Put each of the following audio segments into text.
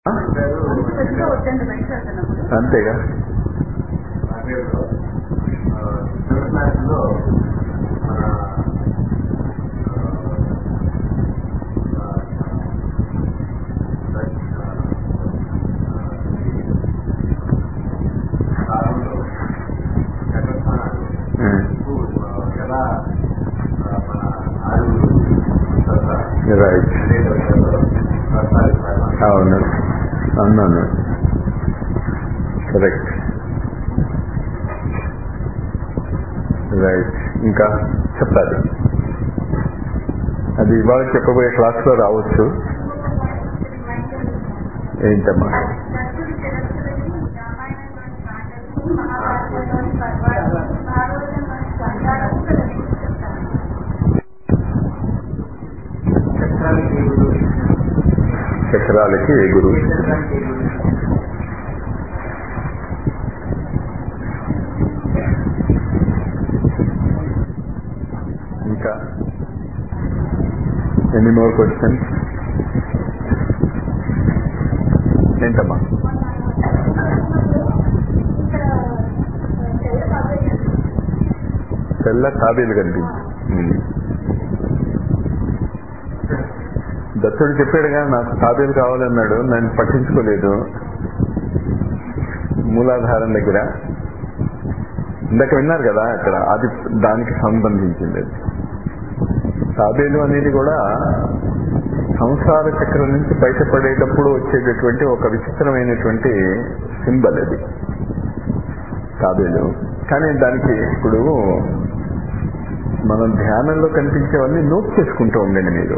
కొద్దిగా వద్దండి బయట వెళ్తున్నప్పుడు అంతేగా లో మన ఉమ్. ఎలా మన ఆయుడు రైట్ అవును అన్నాను కరెక్ట్ రైట్ ఇంకా చెప్పాలి అది ఇవాళ చెప్పబోయే క్లాస్లో రావచ్చు ఏంటమ్మా దక్షుడి తిరస్కరించి రామాయణంలోని మాటలు మహాభారతంలోని పర్వాలు భాగవతంలోని సంతానము కలిసి చెప్తాను చక్రానికి ఎగురు చక్రాలకి ఎగురు చక్రానికి ఎగురు ఇంకా ఎనీ మోర్ క్వశ్చన్స్ ఏంటమ్మా తెల్ల తాబేలు కనిపించింది ఉమ్. దత్తుడు చెప్పాడుగా నాకు తాబేలు కావాలన్నాడు నన్ను పట్టించుకోలేదు మూలాధారం దగ్గర ఇందాక విన్నారు కదా అక్కడ అది దానికి సంబంధించింది అది తాబేలు అనేది కూడా సంసార చక్రం నుంచి బయటపడేటప్పుడు వచ్చేటటువంటి ఒక విచిత్రమైనటువంటి సింబల్ అది తాబేలు కానీ దానికి ఇప్పుడు మనం ధ్యానంలో కనిపించేవన్నీ నోట్ చేసుకుంటూ ఉండండి మీరు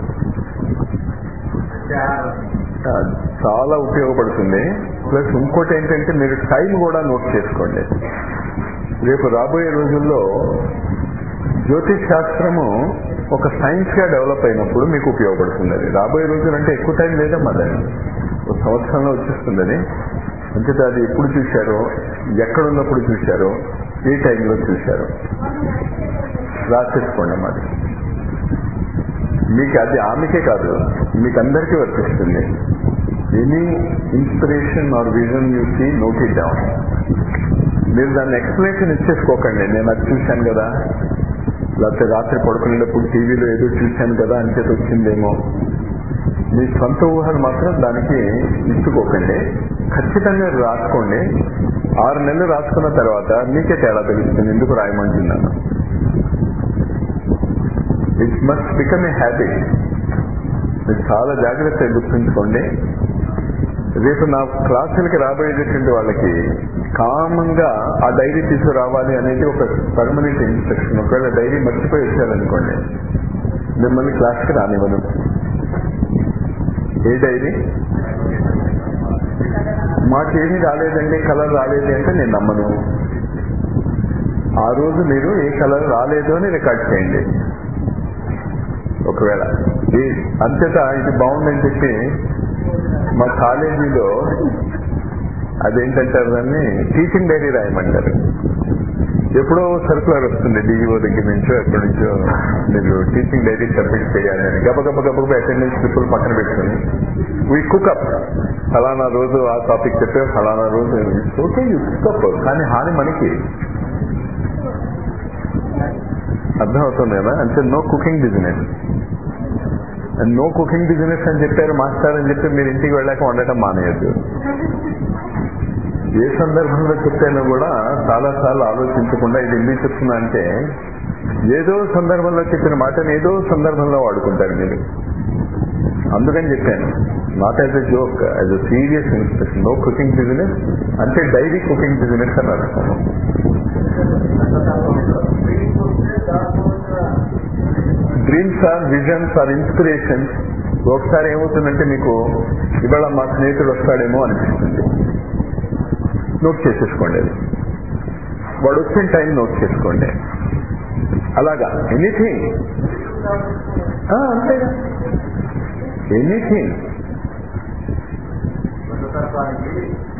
ఆ, చాలా ఉపయోగపడుతుంది ప్లస్ ఇంకోటి ఏంటంటే మీరు టైం కూడా నోట్ చేసుకోండి రేపు రాబోయే రోజుల్లో జ్యోతిష్ శాస్త్రము ఒక సైన్స్ గా డెవలప్ అయినప్పుడు మీకు ఉపయోగపడుతుంది అది రాబోయే రోజులు అంటే ఎక్కువ టైం లేదమ్మా దాన్ని ఒక సంవత్సరంలో వచ్చేస్తుంది అది అంచేత అది ఎప్పుడు చూశారో ఎక్కడున్నప్పుడు చూశారో ఏ టైంలో చూశారో రాసేసుకోండి అమ్మా అది మీకు అది ఆమెకే కాదు మీకు అందరికీ వర్తిస్తుంది any inspiration or vision you see note it down మీరు దాన్ని ఎక్స్ప్లెనేషన్ ఇచ్చేసుకోకండి నేను అది చూశాను కదా లేకపోతే రాత్రి పడుకునేటప్పుడు టీవీలో ఏదో చూశాను కదా అంచేత వచ్చిందేమో మీ సొంత ఊహలు మాత్రం దానికి ఇచ్చుకోకండి ఖచ్చితంగా రాసుకోండి ఆరు నెలలు రాసుకున్న తర్వాత మీకే తేడా తెలుస్తుంది ఎందుకు రాయమంటున్నాను it must become a habit మీరు చాలా జాగ్రత్తగా గుర్తుంచుకోండి రేపు నా క్లాసులకి రాబోయేటటువంటి వాళ్ళకి కామన్ గా ఆ డైరీ తీసుకురావాలి అనేది ఒక పర్మనెంట్ ఇన్స్ట్రక్షన్ ఒకవేళ డైరీ మర్చిపోయి వచ్చారనుకోండి మిమ్మల్ని క్లాస్కి రానివ్వను ఏ డైరీ మాకేమీ రాలేదండి కలర్ రాలేదు అంటే నేను నమ్మను ఆ రోజు మీరు ఏ కలర్ రాలేదు అని రికార్డ్ చేయండి ఒకవేళ ఈ అంతటా ఇది బాగుందని చెప్పి మా కాలేజీలో అదేంటంటారు దాన్ని టీచింగ్ డైరీ రాయమంటారు ఎప్పుడో సర్కులర్ వస్తుంది డిఈఓ దగ్గర నుంచో ఎక్కడి నుంచో మీరు టీచింగ్ డైరీ సబ్మిట్ చేయాలి అని గబ గబ గబ గబ అటెండెన్స్ స్లిప్పులు పక్కన పెట్టుకుని వీ కుకప్ ఫలానా రోజు ఆ టాపిక్ చెప్పే ఫలానా రోజు ఓకే యూ కుకప్ కానీ హాని మనకి అర్థమవుతుంది కదా అంటే no cooking business no cooking business అని చెప్పారు మాస్టర్ అని చెప్పి మీరు ఇంటికి వెళ్ళాక వండటం మానేయద్దు ఏ సందర్భంలో చెప్పానో కూడా చాలా సార్లు ఆలోచించకుండా ఇది ఎందుకు చెప్తున్నా అంటే ఏదో సందర్భంలో చెప్పిన మాటను ఏదో సందర్భంలో వాడుకుంటారు మీరు అందుకని చెప్పాను not as a joke as a serious inspiration no cooking business అంటే డైరీ కుకింగ్ బిజినెస్ అని అర్థం dreams or visions or inspirations ఒకసారి ఏమవుతుందంటే మీకు ఇవాళ మా స్నేహితుడు వస్తాడేమో అనిపిస్తుంది నోట్ చేసేసుకోండి అది వాడు వచ్చిన టైం నోట్ చేసుకోండి అలాగా ఎనీథింగ్ అంతేగా ఎనీథింగ్ మనస్తత్వానికి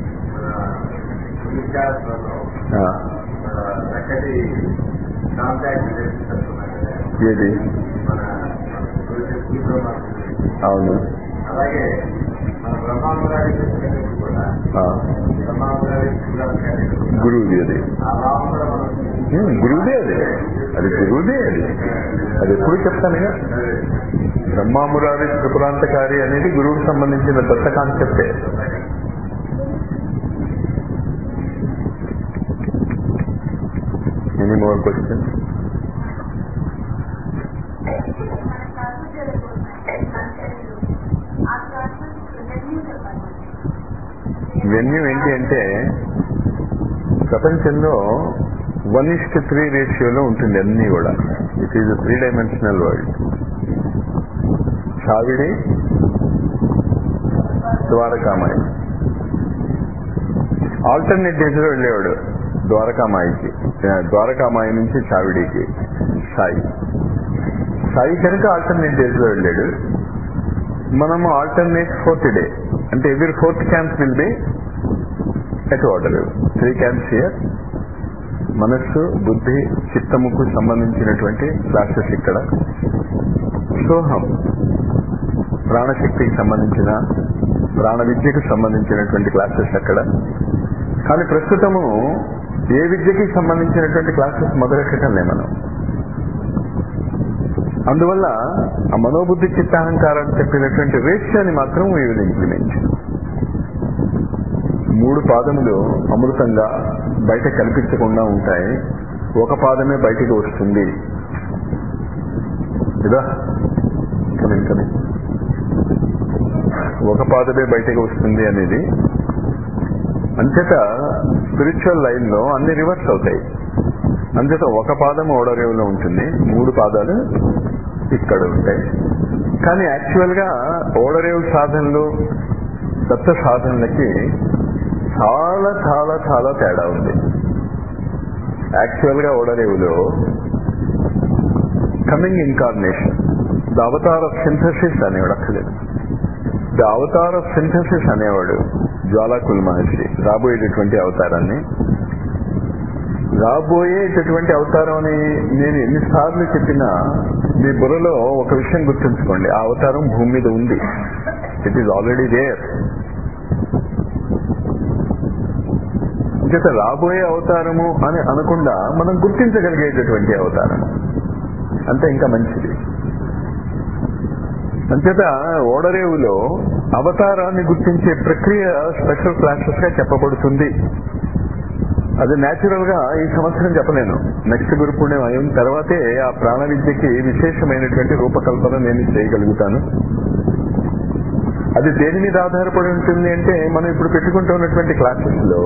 మన విద్యార్థులలో చక్కటి కాంటాక్ట్ చేస్తున్నారు ఏది మన డిప్లొమా అవును అలాగే మన బ్రహ్మాంగారి కూడా ఆ, బ్రహ్మాంగారి గురువుది అది ఆ భావం కూడా మనం ఉమ్, గురువుదే అది అది గురువుదే అది అది ఎప్పుడు చెప్తానుగా బ్రహ్మామురారి త్రిపురాంతకారి అనేది గురువుకు సంబంధించిన దత్త కాన్సెప్టే ఎనీ మోర్ క్వశ్చన్ మన క్లాసులు జరగబోతున్నాయి ఆ క్లాసులు వెన్యూ చెప్పండి వెన్యూ ఏంటి అంటే ప్రపంచంలో వన్ ఇస్ట్ త్రీ రేషియోలో ఉంటుంది అన్నీ కూడా it is three dimensional world Chavadi Dwarakamai alternate days లో వెళ్ళేవాడు ద్వారకామాయికి ఆ, ద్వారకామాయి నుంచి చావిడికి సాయి సాయి కనుక ఆల్టర్నేట్ డేస్ లో వెళ్ళాడు మనము ఆల్టర్నేట్ ఫోర్త్ డే అంటే every fourth camp will be at water three camps here మనస్సు బుద్ధి చిత్తముకు సంబంధించినటువంటి క్లాసెస్ ఇక్కడ సోహం ప్రాణశక్తికి సంబంధించిన ప్రాణ విద్యకు సంబంధించినటువంటి క్లాసెస్ అక్కడ కానీ ప్రస్తుతము ఏ విద్యకి సంబంధించినటువంటి క్లాసెస్ మొదలెట్టడం లే మనం అందువల్ల ఆ మనోబుద్ధి చిత్తాహంకారాలు చెప్పినటువంటి రేషియోని మాత్రం వీ విల్ ఇంప్లిమెంట్ మూడు పాదములు అమృతంగా బయట కనిపించకుండా ఉంటాయి ఒక పాదమే బయటికి వస్తుంది ఇదా కమింగ్ కమింగ్ ఒక పాదమే బయటికి వస్తుంది అనేది అంచేత స్పిరిచువల్ లైన్ లో అన్ని రివర్స్ అవుతాయి అంచేత ఒక పాదం ఓడరేవులో ఉంటుంది మూడు పాదాలు ఇక్కడ ఉంటాయి కానీ యాక్చువల్ గా ఓడరేవు సాధనలు దత్త సాధనలకి చాలా చాలా చాలా తేడా ఉంది యాక్చువల్ గా ఓడరేవులో coming incarnation the avatar of synthesis అనేవాడు అక్కర్లేదు ద అవతార్ ఆఫ్ సింథసిస్ అనేవాడు జ్వాలాకుల్ మహర్షి రాబోయేటటువంటి అవతారాన్ని రాబోయేటటువంటి అవతారం అని నేను ఎన్నిసార్లు చెప్పినా మీ బుర్రలో ఒక విషయం గుర్తుంచుకోండి ఆ అవతారం భూమి మీద ఉంది ఇట్ ఈజ్ ఆల్రెడీ దేర్ ఇంకేత రాబోయే అవతారము అని అనకుండా మనం గుర్తించగలిగేటటువంటి అవతారం అంతే ఇంకా మంచిది అంచేత ఓడరేవులో అవతారాన్ని గుర్తించే ప్రక్రియ స్పెషల్ క్లాసెస్ గా చెప్పబడుతుంది అది న్యాచురల్ గా ఈ సంవత్సరం చెప్పలేను నెక్స్ట్ గురు పూర్ణిమ అయిన తర్వాతే ఆ ప్రాణ విద్యకి విశేషమైనటువంటి రూపకల్పన నేను చేయగలుగుతాను అది దేని మీద ఆధారపడి ఉంటుంది అంటే మనం ఇప్పుడు పెట్టుకుంటున్నటువంటి క్లాసెస్ లో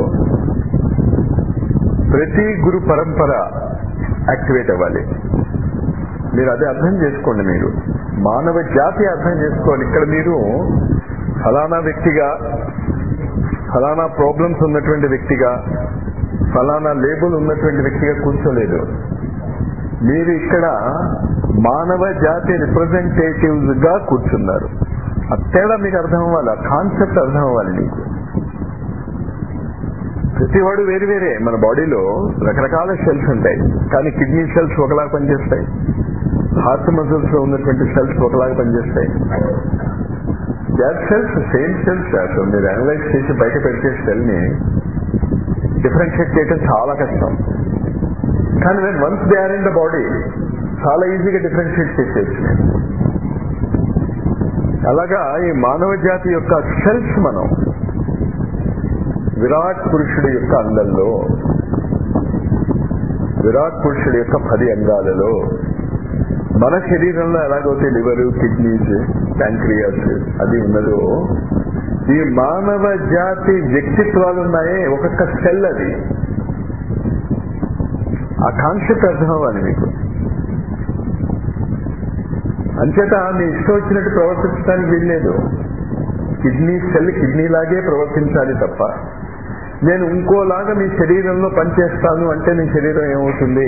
ప్రతి గురు పరంపర యాక్టివేట్ అవ్వాలి మీరు అదే అర్థం చేసుకోండి మీరు మానవ జాతి అర్థం చేసుకోవాలి ఇక్కడ మీరు ఫలానా వ్యక్తిగా ఫలానా ప్రాబ్లమ్స్ ఉన్నటువంటి వ్యక్తిగా ఫలానా లేబుల్ ఉన్నటువంటి వ్యక్తిగా కూర్చోలేదు మీరు ఇక్కడ మానవ జాతి రిప్రజెంటేటివ్స్ గా కూర్చున్నారు ఆ తేడా మీకు అర్థం అవ్వాలి ఆ కాన్సెప్ట్ అర్థం అవ్వాలి మీకు ప్రతివాడు వేరు వేరే మన బాడీలో రకరకాల సెల్స్ ఉంటాయి కానీ కిడ్నీ సెల్స్ ఒకలాగా పనిచేస్తాయి హార్ట్ మజిల్స్ లో ఉన్నటువంటి సెల్స్ ఒకలాగా పనిచేస్తాయి గ్యాస్ సెల్స్ సేమ్ సెల్స్ అసలు మీరు అనలైజ్ చేసి బయట పెట్టే సెల్ ని డిఫరెన్షియేట్ చేయడం చాలా కష్టం కానీ when once they are in the body చాలా ఈజీగా డిఫరెన్షియేట్ చేసేయచ్చు నేను అలాగా ఈ మానవ జాతి యొక్క సెల్స్ మనం విరాట్ పురుషుడి యొక్క అంగంలో విరాట్ పురుషుడి యొక్క పది అంగాలలో మన శరీరంలో ఎలాగైతే లివర్ కిడ్నీస్ ప్యాంక్రియాస్ అది ఉన్నదో ఈ మానవ జాతి వ్యక్తిత్వాలు ఉన్నాయే ఒక్కొక్క సెల్ అది ఆ కాన్సెప్ట్ అర్థం అవ్వాలి మీకు అంచేత మీ ఇష్టం వచ్చినట్టు ప్రవర్తించడానికి వీల్లేదు కిడ్నీ సెల్ కిడ్నీ లాగే ప్రవర్తించాలి తప్ప నేను ఇంకోలాగా మీ శరీరంలో పనిచేస్తాను అంటే మీ శరీరం ఏమవుతుంది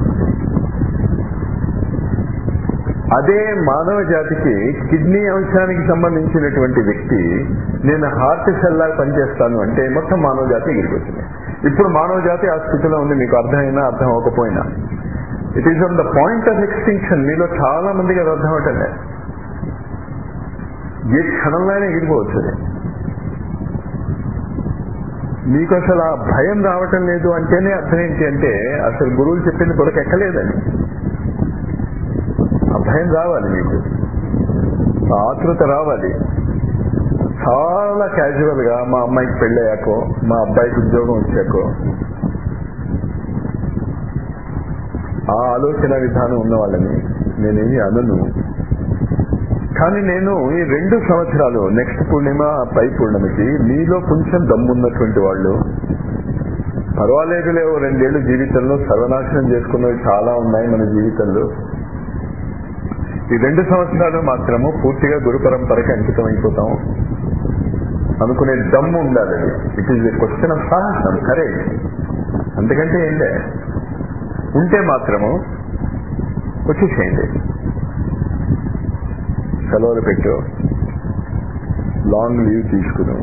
అదే మానవ జాతికి కిడ్నీ అంశానికి సంబంధించినటువంటి వ్యక్తి నేను హార్ట్ సెల్ లాగా పనిచేస్తాను అంటే మొత్తం మానవ జాతి ఎగిరిపోతుంది ఇప్పుడు మానవ జాతి ఆ స్థితిలో ఉంది మీకు అర్థమైనా అర్థం అవ్వకపోయినా it is on the point of extinction మీలో చాలా మందికి అది అర్థం అవటంలే ఏ క్షణంలోనే ఎగిరిపోవచ్చు అది మీకు అసలు ఆ భయం రావటం లేదు అంటేనే అర్థం ఏంటి అంటే అసలు గురువులు చెప్పింది కొరకు ఎక్కలేదని ఆ భయం రావాలి మీకు ఆ ఆతృత రావాలి చాలా క్యాజువల్ గా మా అమ్మాయికి పెళ్ళయ్యాకో మా అబ్బాయికి ఉద్యోగం వచ్చాకో ఆ ఆలోచన విధానం ఉన్న వాళ్ళని నేనేమి అనను కానీ నేను ఈ రెండు సంవత్సరాలు నెక్స్ట్ పూర్ణిమ పై పూర్ణిమకి మీలో కొంచెం దమ్మున్నటువంటి వాళ్ళు పర్వాలేదులే ఓ రెండేళ్లు జీవితంలో సర్వనాశనం చేసుకున్నవి చాలా ఉన్నాయి మన జీవితంలో ఈ రెండు సంవత్సరాలు మాత్రము పూర్తిగా గురు పరంపరకి అంకితం అయిపోతాం అనుకునే దమ్ము ఉండాలి it is a question of సాహసం కరెక్ట్ అందుకంటే ఏంటే ఉంటే మాత్రము వచ్చేసేయండి సెలవులు పెట్టు లాంగ్ లీవ్ తీసుకుని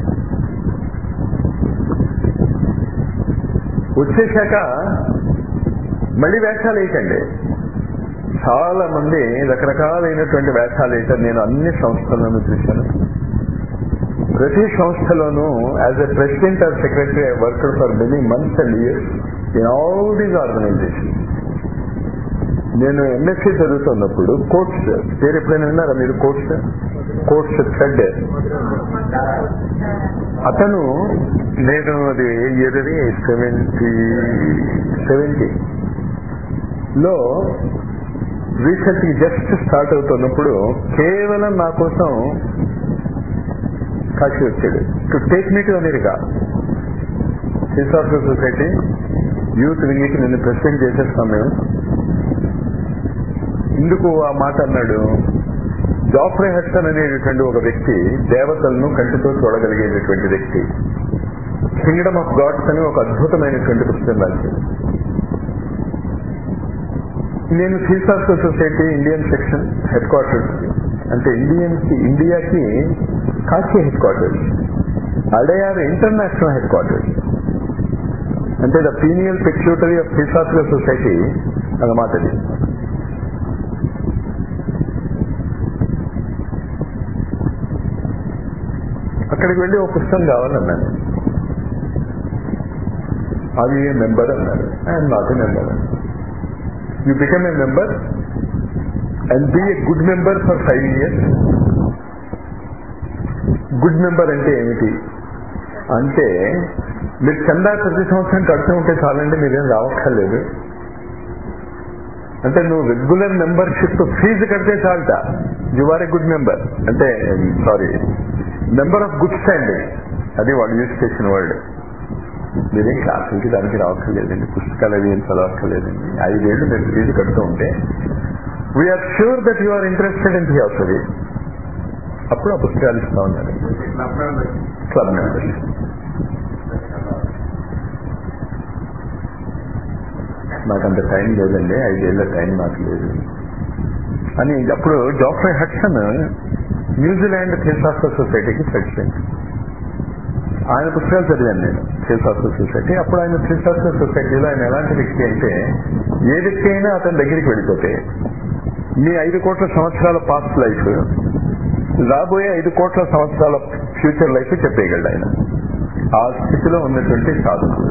వచ్చేశాక మళ్ళీ వేషాలు వేయకండి చాలా మంది రకరకాలైనటువంటి వేషాలు వేయటం నేను అన్ని సంస్థలను చూశాను ప్రతి సంస్థలోనూ as a president or secretary I worked for many months and years in all these organisation నేను ఎంఎస్సీ చదువుతున్నప్పుడు కోర్ట్స్ పేరు ఎప్పుడైనా విన్నారా మీరు కోర్ట్స్ కోర్ట్స్ థ్రెడ్ అతను నేను అది ఇయర్ సెవెంటీ సెవెంటీ లో రీసెంట్ జస్ట్ స్టార్ట్ అవుతున్నప్పుడు కేవలం నా కోసం కాశీ వచ్చాడు to take me to America historical society youth వింగ్కి నిన్ను ప్రెసిడెంట్ చేసేస్తాం మేము ఎందుకు ఆ మాట అన్నాడు జాఫ్రే హస్టన్ అనేటటువంటి ఒక వ్యక్తి దేవతలను కంటితో చూడగలిగేటటువంటి వ్యక్తి కింగ్డమ్ ఆఫ్ గాడ్స్ అని ఒక అద్భుతమైనటువంటి పుస్తకం రాశాడు నేను theosophical society Indian section headquarters అంటే ఇండియన్ కి ఇండియాకి Kashi headquarters Adyar international headquarters అంటే the pineal pituitary of theosophical society అన్నమాట అది అక్కడికి వెళ్ళి ఒక పుస్తకం కావాలన్నాను అది ఏ మెంబర్ అన్నారు I'm not a member you become a member and be a good member for five years good member అంటే ఏమిటి అంటే మీరు చందా ప్రతి సంవత్సరం కడుతూ ఉంటే చాలండి మీరేం రావక్కర్లేదు అంటే నువ్వు రెగ్యులర్ మెంబర్షిప్ ఫీజు కడితే చాలట you are a good member అంటే sorry member of good standing అది వాళ్ళు యూజ్ చేసిన వర్డ్ మీరేం క్లాసులకి దానికి రావక్కర్లేదండి పుస్తకాలు అవి ఏం చదవక్కర్లేదండి ఐదేళ్లు మీరు ఫీజు కడుతూ ఉంటే we're sure that you are interested in theosophy అప్పుడు ఆ పుస్తకాలు ఇస్తా ఉన్నారు క్లబ్ మెంబర్స్ నాకు అంత టైం లేదండి ఐదేళ్ల టైం నాకు లేదు అని అప్పుడు జాఫ్రే హడ్సన్ న్యూజిలాండ్ థియోసాఫికల్ సొసైటీకి ప్రెసిడెంట్ ఆయన పుస్తకాలు చదివాను నేను థియోసాఫికల్ సొసైటీ అప్పుడు ఆయన థియోసాఫికల్ సొసైటీలో ఆయన ఎలాంటి వ్యక్తి అంటే ఏ వ్యక్తి అయినా అతని దగ్గరికి వెళ్ళిపోతే మీ ఐదు కోట్ల సంవత్సరాల పాస్ట్ లైఫ్ రాబోయే ఐదు కోట్ల సంవత్సరాల ఫ్యూచర్ లైఫ్ చెప్పేయగలడు ఆయన ఆ స్థితిలో ఉన్నటువంటి సాధకుడు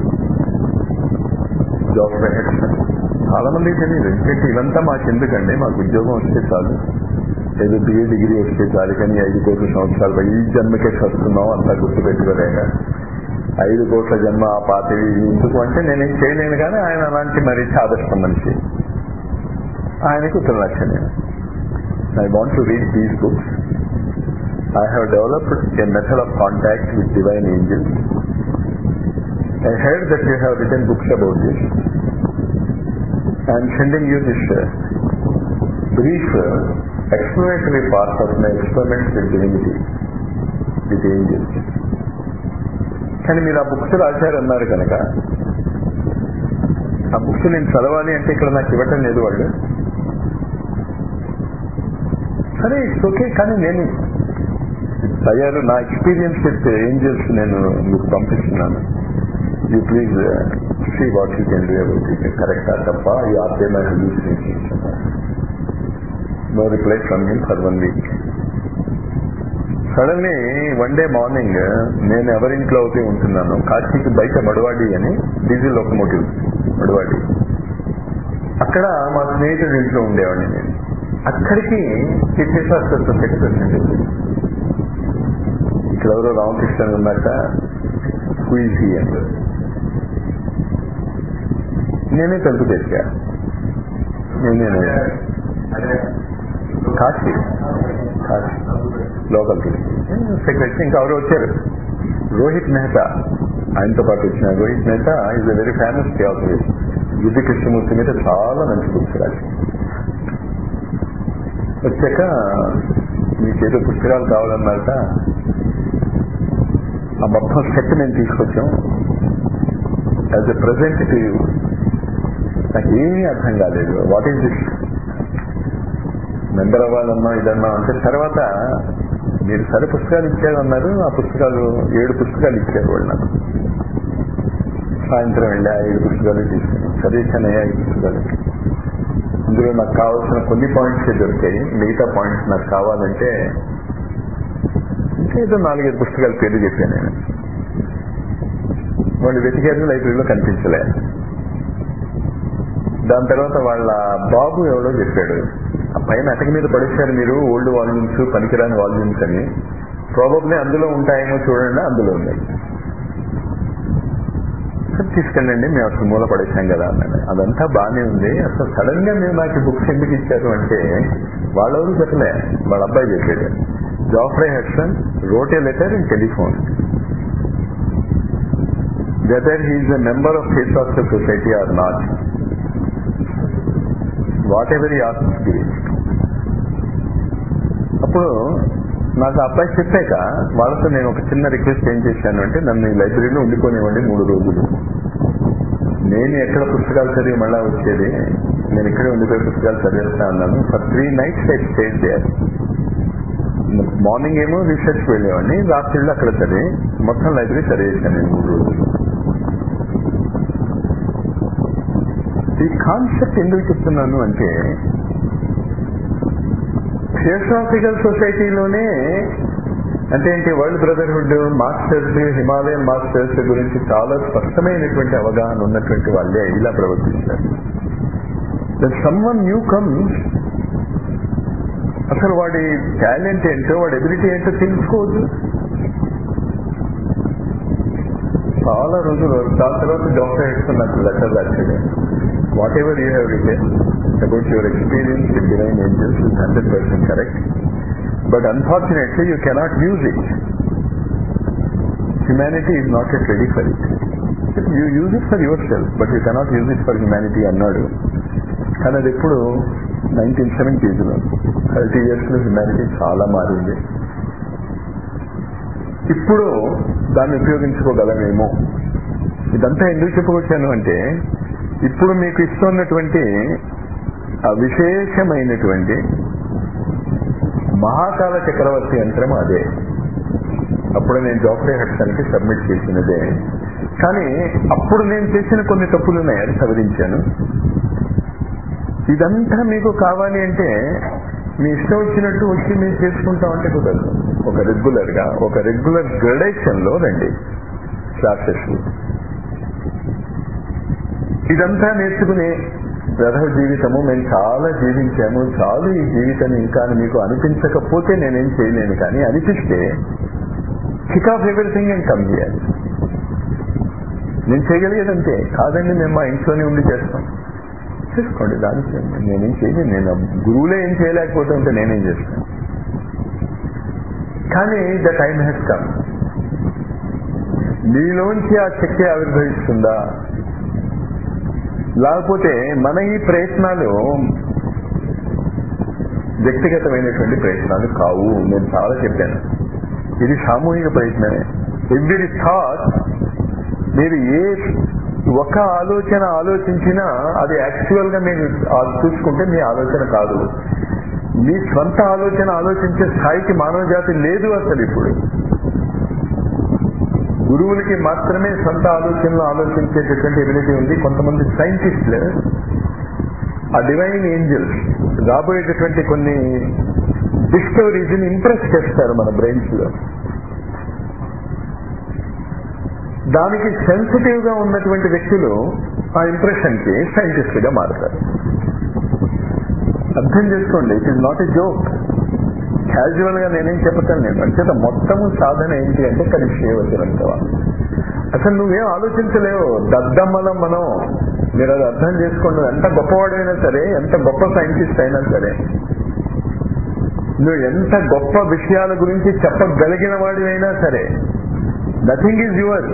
జాబ్ హెడ్సన్ చాలా మందికి తెలియదు ఎందుకంటే ఇవంతా మాకు ఎందుకండి మాకు ఉద్యోగం వస్తే చాలు ఏదో బిఏ డిగ్రీ వస్తే చాలు కానీ ఐదు కోట్ల సంవత్సరాలు ఈ జన్మకే చస్తున్నాం అంతా గుర్తు పెట్టుకోలేక ఐదు కోట్ల జన్మ ఆ పాతవి ఎందుకు అంటే నేనేం చేయలేను కానీ ఆయన అలాంటి మరి ఆదర్శం మనిషి ఆయనకి ఉత్తరలక్షణ I want to read these books I have developed a method of contact with divine angels I heard that you have written books about this. I am sending you this uh, brief uh, explanatory part of my experiments with divinity, with angels. కానీ మీరు ఆ books రాశారన్నారు కనుక ఆ books నేను చదవాలి అంటే ఇక్కడ నాకు ఇవ్వటం లేదు వాళ్ళు సరే ఇట్స్ ఓకే కానీ నేను తయారు నా ఎక్స్పీరియన్స్ విత్ ఏంజల్స్ నేను మీకు పంపిస్తున్నాను you please see what you can do about it కరెక్టా తప్ప ఈ ఆపే my hallucinations no reply from him for one week suddenly one day morning నేను ఎవరింట్లో అయితే ఉంటున్నాను కాశీకి బయట మడవాడి అని డీజిల్ లోకమోటివ్ మడవాడి అక్కడ మా స్నేహితుడి ఇంట్లో ఉండేవాడిని నేను అక్కడికి చిత్తేశ్వర సొసైటీ ప్రెసిడెంట్ అయిపోయింది. ఇక్కడ ఎవరో రామకృష్ణ ఉన్నాక హుయిసి అంటారు నేనే తలుపు తెచ్చా నేనే అదే కాశీ కాశీ లోకల్కి సెక్రటరీ ఇంకా ఎవరు వచ్చారు రోహిత్ మెహతా ఆయనతో పాటు వచ్చిన Rohit Mehta is a very famous theosophist యుద్ధి కృష్ణమూర్తి మీద చాలా మంచి బుక్స్ రాసి వచ్చాక మీకేదో పుస్తకాలు కావాలన్నారట ఆ మొత్తం సెట్ మేము తీసుకొచ్చాం as a present to you నాకు ఏమీ అర్థం కాలేదు వాట్ ఈస్ దిస్ మెంబర్ అవ్వాలన్నా ఇదన్నా అంటే తర్వాత మీరు సరే పుస్తకాలు ఇచ్చారన్నారు ఆ పుస్తకాలు ఏడు పుస్తకాలు ఇచ్చారు వాళ్ళు నాకు సాయంత్రం వెళ్ళి ఆ ఏడు పుస్తకాలు తీసుకుని చదివించానయ్యా ఈ పుస్తకాలు ఇందులో నాకు కావాల్సిన కొన్ని పాయింట్స్ దొరికాయి మిగతా పాయింట్స్ నాకు కావాలంటే ఇంకా ఏదో నాలుగైదు పుస్తకాల పేర్లు చెప్పాను నేను వాళ్ళు వెతికారు లైబ్రరీలో కనిపించలే దాని తర్వాత వాళ్ళ బాబు ఎవడో చెప్పాడు ఆ పైన అటక మీద పడేశారు మీరు ఓల్డ్ వాల్యూమ్స్ పనికిరాని వాల్యూమ్స్ అని ప్రాబబ్లీ అందులో ఉంటాయేమో చూడండి అందులో ఉన్నాయి సరే తీసుకెళ్ళండి మేము అసలు మూల పడేశాం కదా అన్నాడు అదంతా బాగానే ఉంది అసలు సడన్ గా మీరు నాకు బుక్స్ ఎందుకు ఇచ్చారు అంటే వాళ్ళెవరు చెప్పలే వాళ్ళ అబ్బాయి చెప్పాడు Geoffrey Hodson wrote a letter in telephone whether he is a member of theosophical society or not whatever ఈ ఆస్తి అప్పుడు నాకు ఆ అబ్బాయి చెప్పాక వాళ్ళతో నేను ఒక చిన్న రిక్వెస్ట్ ఏం చేశాను అంటే నన్ను ఈ లైబ్రరీలో ఉండిపోనివ్వండి మూడు రోజులు నేను ఎక్కడ పుస్తకాలు చదివి మళ్ళా వచ్చేది నేను ఇక్కడే ఉండిపోయి పుస్తకాలు చదివేస్తా అన్నాను for three nights I stayed there morning ఏమో రీసెర్చ్ వెళ్ళేవాడిని రాత్రిళ్ళు అక్కడ చదివి మొత్తం లైబ్రరీ చదివేశాను నేను మూడు రోజులు ఈ కాన్సెప్ట్ ఎందుకు చెప్తున్నాను అంటే థియోసాఫికల్ సొసైటీలోనే అంటే ఏంటి world brotherhood masters Himalayan masters గురించి చాలా స్పష్టమైనటువంటి అవగాహన ఉన్నటువంటి వాళ్ళే ఇలా ప్రవర్తిస్తారు సమ్ వన్ న్యూ కమ్స్ అసలు వాడి టాలెంట్ ఏంటో వాడి ఎబిలిటీ ఏంటో తెలుసుకోవద్దు చాలా రోజులు దాని తర్వాత డాక్టర్ హెడ్సన్ నాకు లెటర్ రాశాడు whatever you have return about your experience with divine angels is hundred percent correct but unfortunately you cannot use it humanity is not at ready for it you use it for yourself but you cannot use it for humanity అన్నాడు కానీ అది ఎప్పుడు nineteen సెవెంటీస్లో thirty ఇయర్స్లో humanity చాలా మారింది ఇప్పుడు దాన్ని ఉపయోగించుకోగలమేమో ఇదంతా ఎందుకు చెప్పుకొచ్చాను అంటే ఇప్పుడు మీకు ఇస్తున్నటువంటి ఆ విశేషమైనటువంటి మహాకాల చక్రవర్తి యంత్రం అదే అప్పుడు నేను జాఫ్రే హడ్సన్కి సబ్మిట్ చేసినదే కానీ అప్పుడు నేను చేసిన కొన్ని తప్పులు ఉన్నాయి అది సవరించాను ఇదంతా మీకు కావాలి అంటే మీ ఇష్టం వచ్చినట్టు వచ్చి మీరు చేసుకుంటామంటే కుదరదు ఒక రెగ్యులర్ గా ఒక రెగ్యులర్ గ్రడేషన్ లో రండి క్లాసెస్ ఇదంతా నేర్చుకుని రథ జీవితము మేము చాలా జీవించాము చాలు ఈ జీవితం ఇంకా అని మీకు అనిపించకపోతే నేనేం చేయలేను కానీ అనిపిస్తే kick off everything and come చేయాలి నేను చేయగలిగేదంతే కాదండి మేము మా ఇంట్లోనే ఉండి చేస్తాం చేసుకోండి దానికి నేనేం చేయలేను నేను గురువులే ఏం చేయలేకపోతే ఉంటే నేనేం చేస్తాను కానీ ద టైం హ్యాస్ కమ్ మీలోంచి ఆ శక్తి ఆవిర్భవిస్తుందా లేకపోతే మన ఈ ప్రయత్నాలు వ్యక్తిగతమైనటువంటి ప్రయత్నాలు కావు నేను చాలా చెప్పాను ఇది సామూహిక ప్రయత్నమే ఎవ్రీ థాట్ మీరు ఏ ఒక ఆలోచన ఆలోచించినా అది యాక్చువల్ గా మీరు చూసుకుంటే మీ ఆలోచన కాదు మీ స్వంత ఆలోచన ఆలోచించే స్థాయికి మానవ జాతి లేదు అసలు ఇప్పుడు గురువులకి మాత్రమే సొంత ఆలోచనలు ఆలోచించేటటువంటి ఎబిలిటీ ఉంది కొంతమంది సైంటిస్టులు ఆ డివైన్ ఏంజల్స్ రాబోయేటటువంటి కొన్ని డిస్కవరీస్ ని ఇంప్రెస్ చేస్తారు మన బ్రెయిన్స్ లో దానికి సెన్సిటివ్ గా ఉన్నటువంటి వ్యక్తులు ఆ ఇంప్రెషన్ కి సైంటిస్ట్ గా మారుతారు అర్థం చేసుకోండి it is not a joke casual గా నేనేం చెప్తాను నేను అంటే మొత్తము సాధన ఏంటి అంటే కలిసేవచ్చినంతవా అసలు నువ్వేం ఆలోచించలేవు దద్దమ్మలం మనం మీరు అది అర్థం చేసుకోండి ఎంత గొప్పవాడైనా సరే ఎంత గొప్ప సైంటిస్ట్ అయినా సరే నువ్వు ఎంత గొప్ప విషయాల గురించి చెప్పగలిగిన వాడివైనా సరే నథింగ్ ఈజ్ యువర్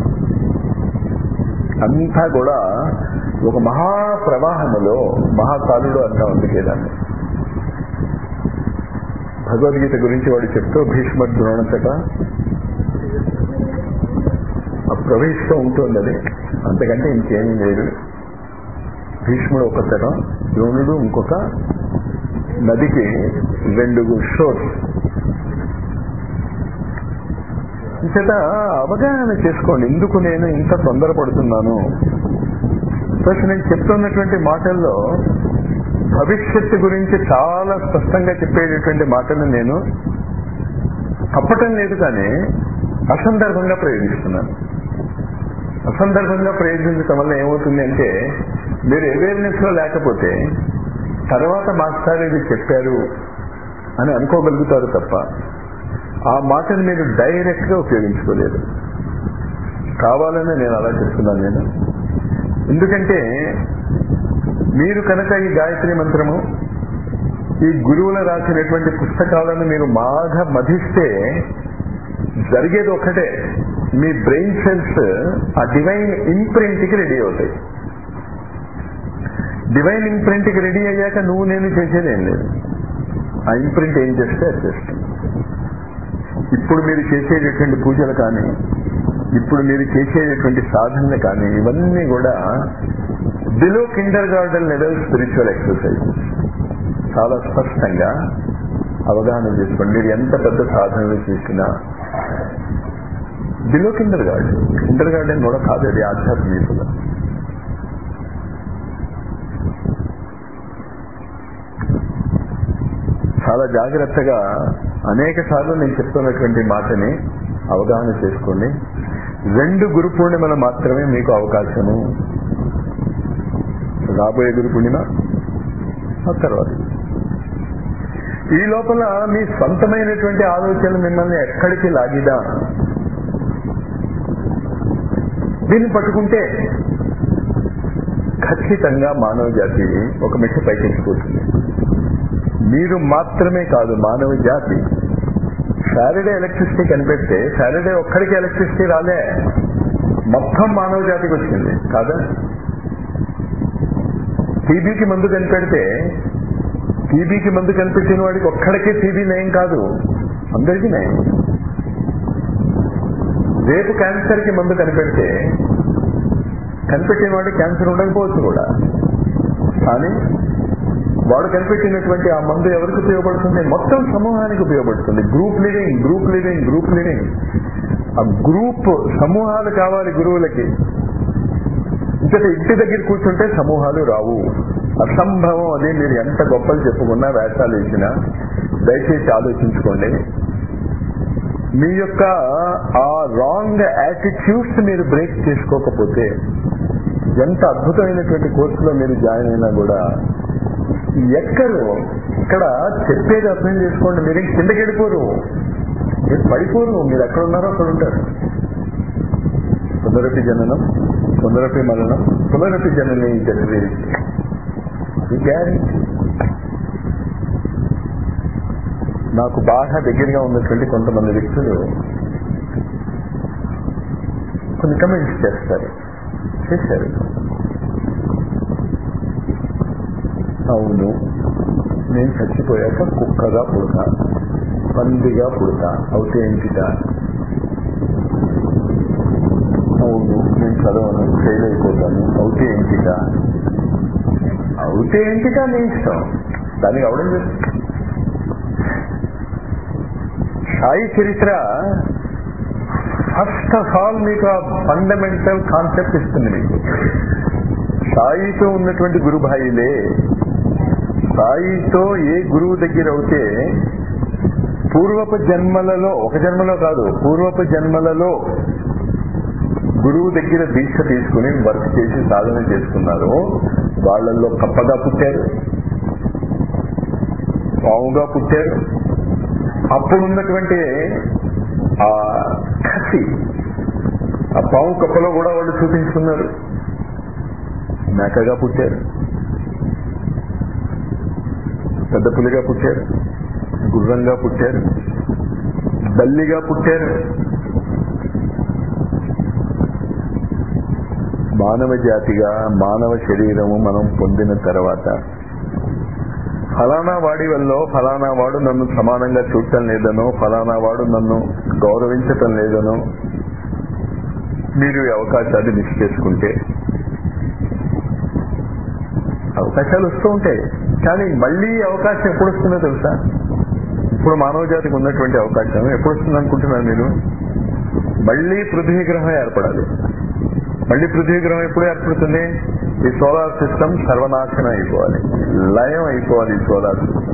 అంతా కూడా ఒక మహా ప్రవాహములో మహాకాలుడు అంటా ఉంది దాన్ని భగవద్గీత గురించి వాడు చెప్తూ భీష్మ ద్రోణతట ప్రవహిస్తూ ఉంటుంది అది అంతకంటే ఇంకేమీ లేదు భీష్ముడు ఒక తరం ద్రోణుడు ఇంకొక నదికి రెండు షోర్స్ చేత అవగాహన చేసుకోండి ఎందుకు నేను ఇంత తొందరపడుతున్నాను ఫస్ట్ నేను చెప్తున్నటువంటి మాటల్లో భవిష్యత్తు గురించి చాలా స్పష్టంగా చెప్పేటటువంటి మాటలు నేను తప్పటం లేదు కానీ అసందర్భంగా ప్రయోగిస్తున్నాను అసందర్భంగా ప్రయోగించడం వల్ల ఏమవుతుంది అంటే మీరు అవేర్నెస్ లో లేకపోతే తర్వాత మాస్టర్ ఇది చెప్పారు అని అనుకోగలుగుతారు తప్ప ఆ మాటను మీరు డైరెక్ట్ గా ఉపయోగించుకోలేదు కావాలని నేను అలా చెప్తున్నాను నేను ఎందుకంటే మీరు కనుక ఈ గాయత్రి మంత్రము ఈ గురువుల రాసినటువంటి పుస్తకాలను మీరు బాగా మధిస్తే జరిగేది ఒక్కటే మీ బ్రెయిన్ సెల్స్ ఆ డివైన్ ఇంప్రింట్ కి రెడీ అవుతాయి డివైన్ ఇంప్రింట్ కి రెడీ అయ్యాక నువ్వు నేను చేసేది ఏం లేదు ఆ ఇంప్రింట్ ఏం చేస్తే అది చేస్తుంది ఇప్పుడు మీరు చేసేటటువంటి పూజలు కానీ ఇప్పుడు మీరు చేసేటటువంటి సాధనలు కానీ ఇవన్నీ కూడా below kindergarten level spiritual exercise చాలా స్పష్టంగా అవగాహన చేసుకోండి మీరు ఎంత పెద్ద సాధనలు చేసినా below kindergarten kindergarten కూడా కాదు అది ఆధ్యాత్మికత చాలా జాగ్రత్తగా అనేక సార్లు నేను చెప్తున్నటువంటి మాటని అవగాహన చేసుకోండి రెండు గురు పూర్ణిమలు మాత్రమే మీకు అవకాశము రాబోయే గురు పూర్ణిమ ఆ తర్వాత ఈ లోపల మీ సొంతమైనటువంటి ఆలోచనలు మిమ్మల్ని ఎక్కడికి లాగిదా దీన్ని పట్టుకుంటే ఖచ్చితంగా మానవ జాతి ఒక మెట్టు పైకెక్కిపోతుంది మీరు మాత్రమే కాదు మానవ జాతి సాటర్డే ఎలక్ట్రిసిటీ కనిపెడితే సాటర్డే ఒక్కడికి ఎలక్ట్రిసిటీ రాలే మొత్తం మానవ జాతికి వచ్చింది కాదా టీబీకి మందు కనిపెడితే టీబీకి మందు కనిపెట్టిన వాడికి ఒక్కడికే టీబీ నయం కాదు అందరికీ నయం రేపు క్యాన్సర్ కి మందు కనిపెడితే కనిపెట్టిన వాడికి క్యాన్సర్ ఉండకపోవచ్చు కూడా కానీ వాడు కనిపెట్టినటువంటి ఆ మందు ఎవరికి ఉపయోగపడుతుంది మొత్తం సమూహానికి ఉపయోగపడుతుంది group living group living group living ఆ గ్రూప్ సమూహాలు కావాలి గురువులకి ఇంకటి ఇంటి దగ్గర కూర్చుంటే సమూహాలు రావు అసంభవం అది మీరు ఎంత గొప్పలు చెప్పుకున్నా వేషాలు ఇచ్చినా దయచేసి ఆలోచించుకోండి మీ యొక్క ఆ రాంగ్ యాటిట్యూడ్స్ మీరు బ్రేక్ చేసుకోకపోతే ఎంత అద్భుతమైనటువంటి కోర్సులో మీరు జాయిన్ అయినా కూడా ఎక్కరు ఇక్కడ చెప్పేది అర్థం చేసుకోండి మీరు ఇంక కిందకి వెళ్ళిపోరు మీరు పడిపోరు మీరు ఎక్కడ ఉన్నారో అక్కడ ఉంటారు పునరపి జననం పునరపి మరణం పునరపి జనని జనరి ఇది గ్యారెంటీ నాకు బాగా దగ్గరగా ఉన్నటువంటి కొంతమంది వ్యక్తులు కొన్ని కమెంట్స్ చేస్తారు చేశారు అవును నేను చచ్చిపోయాక కుక్కగా పుడతా పందిగా పుడతా అవుతే ఏంటిట అవును నేను చదవను ఫెయిల్ అయిపోతాను అవుతే ఏంటిట అవుతే ఏంటిట నీ ఇష్టం దానికి అవడం లేదు సాయి చరిత్ర ఫస్ట్ ఆఫ్ ఆల్ మీకు ఆ ఫండమెంటల్ కాన్సెప్ట్ ఇస్తుంది మీకు సాయితో ఉన్నటువంటి గురుభాయిలే సాయితో ఏ గురువు దగ్గర అవుతే పూర్వపు జన్మలలో ఒక జన్మలో కాదు పూర్వపు జన్మలలో గురువు దగ్గర దీక్ష తీసుకుని వర్క్ చేసి సాధన చేసుకున్నారు వాళ్ళల్లో కప్పగా పుట్టారు పావుగా పుట్టారు అప్పుడున్నటువంటి ఆ కసి ఆ పావు కప్పలో కూడా వాళ్ళు చూపించుకున్నారు మేకగా పుట్టారు పెద్ద పులిగా పుట్టారు గుర్రంగా పుట్టారు బల్లిగా పుట్టారు మానవ జాతిగా మానవ శరీరము మనం పొందిన తర్వాత ఫలానా వాడి వల్ల ఫలానా వాడు నన్ను సమానంగా చూడటం లేదనో ఫలానా వాడు నన్ను గౌరవించటం లేదనో మీరు ఈ అవకాశాన్ని మిస్ చేసుకుంటే అవకాశాలు వస్తూ ఉంటాయి కానీ మళ్ళీ ఈ అవకాశం ఎప్పుడు వస్తుందో తెలుసా ఇప్పుడు మానవ జాతికి ఉన్నటువంటి అవకాశం ఎప్పుడు వస్తుంది అనుకుంటున్నారు మీరు మళ్ళీ పృథ్వీ గ్రహం ఏర్పడాలి మళ్ళీ పృథ్వీ గ్రహం ఎప్పుడు ఏర్పడుతుంది ఈ సోలార్ సిస్టమ్ సర్వనాశనం అయిపోవాలి లయం అయిపోవాలి ఈ సోలార్ సిస్టమ్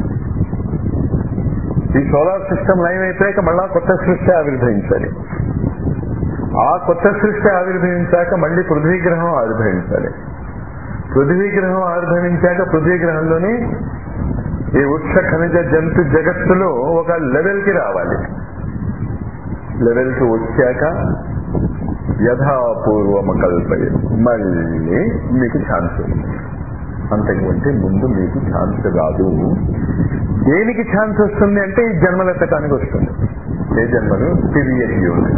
ఈ సోలార్ సిస్టమ్ లయం అయిపోయాక మళ్ళా కొత్త సృష్టి ఆవిర్భవించాలి ఆ కొత్త సృష్టి ఆవిర్భవించాక మళ్ళీ పృథ్వీ గ్రహం ఆవిర్భవించాలి పృథ్వీ గ్రహం ఆవిర్భవించాక పృథ్వీ గ్రహంలోని ఈ వృక్ష ఖనిజ జంతు జగత్తులో ఒక లెవెల్ కి రావాలి లెవెల్ కి వచ్చాక యథాపూర్వమ కల్పయ మళ్ళీ మీకు ఛాన్స్ అంతకంటే ముందు మీకు ఛాన్స్ రాదు దేనికి ఛాన్స్ వస్తుంది అంటే ఈ జన్మలెత్తటానికి వస్తుంది ఏ జన్మలు తిరిగి ఉన్నాయి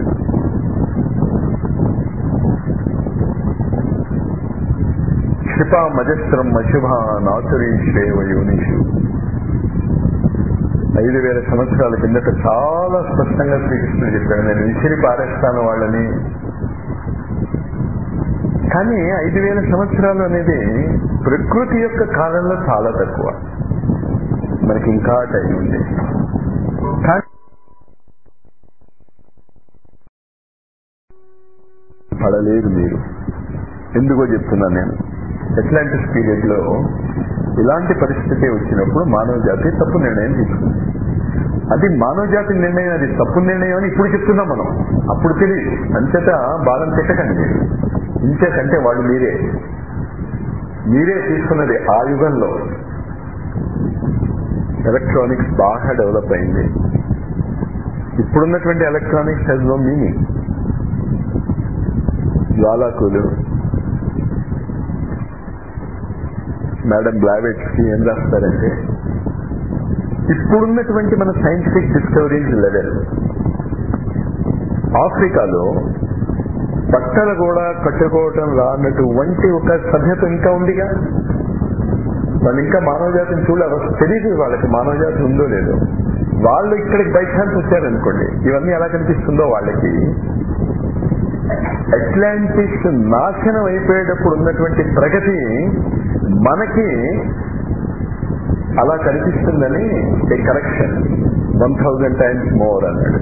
క్షిపా మజస్త్రం అశుభా నాచురీషేవ యోనిషు ఐదు వేల సంవత్సరాల కిందట చాలా స్పష్టంగా శ్రీకృష్ణుడు చెప్పాడు నేను విసిరి పారేస్తాను వాళ్ళని కానీ ఐదు వేల సంవత్సరాలు అనేది ప్రకృతి యొక్క కాలంలో చాలా తక్కువ మనకి ఇంకా టైం ఉంది కానీ పడలేదు మీరు ఎందుకో చెప్తున్నాను నేను అట్లాంటిస్ పీరియడ్ లో ఇలాంటి పరిస్థితి వచ్చినప్పుడు మానవ జాతి తప్పు నిర్ణయం తీసుకుంది అది మానవ జాతి నిర్ణయం అది తప్పు నిర్ణయం అని ఇప్పుడు చెప్తున్నాం మనం అప్పుడు తెలియదు అంతట బాధం పెట్టకండి మీరు ఇంచేకంటే వాళ్ళు మీరే మీరే తీసుకున్నది ఆ యుగంలో ఎలక్ట్రానిక్స్ బాగా డెవలప్ అయింది ఇప్పుడున్నటువంటి ఎలక్ట్రానిక్స్ హెజ్ నో మీనింగ్ జ్వాలాకులు మేడం బ్లావెట్స్కి ఏం రాస్తారంటే ఇప్పుడున్నటువంటి మన సైంటిఫిక్ డిస్కవరీస్ లెవెల్ ఆఫ్రికాలో బట్టలు కూడా కట్టుకోవటం రానటువంటి ఒక సభ్యత ఇంకా ఉందిగా వాళ్ళు ఇంకా మానవ జాతిని చూడాలి తెలియదు వాళ్ళకి మానవ జాతి ఉందో లేదో వాళ్ళు ఇక్కడికి బై ఛాన్స్ వచ్చారనుకోండి ఇవన్నీ ఎలా కనిపిస్తుందో వాళ్ళకి అట్లాంటిక్స్ నాశనం అయిపోయేటప్పుడు ఉన్నటువంటి ప్రగతి మనకి అలా కనిపిస్తుందని a correction one thousand times more అన్నాడు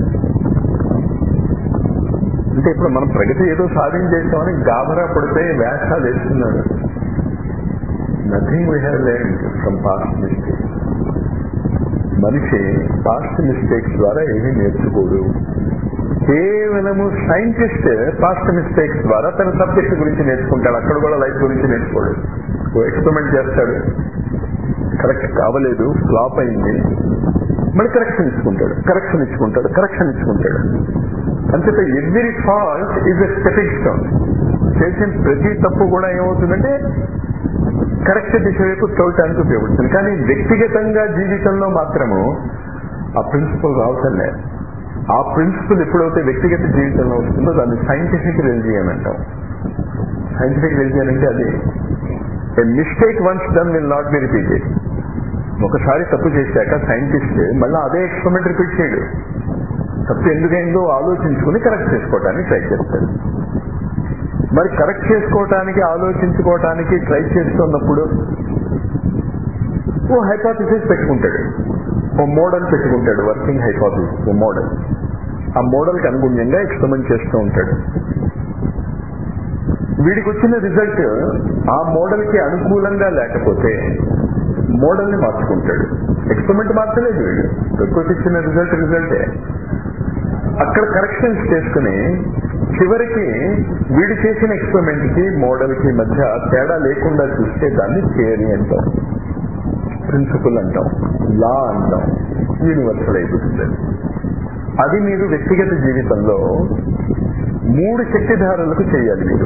అంటే ఇప్పుడు మనం ప్రగతి ఏదో సాధించేసామని గాబరా పడితే వ్యాసాలు వేస్తున్నాడు nothing we have learn from past mistakes మనిషి పాస్ట్ మిస్టేక్స్ ద్వారా ఏమీ నేర్చుకోడు కేవలము సైంటిస్ట్ పాస్ట్ మిస్టేక్స్ ద్వారా తన సబ్జెక్ట్ గురించి నేర్చుకుంటాడు అక్కడ కూడా లైఫ్ గురించి నేర్చుకోడు ఎక్స్పెరిమెంట్ చేస్తాడు కరెక్ట్ కావలేదు ఫ్లాప్ అయింది మళ్ళీ కరెక్షన్ ఇచ్చుకుంటాడు కరెక్షన్ ఇచ్చుకుంటాడు కరెక్షన్ ఇచ్చుకుంటాడు అంతేత every fault is a stepping stone చేసిన ప్రతి తప్పు కూడా ఏమవుతుందంటే కరెక్ట్ దిశ వైపు చూడటానికి ఉపయోగపడుతుంది కానీ వ్యక్తిగతంగా జీవితంలో మాత్రము ఆ ప్రిన్సిపల్ రావటం లేదు ఆ ప్రిన్సిపల్ ఎప్పుడైతే వ్యక్తిగత జీవితంలో వస్తుందో దాన్ని సైంటిఫిక్ రిలిజియన్ అంటాం సైంటిఫిక్ రిలిజియన్ అంటే అది a mistake once done will not be repeated ఒకసారి తప్పు చేశాక సైంటిస్ట్ మళ్ళీ అదే ఎక్స్పెరిమెంట్ రిపీట్ చేయడు తప్పు ఎందుకైందో ఆలోచించుకుని కరెక్ట్ చేసుకోవడానికి ట్రై చేస్తాడు మరి కరెక్ట్ చేసుకోవటానికి ఆలోచించుకోవటానికి ట్రై చేస్తున్నప్పుడు ఓ హైపాథిసిస్ పెట్టుకుంటాడు ఓ మోడల్ పెట్టుకుంటాడు వర్కింగ్ హైపాథిసిస్ ఓ మోడల్ ఆ మోడల్కి అనుగుణ్యంగా ఎక్స్పెరిమెంట్ చేస్తూ ఉంటాడు వీడికి వచ్చిన రిజల్ట్ ఆ మోడల్ కి అనుకూలంగా లేకపోతే మోడల్ ని మార్చుకుంటాడు ఎక్స్పెరిమెంట్ మార్చలేదు వీడు ప్రకృతి ఇచ్చిన రిజల్ట్ రిజల్టే అక్కడ కరెక్షన్స్ చేసుకుని చివరికి వీడు చేసిన ఎక్స్పెరిమెంట్ కి మోడల్ కి మధ్య తేడా లేకుండా చూస్తే దాన్ని థియరీ అంటాం ప్రిన్సిపల్ అంటాం లా అంటాం యూనివర్సల్ అయిపోతుంది అది మీరు వ్యక్తిగత జీవితంలో మూడు శక్తిధారలకు చేయాలి మీరు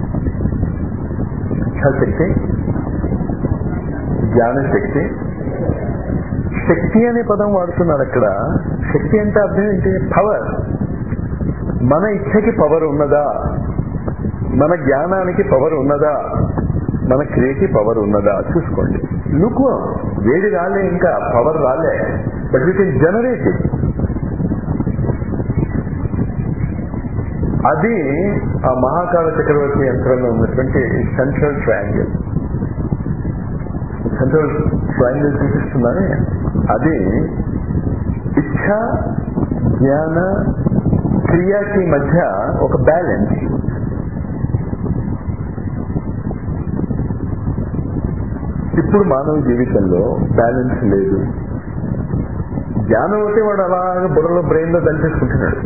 ఇచ్ఛాశక్తి జ్ఞానశక్తి శక్తి అనే పదం వాడుతున్నారు అక్కడ శక్తి అంటే అర్థం ఏంటి పవర్ మన ఇచ్చకి పవర్ ఉన్నదా మన జ్ఞానానికి పవర్ ఉన్నదా మన క్రియకి పవర్ ఉన్నదా చూసుకోండి లుకు వేడి రాలే ఇంకా పవర్ రాలే but you can generate it అది ఆ మహాకాల చక్రవర్తి యంత్రంలో ఉన్నటువంటి సెంట్రల్ ట్రయాంగిల్ సెంట్రల్ ట్రయాంగిల్ చూపిస్తున్నానే అది ఇచ్ఛ జ్ఞాన క్రియకి మధ్య ఒక బ్యాలెన్స్ ఇప్పుడు మానవ జీవితంలో బ్యాలెన్స్ లేదు జ్ఞానం అయితే వాడు అలాగ బుర్రలో బ్రెయిన్ లో కలిపేసుకుంటున్నాడు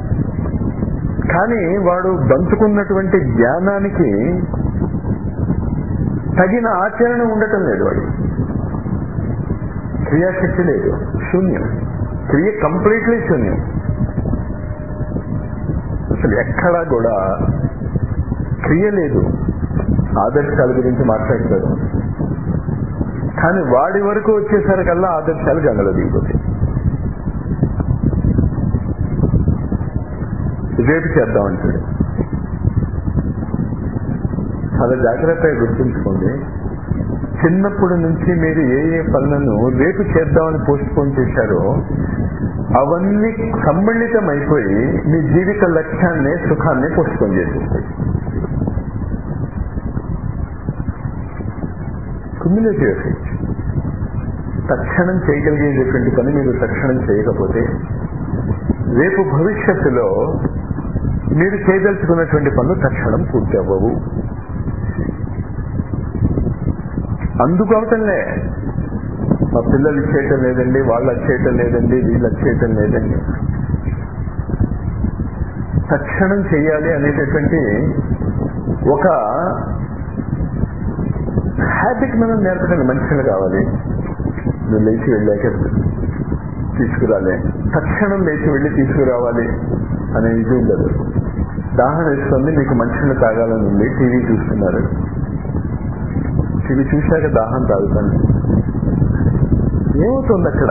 కానీ వాడు దంచుకున్నటువంటి జ్ఞానానికి తగిన ఆచరణ ఉండటం లేదు వాడు క్రియాశక్తి లేదు శూన్యం క్రియ కంప్లీట్లీ శూన్యం అసలు ఎక్కడా కూడా క్రియ లేదు ఆదర్శాల గురించి మాట్లాడతారు కానీ వాడి వరకు వచ్చేసరికల్లా ఆదర్శాలు గంగలో దిగిపోతాయి రేపు చేద్దామంటాడు చాలా జాగ్రత్తగా గుర్తుంచుకోండి చిన్నప్పటి నుంచి మీరు ఏ ఏ పనులను రేపు చేద్దామని పోస్ట్ పోన్ చేశారో అవన్నీ సమ్మిళితం అయిపోయి మీ జీవిత లక్ష్యాన్ని సుఖాన్ని పోస్ట్ పోన్ చేసేస్తాయి క్యుములేటివ్ ఎఫెక్ట్ తక్షణం చేయగలిగేటటువంటి పని మీరు తక్షణం చేయకపోతే రేపు భవిష్యత్తులో మీరు చేయదలుచుకున్నటువంటి పనులు తక్షణం పూర్తి అవ్వవు అందుకు అవటంలే మా పిల్లలు ఇచ్చేయటం లేదండి వాళ్ళు వచ్చేయటం లేదండి వీళ్ళు వచ్చేయటం లేదండి తక్షణం చేయాలి అనేటటువంటి ఒక హ్యాబిట్ మనం నేర్పడానికి మనుషులు కావాలి నువ్వు లేచి వెళ్ళాక తీసుకురాలే తక్షణం లేచి వెళ్ళి తీసుకురావాలి అనే ఇది ఉండదు దాహం వేస్తుంది మీకు మనుషులు తాగాలని ఉంది టీవీ చూస్తున్నారు టీవీ చూశాక దాహం తాగుతాను ఏమవుతుంది అక్కడ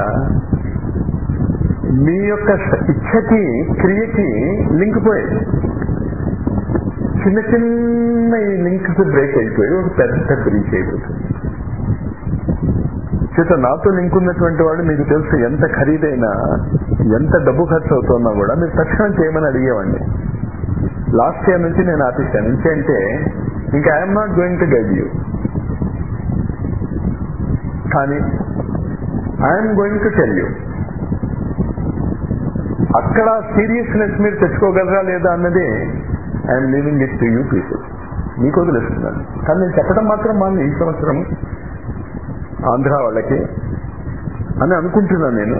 మీ యొక్క ఇచ్చకి క్రియకి లింక్ పోయి చిన్న చిన్న ఈ లింక్స్ బ్రేక్ అయిపోయి ఒక పెద్ద బ్రీచ్ అయిపోతుంది చేత నాతో లింక్ ఉన్నటువంటి వాడు మీకు తెలుసు ఎంత ఖరీదైనా ఎంత డబ్బు ఖర్చు అవుతున్నా కూడా మీరు తక్షణం చేయమని అడిగేవాడిని లాస్ట్ ఇయర్ నుంచి నేను ఆపిస్తాను ఇంకేంటే ఇంకా I'm not going to guide you కానీ I'm going to tell you అక్కడ సీరియస్నెస్ మీరు తెచ్చుకోగలరా లేదా అన్నది I'm leaving it to you people మీకు వదిలేస్తున్నాను కానీ నేను చెప్పడం మాత్రం మాకు ఈ సంవత్సరం ఆంధ్ర వాళ్ళకి అని అనుకుంటున్నాను నేను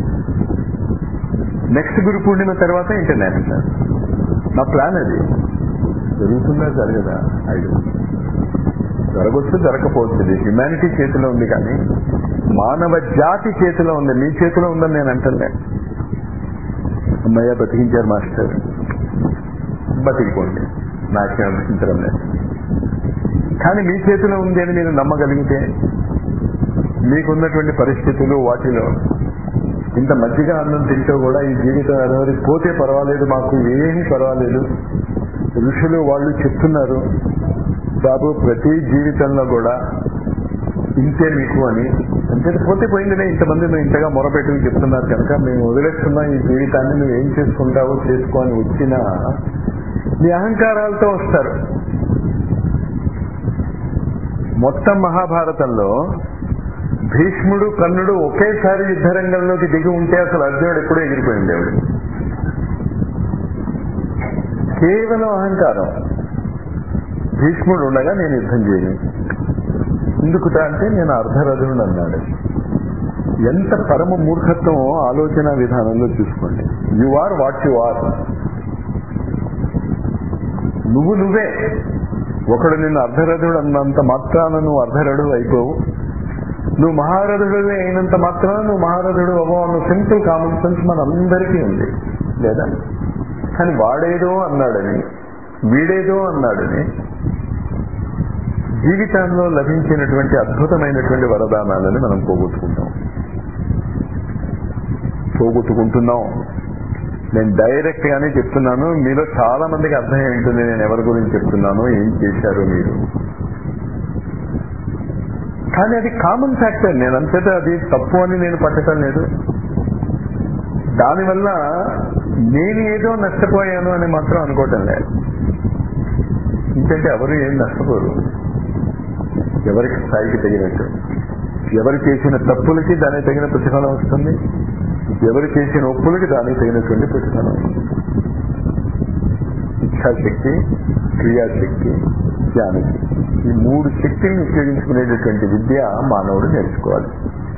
నెక్స్ట్ గురు పూర్ణిమ తర్వాత ఇంటర్నేషనల్ నా ప్లాన్ అది జరుగుతుందా జరగదా ఐదు జరగవచ్చు జరగకపోవచ్చు ఇది హ్యుమానిటీ చేతిలో ఉంది కానీ మానవ జాతి చేతిలో ఉంది మీ చేతిలో ఉందని నేను అంటలే అమ్మయ్య బతికించారు మాస్టర్ బతికిపోండి నాకేం అనిపించడం లేదు కానీ మీ చేతిలో ఉంది అని మీరు నమ్మగలిగితే మీకున్నటువంటి పరిస్థితులు వాటిలో ఇంత మధ్యగా అన్నం తింటూ కూడా ఈ జీవితం ఎవరి పోతే పర్వాలేదు మాకు ఏమీ పర్వాలేదు ఋషులు వాళ్ళు చెప్తున్నారు బాబు ప్రతి జీవితంలో కూడా ఇంతే మీకు అని అంతే పోతే పోయిందిలే ఇంతమంది నువ్వు ఇంతగా మొరపెట్టుకుని చెప్తున్నారు కనుక మేము వదిలేస్తున్నాం ఈ జీవితాన్ని నువ్వు ఏం చేసుకుంటావో చేసుకో అని వచ్చినా మీ అహంకారాలతో వస్తారు మొత్తం మహాభారతంలో భీష్ముడు కర్ణుడు ఒకేసారి యుద్ధరంగంలోకి దిగి ఉంటే అసలు అర్జునుడు ఎప్పుడూ ఎగిరిపోయి ఉండేవాడు కేవలం అహంకారం భీష్ముడు ఉండగా నేను యుద్ధం చేయను ఎందుకుట అంటే నేను అర్ధరథుడు అన్నాడు ఎంత పరమ మూర్ఖత్వం ఆలోచన విధానంలో చూసుకోండి you are what you are నువ్వు నువ్వే ఒకడు నిన్ను అర్ధరథుడు అన్నంత మాత్రాన నువ్వు అర్ధరథుడు అయిపోవు నువ్వు మహారథుడు అయినంత మాత్రాన నువ్వు మహారథుడు అవ్వవు అన్న సింపుల్ కామన్ సెన్స్ మన అందరికీ ఉంది లేదా కానీ వాడేదో అన్నాడని వీడేదో అన్నాడని జీవితంలో లభించినటువంటి అద్భుతమైనటువంటి వరదానాలని మనం పోగొట్టుకుంటాం పోగొట్టుకుంటున్నాం నేను డైరెక్ట్ గానే చెప్తున్నాను మీలో చాలా మందికి అర్థం ఏంటుంది నేను ఎవరి గురించి చెప్తున్నాను ఏం చేశారు మీరు కానీ అది కామన్ ఫ్యాక్టర్ నేను అంతటా అది తప్పు అని నేను పట్టడం లేదు దానివల్ల నేను ఏదో నష్టపోయాను అని మాత్రం అనుకోవటం లేదు ఎందుకంటే ఎవరు ఏం నష్టపోరు ఎవరికి స్థాయికి తగినట్టు ఎవరు చేసిన తప్పులకి దానికి తగిన ప్రతిఫలం వస్తుంది ఎవరు చేసిన ఒప్పులకి దానికి తగినటువంటి ప్రతిఫలం వస్తుంది ఇచ్ఛాశక్తి క్రియాశక్తి జ్ఞానశక్తి ఈ మూడు శక్తులను ఉపయోగించుకునేటటువంటి విద్య మానవుడు నేర్చుకోవాలి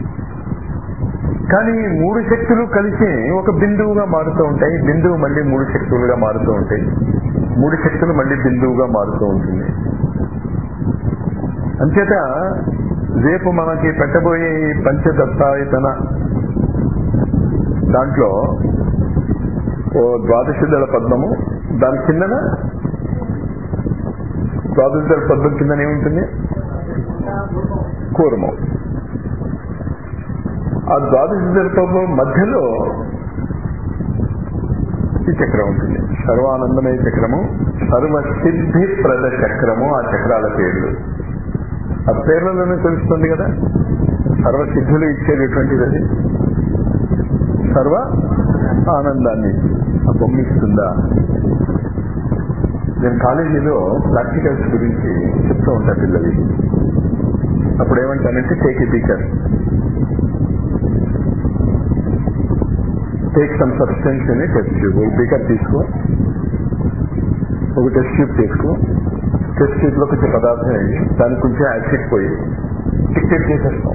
కానీ ఈ మూడు శక్తులు కలిసి ఒక బిందువుగా మారుతూ ఉంటాయి బిందువు మళ్ళీ మూడు శక్తులుగా మారుతూ ఉంటాయి మూడు శక్తులు మళ్ళీ బిందువుగా మారుతూ ఉంటుంది అంచేత రేపు మనకి పెట్టబోయే ఈ పంచదత్తాయతన దాంట్లో ఓ ద్వాదశ దళ పద్మము దాని కిందన ద్వాదశ దళ పద్మం కిందన ఏముంటుంది కూర్మం ఆ ద్వాదశ దళ పద్మం మధ్యలో ఈ చక్రం ఉంటుంది సర్వానందమయ చక్రము సర్వసిద్ధి ప్రద చక్రము ఆ చక్రాల పేర్లు ఆ పేర్లలోనే తెలుస్తుంది కదా సర్వసిద్ధులు ఇచ్చేటటువంటిది అది సర్వ ఆనందాన్ని ఆ బొమ్మ ఇస్తుందా నేను కాలేజీలో ప్రాక్టికల్స్ గురించి చెప్తూ ఉంటా పిల్లలకి అప్పుడు ఏమంటానంటే take a beaker take some substance అని టెస్ట్ ట్యూబ్ ఒక బీకర్ తీసుకో ఒక టెస్ట్ ట్యూబ్ తీసుకో టెస్ట్ ట్యూబ్ లో కొంచెం పదార్థం వేయండి దానికి కొంచెం యాసిడ్ పోయి డిక్టేట్ చేసేస్తాం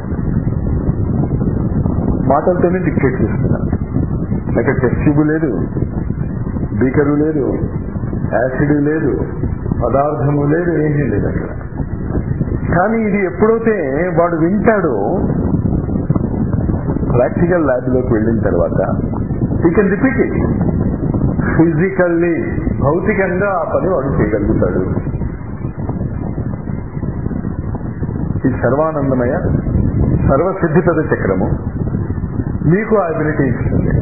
మాటలతోనే డిక్టేట్ చేస్తున్నాం అక్కడ టెస్ట్ ట్యూబ్ లేదు బీకరు లేదు యాసిడ్ లేదు పదార్థము లేదు ఏమీ లేదు అక్కడ కానీ ఇది ఎప్పుడైతే వాడు వింటాడో ప్రాక్టికల్ ల్యాబ్ లోకి వెళ్ళిన తర్వాత ఈ కెన్ రిపీట్ ఇట్ ఫిజికల్లీ భౌతికంగా ఆ పని వాడు చేయగలుగుతాడు ఈ సర్వానందమయ సర్వసిద్ధిపద చక్రము మీకు ఆ ఎబిలిటీ ఇస్తుంది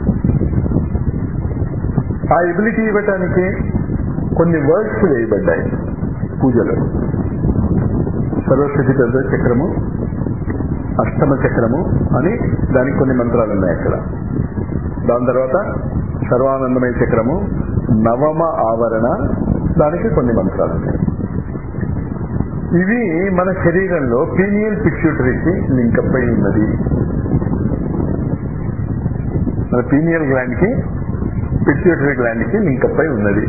ఆ ఎబిలిటీ ఇవ్వటానికి కొన్ని వర్డ్స్ వేయబడ్డాయి పూజలో సర్వసిద్ధిపద చక్రము అష్టమ చక్రము అని దానికి కొన్ని మంత్రాలు ఉన్నాయి అక్కడ దాని తర్వాత సర్వానందమయ చక్రము నవమ ఆవరణ దానికి కొన్ని మంత్రాలు ఉన్నాయి ఇవి మన శరీరంలో పీనియల్ పిట్యూటరీకి లింకప్ అయి ఉన్నది మన పీనియల్ గ్లాండ్ కి పిట్యూటరీ గ్లాండ్ కి లింకప్ అయి ఉన్నది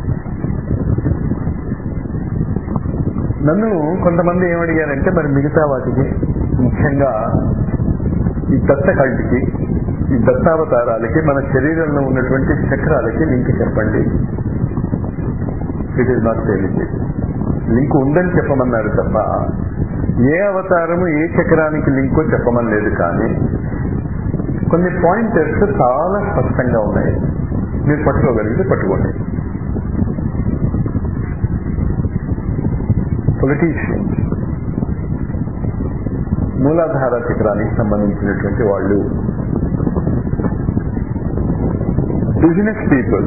నన్ను కొంతమంది ఏమడిగారంటే మరి మిగతా వాటికి ముఖ్యంగా ఈ దత్త కంటికి ఈ దత్తావతారాలకి మన శరీరంలో ఉన్నటువంటి చక్రాలకి లింక్ చెప్పండి ఇట్ ఈస్ నాట్ తేలింది లింక్ ఉందని చెప్పమన్నారు తప్ప ఏ అవతారము ఏ చక్రానికి లింకో చెప్పమని లేదు కానీ కొన్ని పాయింటర్స్ చాలా స్పష్టంగా ఉన్నాయి మీరు పట్టుకోగలిగితే పట్టుకోండి పొలిటీషియన్స్ మూలాధార చక్రానికి సంబంధించినటువంటి వాళ్ళు బిజినెస్ పీపుల్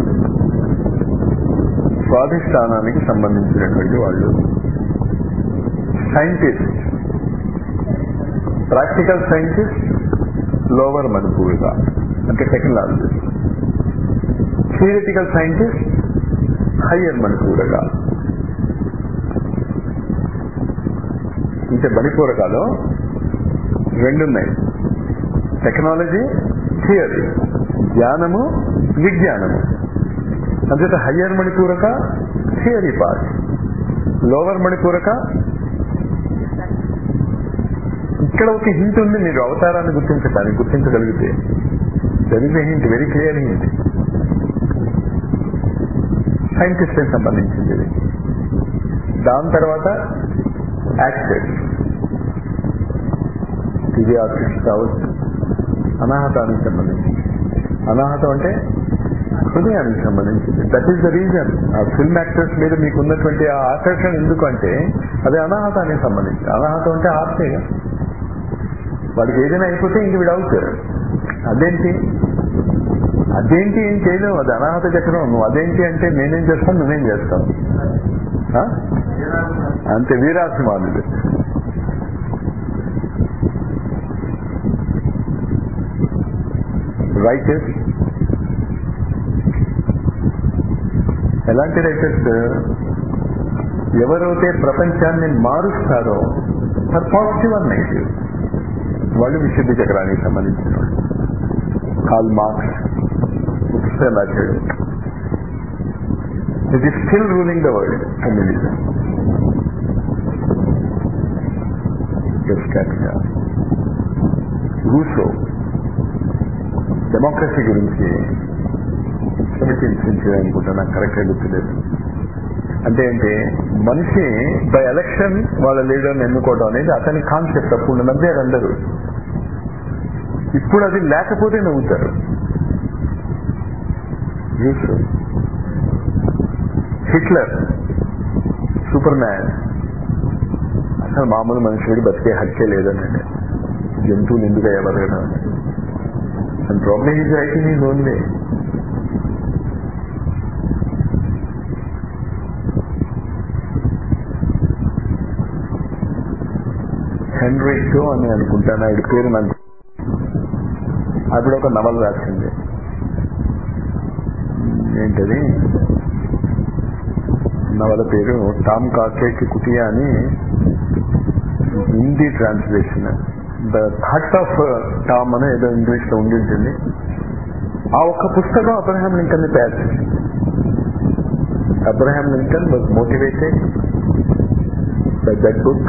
స్వాధిష్టానానికి సంబంధించినటువంటి వాళ్ళు సైంటిస్ట్ ప్రాక్టికల్ సైంటిస్ట్ లోవర్ మణిపూర్గా అంటే టెక్నాలజిస్ట్ థియరిటికల్ సైంటిస్ట్ హయ్యర్ మణిపూరగా అంటే మణిపూరకాలో రెండున్నాయి టెక్నాలజీ థియరీ జ్ఞానము విజ్ఞానము అంతేత హయ్యర్ మణిపూరక థియరీ పార్ట్ లోవర్ మణిపూరక ఇక్కడ ఒక హింట్ ఉంది మీరు అవతారాన్ని గుర్తించడానికి గుర్తించగలిగితే there is a hint very clear hint సైంటిస్ట్కి సంబంధించింది ఇది దాని తర్వాత యాక్టర్స్ టీవీ ఆర్టిస్ట్ కావచ్చు అనాహతానికి సంబంధించింది అనాహతం అంటే హృదయానికి సంబంధించింది దట్ ఈస్ ద రీజన్ ఆ ఫిల్మ్ యాక్టర్స్ మీద మీకు ఉన్నటువంటి ఆ ఆకర్షణ ఎందుకు అంటే అది అనాహతానికి సంబంధించి అనాహతం అంటే ఆర్తే వాడికి ఏదైనా అయిపోతే ఇంక వీడు అవుతారు అదేంటి అదేంటి ఏం చేయలేవు అది అనాహత చక్రం నువ్వు అదేంటి అంటే నేనేం చేస్తాను నువ్వేం చేస్తావు ఆ? అంతే వీరాభిమానులు రైటర్స్ ఎలాంటి రైటర్స్ ఎవరైతే ప్రపంచాన్ని మారుస్తారో ఫర్ పాజిటివ్ అండ్ నెగిటివ్ వాళ్ళు విశుద్ధ చక్రానికి సంబంధించిన వాళ్ళు కాల్ మార్క్స్ పుస్తకం రాశాడు it is still ruling the world communism Rousseau democracy గురించి సెవెంటీన్ సెంచురీ అనుకుంటా నాకు కరెక్ట్గా గుర్తులేదు అంటే ఏంటి మనిషి బై ఎలక్షన్ వాళ్ళ లీడర్ని ఎన్నుకోవడం అనేది అతని కాన్సెప్ట్ అప్పుడు నవ్వారు అందరూ ఇప్పుడు అది లేకపోతే నవ్వుతారు రూసో హిట్లర్ సూపర్ మ్యాన్ అసలు మామూలు మనుషుడికి బతికే హక్కే లేదనండి జంతువులు ఎందుకు అయ్యా బతకడం and problem is writing is only Henrik అని అనుకుంటాను ఆవిడ పేరు నాకు ఆవిడ ఒక నవల రాసింది ఏంటది నవల పేరు టామ్ కాకేకి కుటియా అని Hindi translation the thought of Tom అని ఏదో ఇంగ్లీష్ లో ఉండి ఉంటుంది ఆ ఒక్క పుస్తకం అబ్రహాం లింకన్ ని తయారు చేసింది Abraham Lincoln was motivated by that book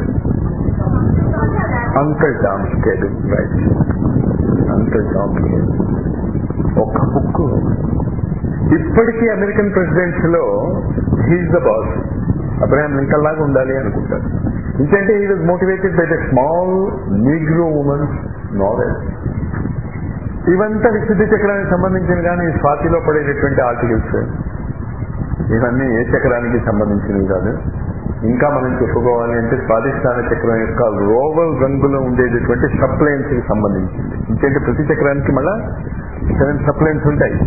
Uncle Tom స్కేడ్ రైట్ అంకల్ టామ్ స్కేడ్ ఒక్క బుక్ ఇప్పటికీ అమెరికన్ ప్రెసిడెంట్స్ లో he is the boss Abraham Lincoln లాగా ఉండాలి అనుకుంటారు ఎందుకంటే he was motivated by the small Negro woman novel ఇవంతా విశుద్ధ చక్రానికి సంబంధించిన కానీ స్వాతిలో పడేటటువంటి ఆర్టికల్స్ ఇవన్నీ ఏ చక్రానికి సంబంధించినవి కాదు ఇంకా మనం చెప్పుకోవాలి అంటే స్వాధిష్టాన చక్రం యొక్క రోవల్ రంగులో ఉండేటటువంటి సప్లైన్స్ కి సంబంధించింది ఎందుకంటే ప్రతి చక్రానికి మళ్ళా సెవెన్ సప్లైన్స్ ఉంటాయి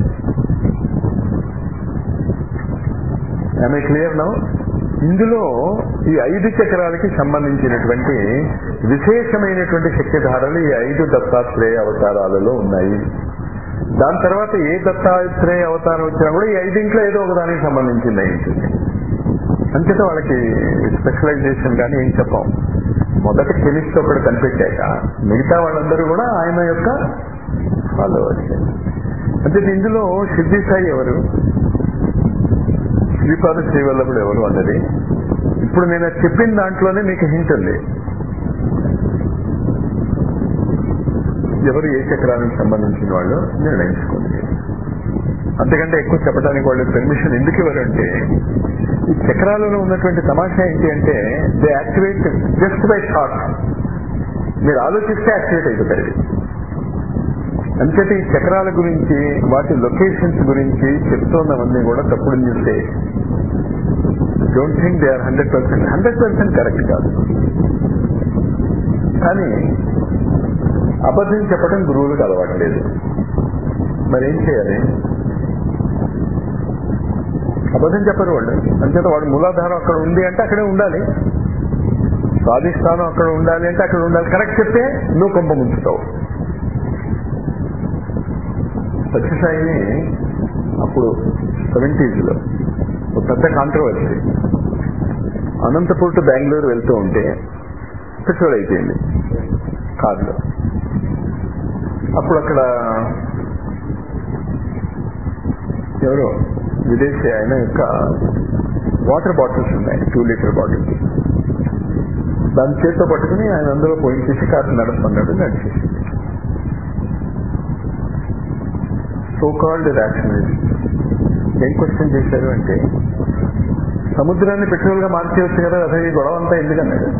ఐ క్లియర్ నౌ ఇందులో ఈ ఐదు చక్రాలకి సంబంధించినటువంటి విశేషమైనటువంటి శక్తిధారలు ఈ ఐదు దత్తాత్రేయ అవతారాలలో ఉన్నాయి దాని తర్వాత ఏ దత్తాత్రేయ అవతారం వచ్చినా కూడా ఈ ఐదింట్లో ఏదో ఒక దానికి సంబంధించింది అయి ఉంటుంది అంతేత వాళ్ళకి స్పెషలైజేషన్ కానీ ఏం చెప్పాం మొదట కెమిస్ట్ ఒకటి కనిపెట్టాక మిగతా వాళ్ళందరూ కూడా ఆయన యొక్క ఫాలోవర్స్ అంటే ఇందులో సిద్ధి సాయి ఎవరు శ్రీపాద శ్రీవల్లభుడు ఎవరు అన్నది ఇప్పుడు నేను చెప్పిన దాంట్లోనే మీకు హింట్ ఉంది ఎవరు ఏ చక్రానికి సంబంధించిన వాళ్ళు నిర్ణయించుకోండి అంతకంటే ఎక్కువ చెప్పడానికి వాళ్ళు పెర్మిషన్ ఎందుకు ఇవ్వరంటే ఈ చక్రాలలో ఉన్నటువంటి తమాషా ఏంటి అంటే they activate just by thought మీరు ఆలోచిస్తే యాక్టివేట్ అయిపోతారు ఇది అంచేత ఈ చక్రాల గురించి వాటి లొకేషన్స్ గురించి చెప్తున్నవన్నీ కూడా తప్పుడు న్యూసే don't think they are hundred percent hundred percent correct కాదు కానీ అబద్ధం చెప్పడం గురువులకు అలవాట్లేదు మరి ఏం చేయాలి అబద్ధం చెప్పరు వాళ్ళు అంచేత వాడు మూలాధారం అక్కడ ఉంది అంటే అక్కడే ఉండాలి స్వాధిష్టానం అక్కడ ఉండాలి అంటే అక్కడ ఉండాలి కరెక్ట్ చెప్తే నువ్వు కొంప ముంచుతావు సత్యసాయిని అప్పుడు సెవెంటీస్ లో ఒక పెద్ద కాంట్రవర్సీ అనంతపూర్ టు బెంగళూరు వెళ్తూ ఉంటే పెట్రోల్ అయిపోయింది కార్లో అప్పుడు అక్కడ ఎవరో విదేశీ ఆయన యొక్క వాటర్ బాటిల్స్ ఉన్నాయి టూ లీటర్ బాటిల్స్ దాని చేత్తో పట్టుకుని ఆయన అందులో పోయించేసి కాస్త నడుస్తున్నాడు నడిచేసి సో కాల్డ్ ర్యాషనలిస్ట్ ఏం క్వశ్చన్ చేశారు అంటే సముద్రాన్ని పెట్రోల్ గా మార్చేయచ్చు కదా అసలు ఈ గొడవ అంతా ఎందుకన్నాడు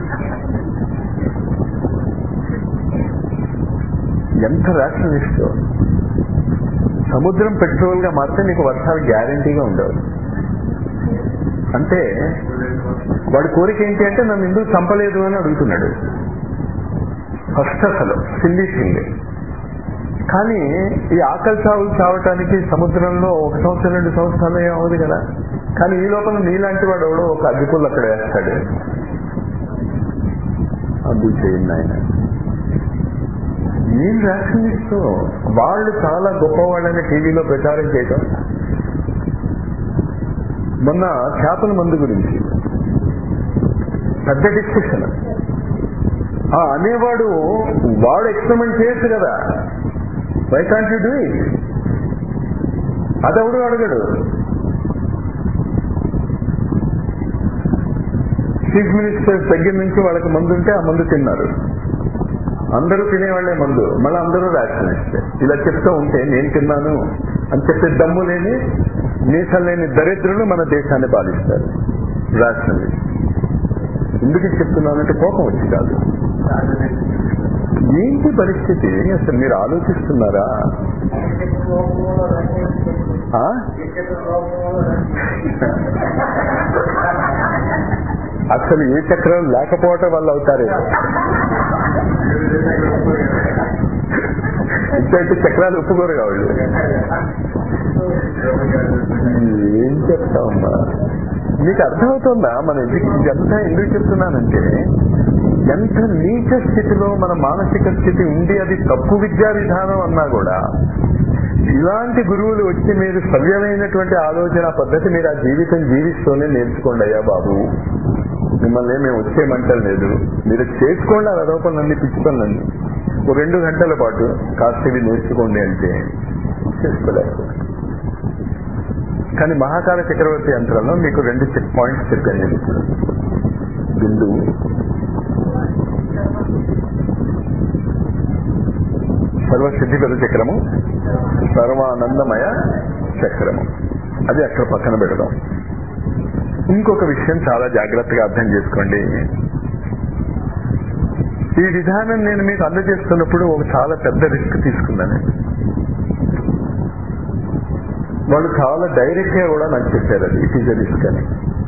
ఎంత ర్యాషనలిస్ట్ సముద్రం పెట్రోల్ గా మారితే నీకు వర్షాలు గ్యారంటీగా ఉండవు అంటే వాడి కోరిక ఏంటి అంటే నన్ను ఎందుకు చంపలేదు అని అడుగుతున్నాడు ఫస్ట్ అసలు సిల్లీ థింగ్ కానీ ఈ ఆకలి చావులు చావటానికి సముద్రంలో ఒక సంవత్సరం రెండు సంవత్సరాలు ఏమవుదు కదా కానీ ఈ లోపల నీలాంటి వాడు ఎవడో ఒక అగ్గిపుల్లు అక్కడ వేస్తాడు అది చేయండి ఆయన ఏం రాసిస్తూ వాళ్ళు చాలా గొప్పవాళ్ళని టీవీలో ప్రచారం చేయటం మొన్న చేపల మందు గురించి పెద్ద డిస్కషన్ ఆ అనేవాడు వాడు ఎక్స్పెరిమెంట్ చేయొచ్చు కదా why can't you do it అదెవడు అడగడు చీఫ్ మినిస్టర్ దగ్గర నుంచి వాళ్ళకి మందు ఉంటే ఆ మందు తిన్నారు అందరూ తినేవాళ్లే మందు మళ్ళీ అందరూ రాక్షనిస్తే ఇలా చెప్తూ ఉంటే నేను తిన్నాను అని చెప్పే దమ్ము లేని నీసం లేని దరిద్రులు మన దేశాన్ని పాలిస్తారు రాక్షనిస్ట్ ఎందుకు చెప్తున్నానంటే కోపం వచ్చి కాదు ఏంటి పరిస్థితి అసలు మీరు ఆలోచిస్తున్నారా ఆ? అసలు ఏ చక్రం లేకపోవటం వల్ల అవుతారేమో ఇట్లాంటి చక్రాలు ఒప్పుకోరు కావాలి ఏం చెప్తామమ్మా మీకు అర్థమవుతుందా మన ఎందుకు ఇదంతా ఎందుకు చెప్తున్నానంటే ఎంత నీచ స్థితిలో మన మానసిక స్థితి ఉండి అది తప్పు విద్యా విధానం అన్నా కూడా ఇలాంటి గురువులు వచ్చి మీరు సవ్యమైనటువంటి ఆలోచన పద్ధతి మీరు ఆ జీవితం జీవిస్తూనే నేర్చుకోండి అయ్యా బాబు మిమ్మల్ని మేము వచ్చేయమంటం లేదు మీరు చేసుకోండి ఆ రూపంలన్నీ పిచ్చుకోండి ఓ రెండు గంటల పాటు కాస్త ఇవి నేర్చుకోండి అంటే చేసుకోలేకపోతే కానీ మహాకాల చక్రవర్తి యంత్రంలో మీకు రెండు చెక్ పాయింట్స్ చెప్పాను నేను ఇప్పుడు బిందువు సర్వసిద్ధిగత చక్రము సర్వానందమయ చక్రము అది అక్కడ పక్కన పెడదాం ఇంకొక విషయం చాలా జాగ్రత్తగా అర్థం చేసుకోండి ఈ విధానం నేను మీకు అందజేస్తున్నప్పుడు ఒక చాలా పెద్ద రిస్క్ తీసుకున్నాను వాళ్ళు చాలా డైరెక్ట్ గా కూడా నాకు చెప్పారు అది ఇట్ ఈజ్ రిస్క్ అని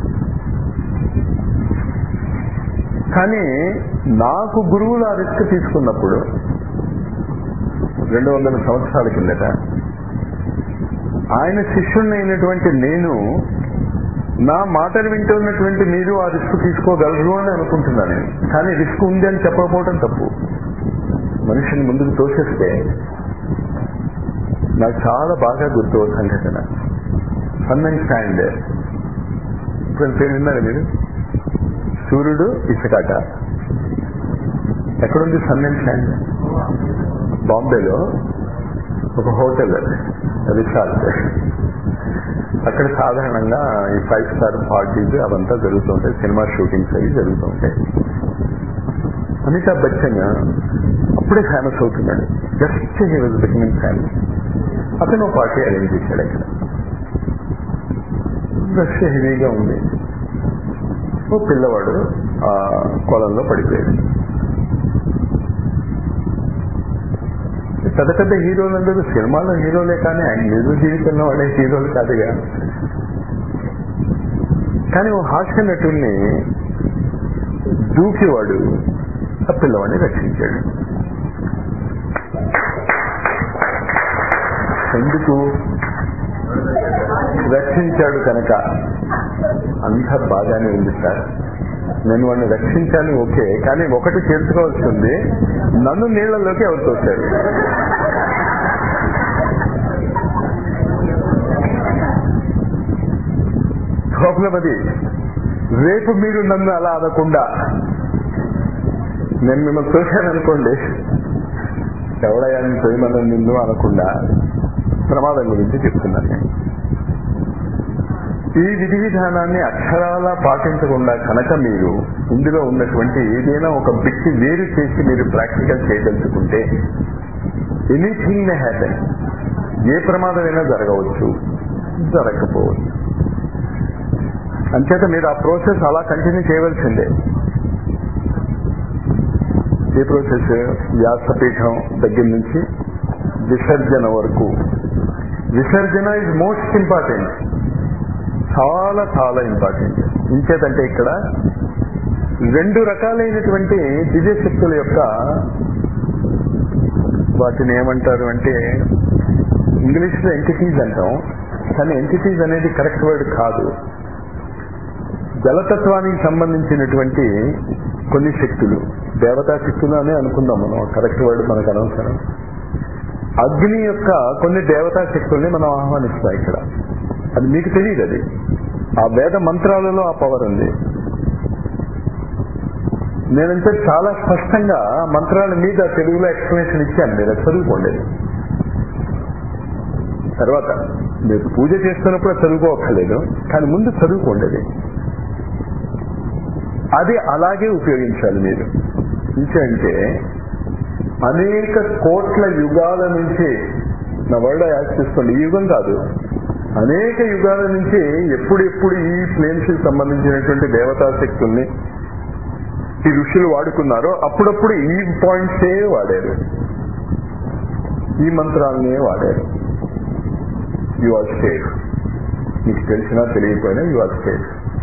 కానీ నాకు గురువులు ఆ రిస్క్ తీసుకున్నప్పుడు రెండు వందల సంవత్సరాల కిందట ఆయన శిష్యుణ్ణి అయినటువంటి నేను నా మాటలు వింటున్నటువంటి మీరు ఆ రిస్క్ తీసుకోగలరు అని అనుకుంటున్నాను నేను. కానీ రిస్క్ ఉంది అని చెప్పకపోవడం తప్పు మనిషిని ముందుకు తోసేస్తే నాకు చాలా బాగా గుర్తు ఓ సంఘటన సన్ అండ్ స్టాండ్ ఇప్పుడు పేరు విన్నారా మీరు సూర్యుడు ఇసుకాట ఎక్కడుంది సన్ అండ్ స్టాండ్ బాంబేలో ఒక హోటల్ రిసార్ట్ అక్కడ సాధారణంగా ఈ ఫైవ్ స్టార్ పార్టీస్ అవంతా జరుగుతుంటాయి సినిమా షూటింగ్స్ అవి జరుగుతుంటాయి అమితాబ్ బచ్చన్ అప్పుడే ఫేమస్ అవుతున్నాడు just he was becoming famous అతను ఒక పార్టీ అరేంజ్ చేశాడు అక్కడ రష్ హెవీగా ఉంది ఓ పిల్లవాడు ఆ కొలంలో పడిపోయాడు పెద్ద పెద్ద హీరోలందరూ సినిమాలో హీరోలే కానీ ఆయన నిజ జీవితంలో వాళ్ళే హీరోలు కాదుగా కానీ ఓ హాస్య నటుల్ని దూకివాడు ఆ పిల్లవాడిని రక్షించాడు ఎందుకు రక్షించాడు కనుక అంత బాగానే ఉంది సార్ నేను వాడిని రక్షించాను ఓకే కానీ ఒకటి తెలుసుకోవాల్సి ఉంది నన్ను నీళ్లలోకి ఎవరు తోచారు ప్రాబ్లం అది రేపు మీరు నన్ను అలా అనకుండా నేను మిమ్మల్ని తోశాననుకోండి ఎవడయ్యా తొయ్యమన్న నిన్ను అనకుండా ప్రమాదం గురించి చెప్తున్నాను నేను ఈ విధి విధానాన్ని అక్షరాల పాటించకుండా కనుక మీరు ఇందులో ఉన్నటువంటి ఏదైనా ఒక బిట్టి వేరు చేసి మీరు ప్రాక్టికల్ చేయదలుచుకుంటే ఎనీథింగ్ మే హ్యాపెన్ ఏ ప్రమాదమైనా జరగవచ్చు జరగకపోవచ్చు అంచేత మీరు ఆ ప్రాసెస్ అలా కంటిన్యూ చేయవలసిందే ఏ ప్రాసెస్ వ్యాసపీఠం దగ్గర నుంచి విసర్జన వరకు విసర్జన ఇస్ మోస్ట్ ఇంపార్టెంట్ చాలా చాలా ఇంపార్టెంట్ ఇంకేదంటే ఇక్కడ రెండు రకాలైనటువంటి దివ్యశక్తుల యొక్క వాటిని ఏమంటారు అంటే ఇంగ్లీష్లో ఎంటిటీస్ అంటాం కానీ ఎంటిటీస్ అనేది కరెక్ట్ వర్డ్ కాదు జలతత్వానికి సంబంధించినటువంటి కొన్ని శక్తులు దేవతా శక్తులు అని అనుకుందాం మనం కరెక్ట్ వర్డ్ మనకు అనవసరం అగ్ని యొక్క కొన్ని దేవతా శక్తుల్ని మనం ఆహ్వానిస్తాం ఇక్కడ అది మీకు తెలియదు అది ఆ వేద మంత్రాలలో ఆ పవర్ ఉంది నేనంటే చాలా స్పష్టంగా మంత్రాల మీద తెలుగులో ఎక్స్ప్లెనేషన్ ఇచ్చాను మీరు అది చదువుకోండి తర్వాత మీరు పూజ చేస్తున్నప్పుడు అది చదువుకోవక్కర్లేదు కానీ ముందు చదువుకోండి అది అది అలాగే ఉపయోగించాలి మీరు ఇంకంటే అనేక కోట్ల యుగాల నుంచి నా వర్డ్ యాక్సిస్తుంది ఈ యుగం కాదు అనేక యుగాల నుంచి ఎప్పుడెప్పుడు ఈ ప్లేన్స్ కి సంబంధించినటువంటి దేవతా శక్తుల్ని ఈ ఋషులు వాడుకున్నారో అప్పుడప్పుడు ఈ పాయింట్సే వాడారు ఈ మంత్రాలనే వాడారు యు ఆర్ సేఫ్ మీకు తెలిసినా తెలియకపోయినా యు ఆర్ సేఫ్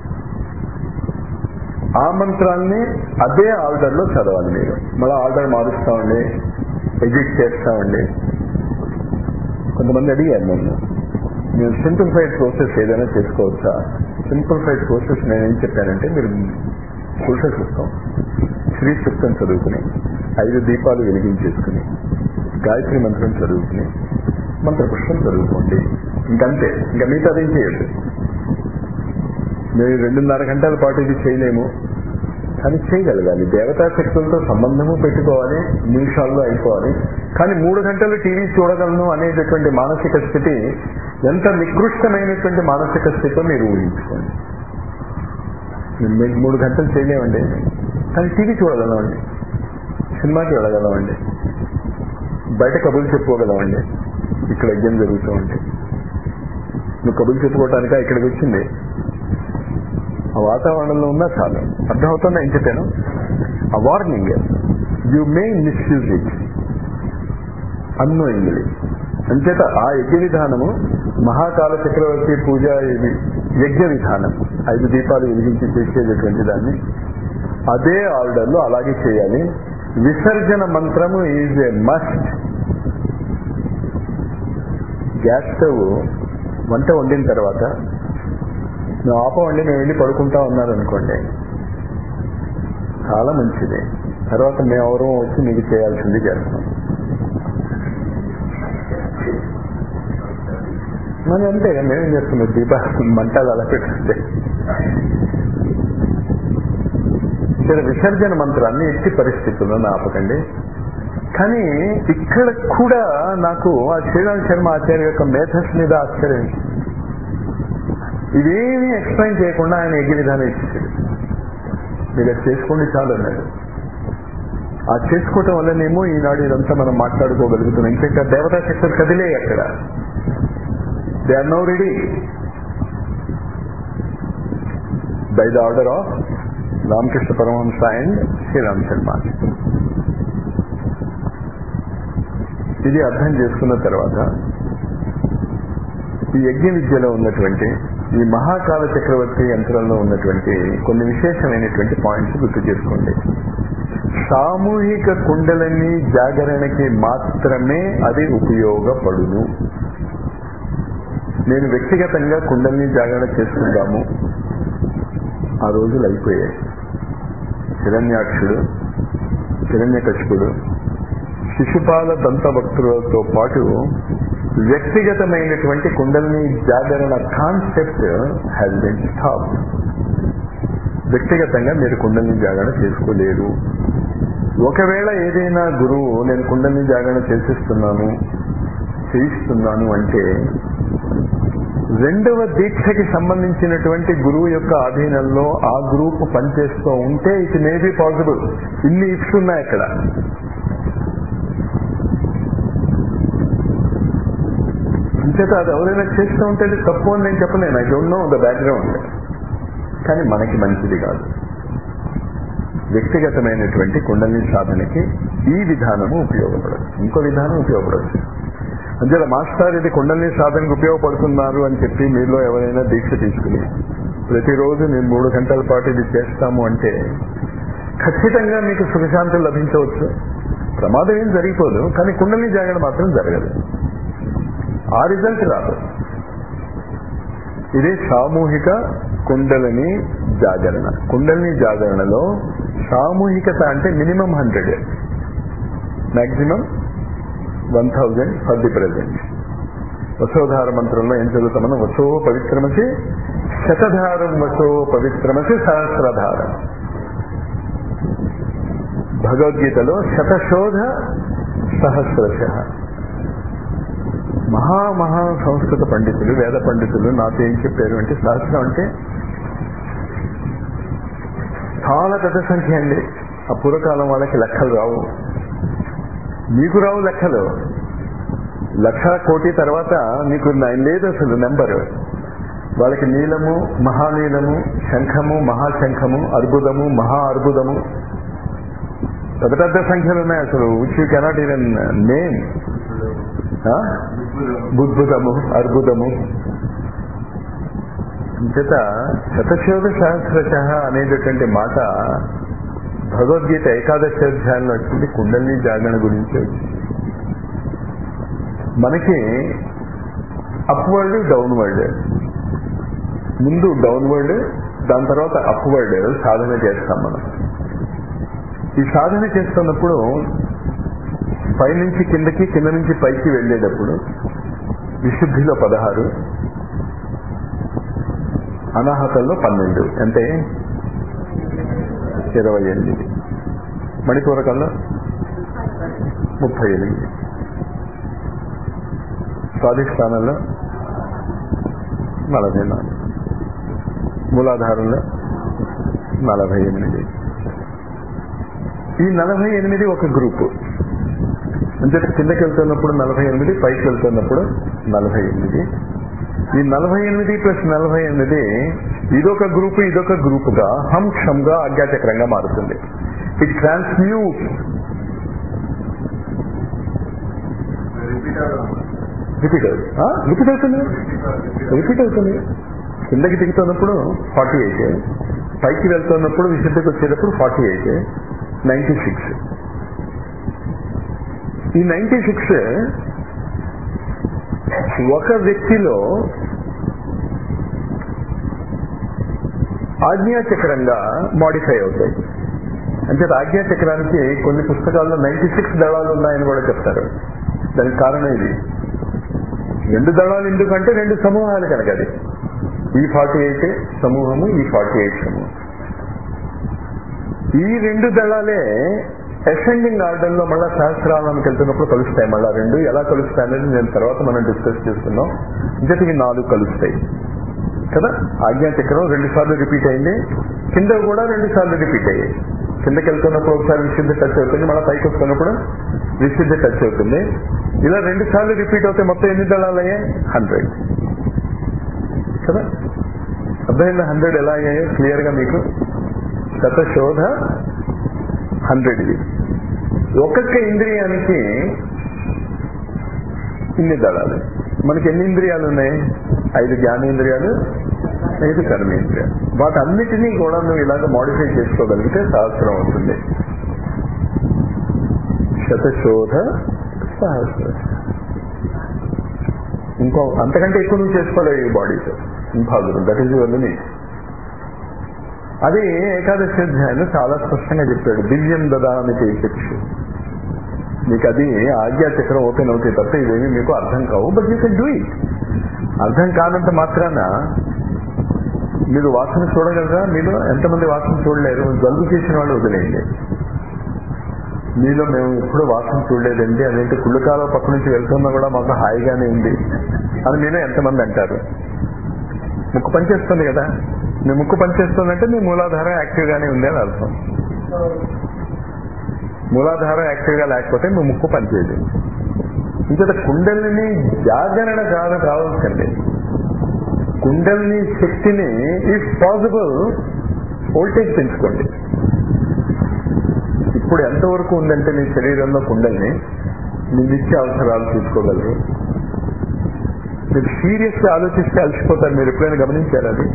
ఆ మంత్రాన్ని అదే ఆర్డర్లో చదవాలి మీరు మళ్ళీ ఆర్డర్ మారుస్తామండి ఎడిట్ చేస్తామండి కొంతమంది అడిగారు నన్ను మీరు సింప్లిఫైడ్ ప్రాసెస్ ఏదైనా చేసుకోవచ్చా సింప్లిఫైడ్ ప్రాసెస్ నేనేం చెప్పానంటే మీరు పురుష సూక్తం శ్రీ సూక్తం చదువుకుని ఐదు దీపాలు వెలిగించేసుకుని గాయత్రి మంత్రం చదువుకుని మంత్రపుష్పం చదువుకోండి ఇంకంతే ఇంకా మిగతా అదేం చేయొద్దు మేము రెండున్నర గంటల పాటు ఇది చేయలేము కానీ చేయగలగాలి దేవతా శక్తులతో సంబంధము పెట్టుకోవాలి నిమిషాల్లో అయిపోవాలి కానీ మూడు గంటలు టీవీ చూడగలను అనేటటువంటి మానసిక స్థితి ఎంత నికృష్టమైనటువంటి మానసిక స్థితితో మీరు ఊహించుకోండి మేము మూడు గంటలు చేయలేమండి కానీ టీవీ చూడగలమండి సినిమాకి వెళ్ళగలమండి బయట కబుర్లు చెప్పుకోగలమండి ఇక్కడ యజ్ఞం జరుగుతూ ఉంటే నువ్వు కబుర్లు చెప్పుకోవటానికా ఇక్కడికి వచ్చింది ఆ వాతావరణంలో ఉన్నా చాలు అర్థమవుతుందా ఏం చెప్పాను ఆ warning you may misuse it annoyingly అంచేత ఆ యజ్ఞ విధానము మహాకాల చక్రవర్తి పూజ ఇది యజ్ఞ విధానం ఐదు దీపాలు వెలిగించి చేసేటటువంటి దాన్ని అదే ఆర్డర్లో అలాగే చేయాలి విసర్జన మంత్రము is a must gas stove వంట వండిన తర్వాత మేము ఆపవండి మేము వెళ్ళి పడుకుంటా ఉన్నారనుకోండి చాలా మంచిది తర్వాత మేము ఎవరో వచ్చి మీకు చేయాల్సింది చేస్తాం మరి అంతే మేమేం చేస్తున్నాం దీప మంటలు అలా పెట్టుకుంటే ఇక్కడ విసర్జన మంత్రాన్ని ఎట్టి పరిస్థితుల్లో ఆపకండి కానీ ఇక్కడ కూడా నాకు ఆ శ్రీరామ్ శర్మ ఆచార్య యొక్క మేధస్ మీద ఆశ్చర్యం ఇవేమీ ఎక్స్ప్లెయిన్ చేయకుండా ఆయన యజ్ఞ విధానం ఇచ్చేసాడు మీరు అది చేసుకోండి చాలు అన్నాడు ఆ చేసుకోవటం వల్లనేమో ఈనాడు ఇదంతా మనం మాట్లాడుకోగలుగుతున్నాం ఇంకా దేవతా శక్తులు కదిలే అక్కడ they are no ready by the order of Ramakrishna Paramahamsa and Shriram Sharma ఇది అర్థం చేసుకున్న తర్వాత ఈ యజ్ఞ విద్యలో ఉన్నటువంటి ఈ మహాకాల చక్రవర్తి యంత్రంలో ఉన్నటువంటి కొన్ని విశేషమైనటువంటి పాయింట్స్ గుర్తు చేసుకోండి సామూహిక కుండలని జాగరణకి మాత్రమే అది ఉపయోగపడును నేను వ్యక్తిగతంగా కుండల్ని జాగరణ చేసుకుందాము ఆ రోజులు అయిపోయాయి హిరణ్యాక్షుడు హిరణ్యకశిపుడు శిశుపాల దంతభక్తులతో పాటు వ్యక్తిగతమైనటువంటి కుండలిని జాగరణ కాన్సెప్ట్ హ్యాస్ బిన్ స్టాప్ వ్యక్తిగతంగా మీరు కుండలిని జాగరణ చేసుకోలేరు ఒకవేళ ఏదైనా గురువు నేను కుండలిని జాగరణ చేసిస్తున్నాను చేయిస్తున్నాను అంటే రెండవ దీక్షకి సంబంధించినటువంటి గురువు యొక్క ఆధీనంలో ఆ గ్రూప్ పనిచేస్తూ ఉంటే ఇట్ మే బి పాసిబుల్ ఇన్ని ఇఫ్స్ ఉన్నాయి అక్కడ అంచేత అది ఎవరైనా చేస్తూ ఉంటే అది తప్పు అని నేను చెప్పలేను I don't know the background కానీ మనకి మంచిది కాదు వ్యక్తిగతమైనటువంటి కుండలి సాధనకి ఈ విధానము ఉపయోగపడదు ఇంకో విధానం ఉపయోగపడదు అంచేత మాస్టర్ ఇది కుండలి సాధనకు ఉపయోగపడుతున్నారు అని చెప్పి మీలో ఎవరైనా దీక్ష తీసుకుని ప్రతిరోజు నేను మూడు గంటల పాటు ఇది చేస్తాము అంటే ఖచ్చితంగా మీకు సుఖశాంతి లభించవచ్చు ప్రమాదం ఏం జరిగిపోదు కానీ కుండలి జాగరణ మాత్రం జరగదు ఆ రిజల్ట్ రాదు ఇది సామూహిక కుండలిని జాగరణ కుండలిని జాగరణలో సామూహికత అంటే minimum hundred maximum one thousand for the present వసోధార మంత్రంలో ఏం చదువుతామన్నా వసో పవిత్రమసి శతధారం వసో పవిత్రమసి సహస్రధారం భగవద్గీతలో శతశోధ సహస్రశ మహా మహా సంస్కృత పండితులు వేద పండితులు నాతో ఏం చెప్పారు అంటే సహస్రం అంటే చాలా పెద్ద సంఖ్య అండి ఆ పూర్వకాలం వాళ్ళకి లెక్కలు రావు మీకు రావు లెక్కలు లక్ష కోటి తర్వాత మీకు నైన్ లేదు అసలు నెంబర్ వాళ్ళకి నీలము మహానీలము శంఖము మహాశంఖము అర్బుదము మహా అర్బుదము పెద్ద పెద్ద సంఖ్యలు ఉన్నాయి అసలు which you cannot even name బుద్భుతము అర్బుదము అంచేత శతశోధ సహస్రశ అనేటటువంటి మాట భగవద్గీత ఏకాదశి అధ్యాయంలో వచ్చింది కుండలిని జాగరణ గురించి వచ్చింది మనకి అప్వర్డ్ డౌన్వర్డ్ ముందు డౌన్వర్డ్ దాని తర్వాత అప్వర్డ్ సాధన చేస్తాం మనం ఈ సాధన చేస్తున్నప్పుడు పైనుంచి కిందకి కింద నుంచి పైకి వెళ్ళేటప్పుడు విశుద్ధిలో పదహారు అనాహతంలో పన్నెండు అంటే ఇరవై ఎనిమిది మణిపూరకంలో ముప్పై ఎనిమిది స్వాధిష్టానంలో నలభై నాలుగు మూలాధారంలో నలభై ఎనిమిది ఈ నలభై ఎనిమిది ఒక గ్రూపు అంటే కిందకి వెళ్తున్నప్పుడు నలభై ఎనిమిది పైకి వెళ్తున్నప్పుడు నలభై ఎనిమిది ఈ నలభై ఎనిమిది ప్లస్ నలభై ఎనిమిది ఇదొక గ్రూపు ఇదొక గ్రూపుగా హంక్షంగా అజ్ఞాచక్రంగా మారుతుంది ఇట్ ట్రాన్స్మ్యూట్ రిపీట్ రిపీట్ అవుతుంది రిపీట్ అవుతుంది కిందకి దిగుతున్నప్పుడు ఫార్టీ ఎయిట్ పైకి వెళ్తున్నప్పుడు విశుద్ధికి వచ్చేటప్పుడు ఫార్టీ ఎయిట్ నైన్టీ సిక్స్ ఈ నైన్టీ సిక్స్ ఒక వ్యక్తిలో ఆజ్ఞాచక్రంగా మాడిఫై అవుతాయి అంటే ఆజ్ఞాచక్రానికి కొన్ని పుస్తకాల్లో నైన్టీ సిక్స్ దళాలు ఉన్నాయని కూడా చెప్తారు దానికి కారణం ఇది రెండు దళాలు ఎందుకంటే రెండు సమూహాలు కనుక అది ఈ ఫార్టీ ఎయిట్ సమూహము ఈ ఫార్టీ ఎయిట్ సమూహం ఈ రెండు దళాలే అసెండింగ్ ఆర్డర్ లో మళ్ళా సహస్రాలకు వెళ్తున్నప్పుడు కలుస్తాయి మళ్ళా రెండు ఎలా కలుస్తాయి అనేది నేను తర్వాత మనం డిస్కస్ చేస్తున్నాం ఇంకటికి నాలుగు కలుస్తాయి కదా ఆజ్ఞాచక్రం రెండు సార్లు రిపీట్ అయింది కింద కూడా రెండు సార్లు రిపీట్ అయ్యాయి కిందకి వెళ్తున్నప్పుడు ఒకసారి విశుద్ధి టచ్ అవుతుంది మళ్ళీ పైకి వస్తున్నప్పుడు విశుద్ధి టచ్ అవుతుంది ఇలా రెండు సార్లు రిపీట్ అవుతే మొత్తం ఎన్ని దళాలు అయ్యాయి హండ్రెడ్ కదా అర్థమైంది హండ్రెడ్ ఎలా అయ్యాయో క్లియర్ గా మీకు శతశోధ హండ్రెడ్ ఇది ఒక్కొక్క ఇంద్రియానికి ఇన్ని దళాలు మనకి ఎన్ని ఇంద్రియాలు ఉన్నాయి ఐదు జ్ఞానేంద్రియాలు ఐదు కర్మేంద్రియాలు వాటన్నిటినీ కూడా నువ్వు ఇలాగ మాడిఫై చేసుకోగలిగితే సహస్రం అవుతుంది శతశోధ సహస్ర ఇంకో అంతకంటే ఎక్కువ నువ్వు చేసుకోలేవు ఈ బాడీతో impossible that is your limit అది ఏకాదశి అధ్యాయంలో చాలా స్పష్టంగా చెప్పాడు దివ్యం దదామి చక్షు మీకు అది ఆజ్ఞాచక్రం ఓపెన్ అవుతాయి తప్ప ఇవేమి మీకు అర్థం కావు but you can do it అర్థం కానంత మాత్రాన మీరు వాసన చూడగలరా మీలో ఎంతమంది వాసన చూడలేరు జలుబు చేసిన వాళ్ళు వదిలేయండి మీలో మేము ఎప్పుడు వాసన చూడలేదండి అదేంటి కుళ్ళకాల పక్క నుంచి వెళ్తున్నా కూడా మాకు హాయిగానే ఉంది అని మీలో ఎంతమంది అంటారు ముక్కు పనిచేస్తుంది కదా మీ ముక్కు పనిచేస్తుందంటే మీ మూలాధారం యాక్టివ్ గానే ఉంది అని అర్థం మూలాధారం యాక్టివ్ గా లేకపోతే మీ ముక్కు పనిచేయదు ఇంకత కుండలిని జాగరణ కాదు కావాల్సింది కుండలిని శక్తిని ఇఫ్ పాసిబుల్ వోల్టేజ్ పెంచుకోండి ఇప్పుడు ఎంతవరకు ఉందంటే మీ శరీరంలో కుండల్ని మీ నిత్య అవసరాలు తీసుకోగలరు మీరు సీరియస్ గా ఆలోచిస్తే అలసిపోతారు మీరు ఎప్పుడైనా గమనించారు అది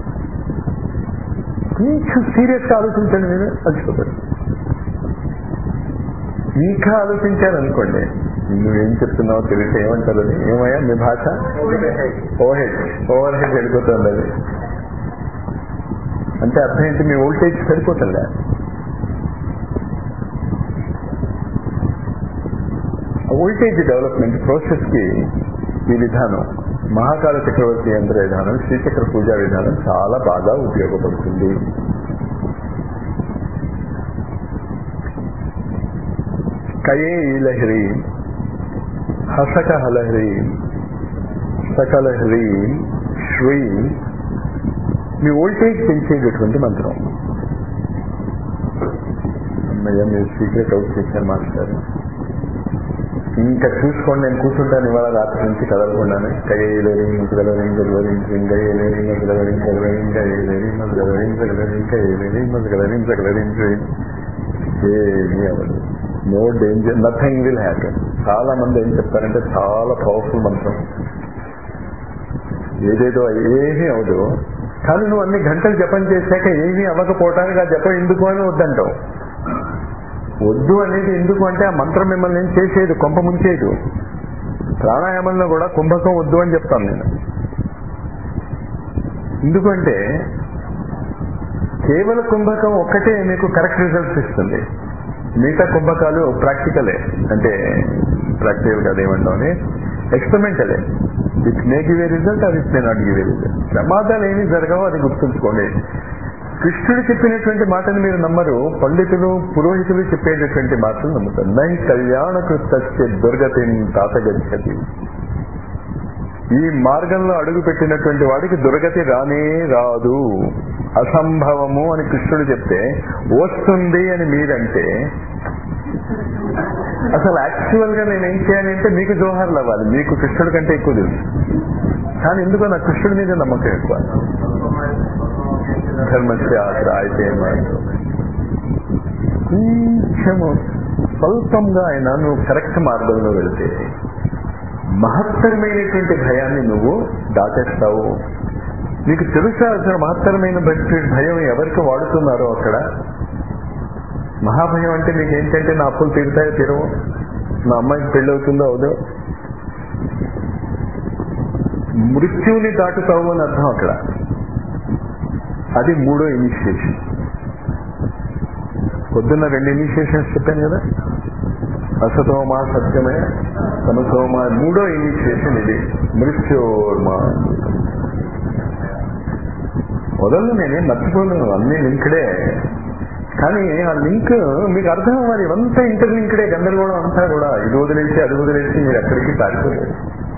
కొంచెం సీరియస్ గా ఆలోచించండి మీరు అలసిపోతారు ఇంకా ఆలోచించారనుకోండి నువ్వేం చెప్తున్నావో తెలిసి ఏమంటారు అది ఏమయ్యా మీ భాష ఓవర్ హెడ్ ఓవర్ హెడ్ వెళ్ళిపోతుంది అది అంటే అర్థం ఏంటి మీ వోల్టేజ్ సరిపోతుందా వోల్టేజ్ డెవలప్మెంట్ ప్రాసెస్ కి ఈ విధానం మహాకాల చక్రవర్తి యంత్ర విధానం శ్రీచక్ర పూజా విధానం చాలా బాగా ఉపయోగపడుతుంది కయే లహరి హసక హలహరి సకలహరి శ్రీ మీ వోల్టేజ్ పెంచేటటువంటి మంత్రం అమ్మయ్య మీరు సీక్రెట్ అవుట్ చేశారు మాస్టర్ ఇంకా చూసుకోండి నేను కూర్చుంటాను ఇవాళ రాత్రి నుంచి కదలకుండానే కయ్యలేరి ముసగలరి గలవరి గయ్యలేరి మసగలరి గలవరి కయ్యలేరి మసగలరి సగలరి కయ్యలేరి మసగలరి సగలరి ఏమీ అవ్వదు no danger nothing will happen చాలా మంది ఏం చెప్తారంటే చాలా పవర్ఫుల్ మంత్రం ఏదేదో ఏమీ అవదు కానీ నువ్వు అన్ని గంటలు జపం చేశాక ఏమీ అవ్వకపోవటానికి ఆ జపం ఎందుకు అని వద్దంటావు వద్దు అనేది ఎందుకు అంటే ఆ మంత్రం మిమ్మల్ని ఏం చేసేది కొంప ముంచేది ప్రాణాయామంలో కూడా కుంభకం వద్దు అని చెప్తాను నేను ఎందుకంటే కేవల కుంభకం ఒక్కటే మీకు కరెక్ట్ రిజల్ట్స్ ఇస్తుంది మిగతా కుంభకాలు ప్రాక్టికలే అంటే ప్రాక్టికల్ కాదు ఏమంటామని ఎక్స్పెరిమెంటలే it may give a result అది it may not give a result ప్రమాదాలు ఏమి జరగవో అది గుర్తుంచుకోండి కృష్ణుడు చెప్పినటువంటి మాటను మీరు నమ్మరు పండితులు పురోహితులు చెప్పేటటువంటి మాటలు నమ్ముతారు నై కళ్యాణ కృత్య దుర్గతిని తాతగచ్చతి ఈ మార్గంలో అడుగు పెట్టినటువంటి వాడికి దుర్గతి రానే రాదు అసంభవము అని కృష్ణుడు చెప్తే వస్తుంది అని మీరంటే అసలు యాక్చువల్ గా నేను ఏం చేయాలి అంటే మీకు జోహార్లు అవ్వాలి మీకు కృష్ణుడి కంటే ఎక్కువ తెలుసు కానీ ఎందుకో నా కృష్ణుడి మీద నమ్మకం ఎక్కువ ధర్మశాస్త్ర అయితే కొంచెము స్వల్పంగా అయినా నువ్వు కరెక్ట్ మార్గంలో వెళ్తే మహత్తరమైనటువంటి భయాన్ని నువ్వు దాటేస్తావు నీకు తెలుసా అసలు మహత్తరమైన భయం ఎవరికి వాడుతున్నారో అక్కడ మహాభయం అంటే మీకు ఏంటంటే నా అప్పులు తీరుతాయో తీరవు నా అమ్మాయికి పెళ్ళి అవుతుందో అవుదో మృత్యువుని దాటుతావు అని అర్థం అక్కడ అది మూడో ఇనిషియేషన్ పొద్దున్న రెండు ఇనిషియేషన్స్ చెప్పాను కదా అసతోమా సత్యమే సమసోమా మూడో ఇనిషియేషన్ ఇది మృత్యోర్మా మొదలు నేనేం మర్చిపోను అన్ని లింక్డే కానీ ఆ లింక్ మీకు అర్థం అవ్వాలి ఇవంతా ఇంటర్ లింక్డే గందరగోళం అంతా కూడా ఇది వదిలేసి అది వదిలేసి మీరు ఎక్కడికి పారిపోలేదు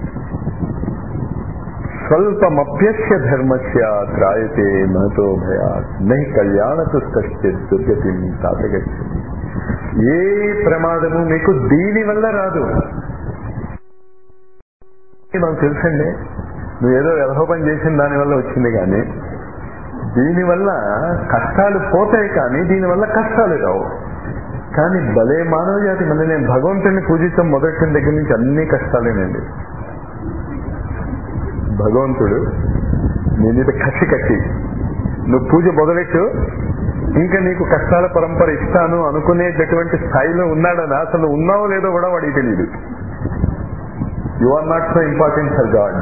స్వల్పమప్యస్య ధర్మస్య త్రాయతే మహతో భయాత్ నై కళ్యాణకు దుర్గతి తాతగచ్చి ఏ ప్రమాదము మీకు దీని వల్ల రాదు నాకు తెలుసండి నువ్వు ఏదో వ్యవహోపం చేసిన దాని వల్ల వచ్చింది కానీ దీనివల్ల కష్టాలు పోతాయి కానీ దీనివల్ల కష్టాలు రావు కానీ భలే మానవ జాతి మళ్ళీ నేను భగవంతుడిని పూజించడం మొదటి దగ్గర నుంచి అన్ని కష్టాలేనండి భగవంతుడు నీ మీద కసి కట్టి నువ్వు పూజ మొదలెట్టు ఇంకా నీకు కష్టాల పరంపర ఇస్తాను అనుకునేటటువంటి స్థాయిలో ఉన్నాడని అసలు ఉన్నావో లేదో కూడా వాడికి తెలియదు you are not so important for God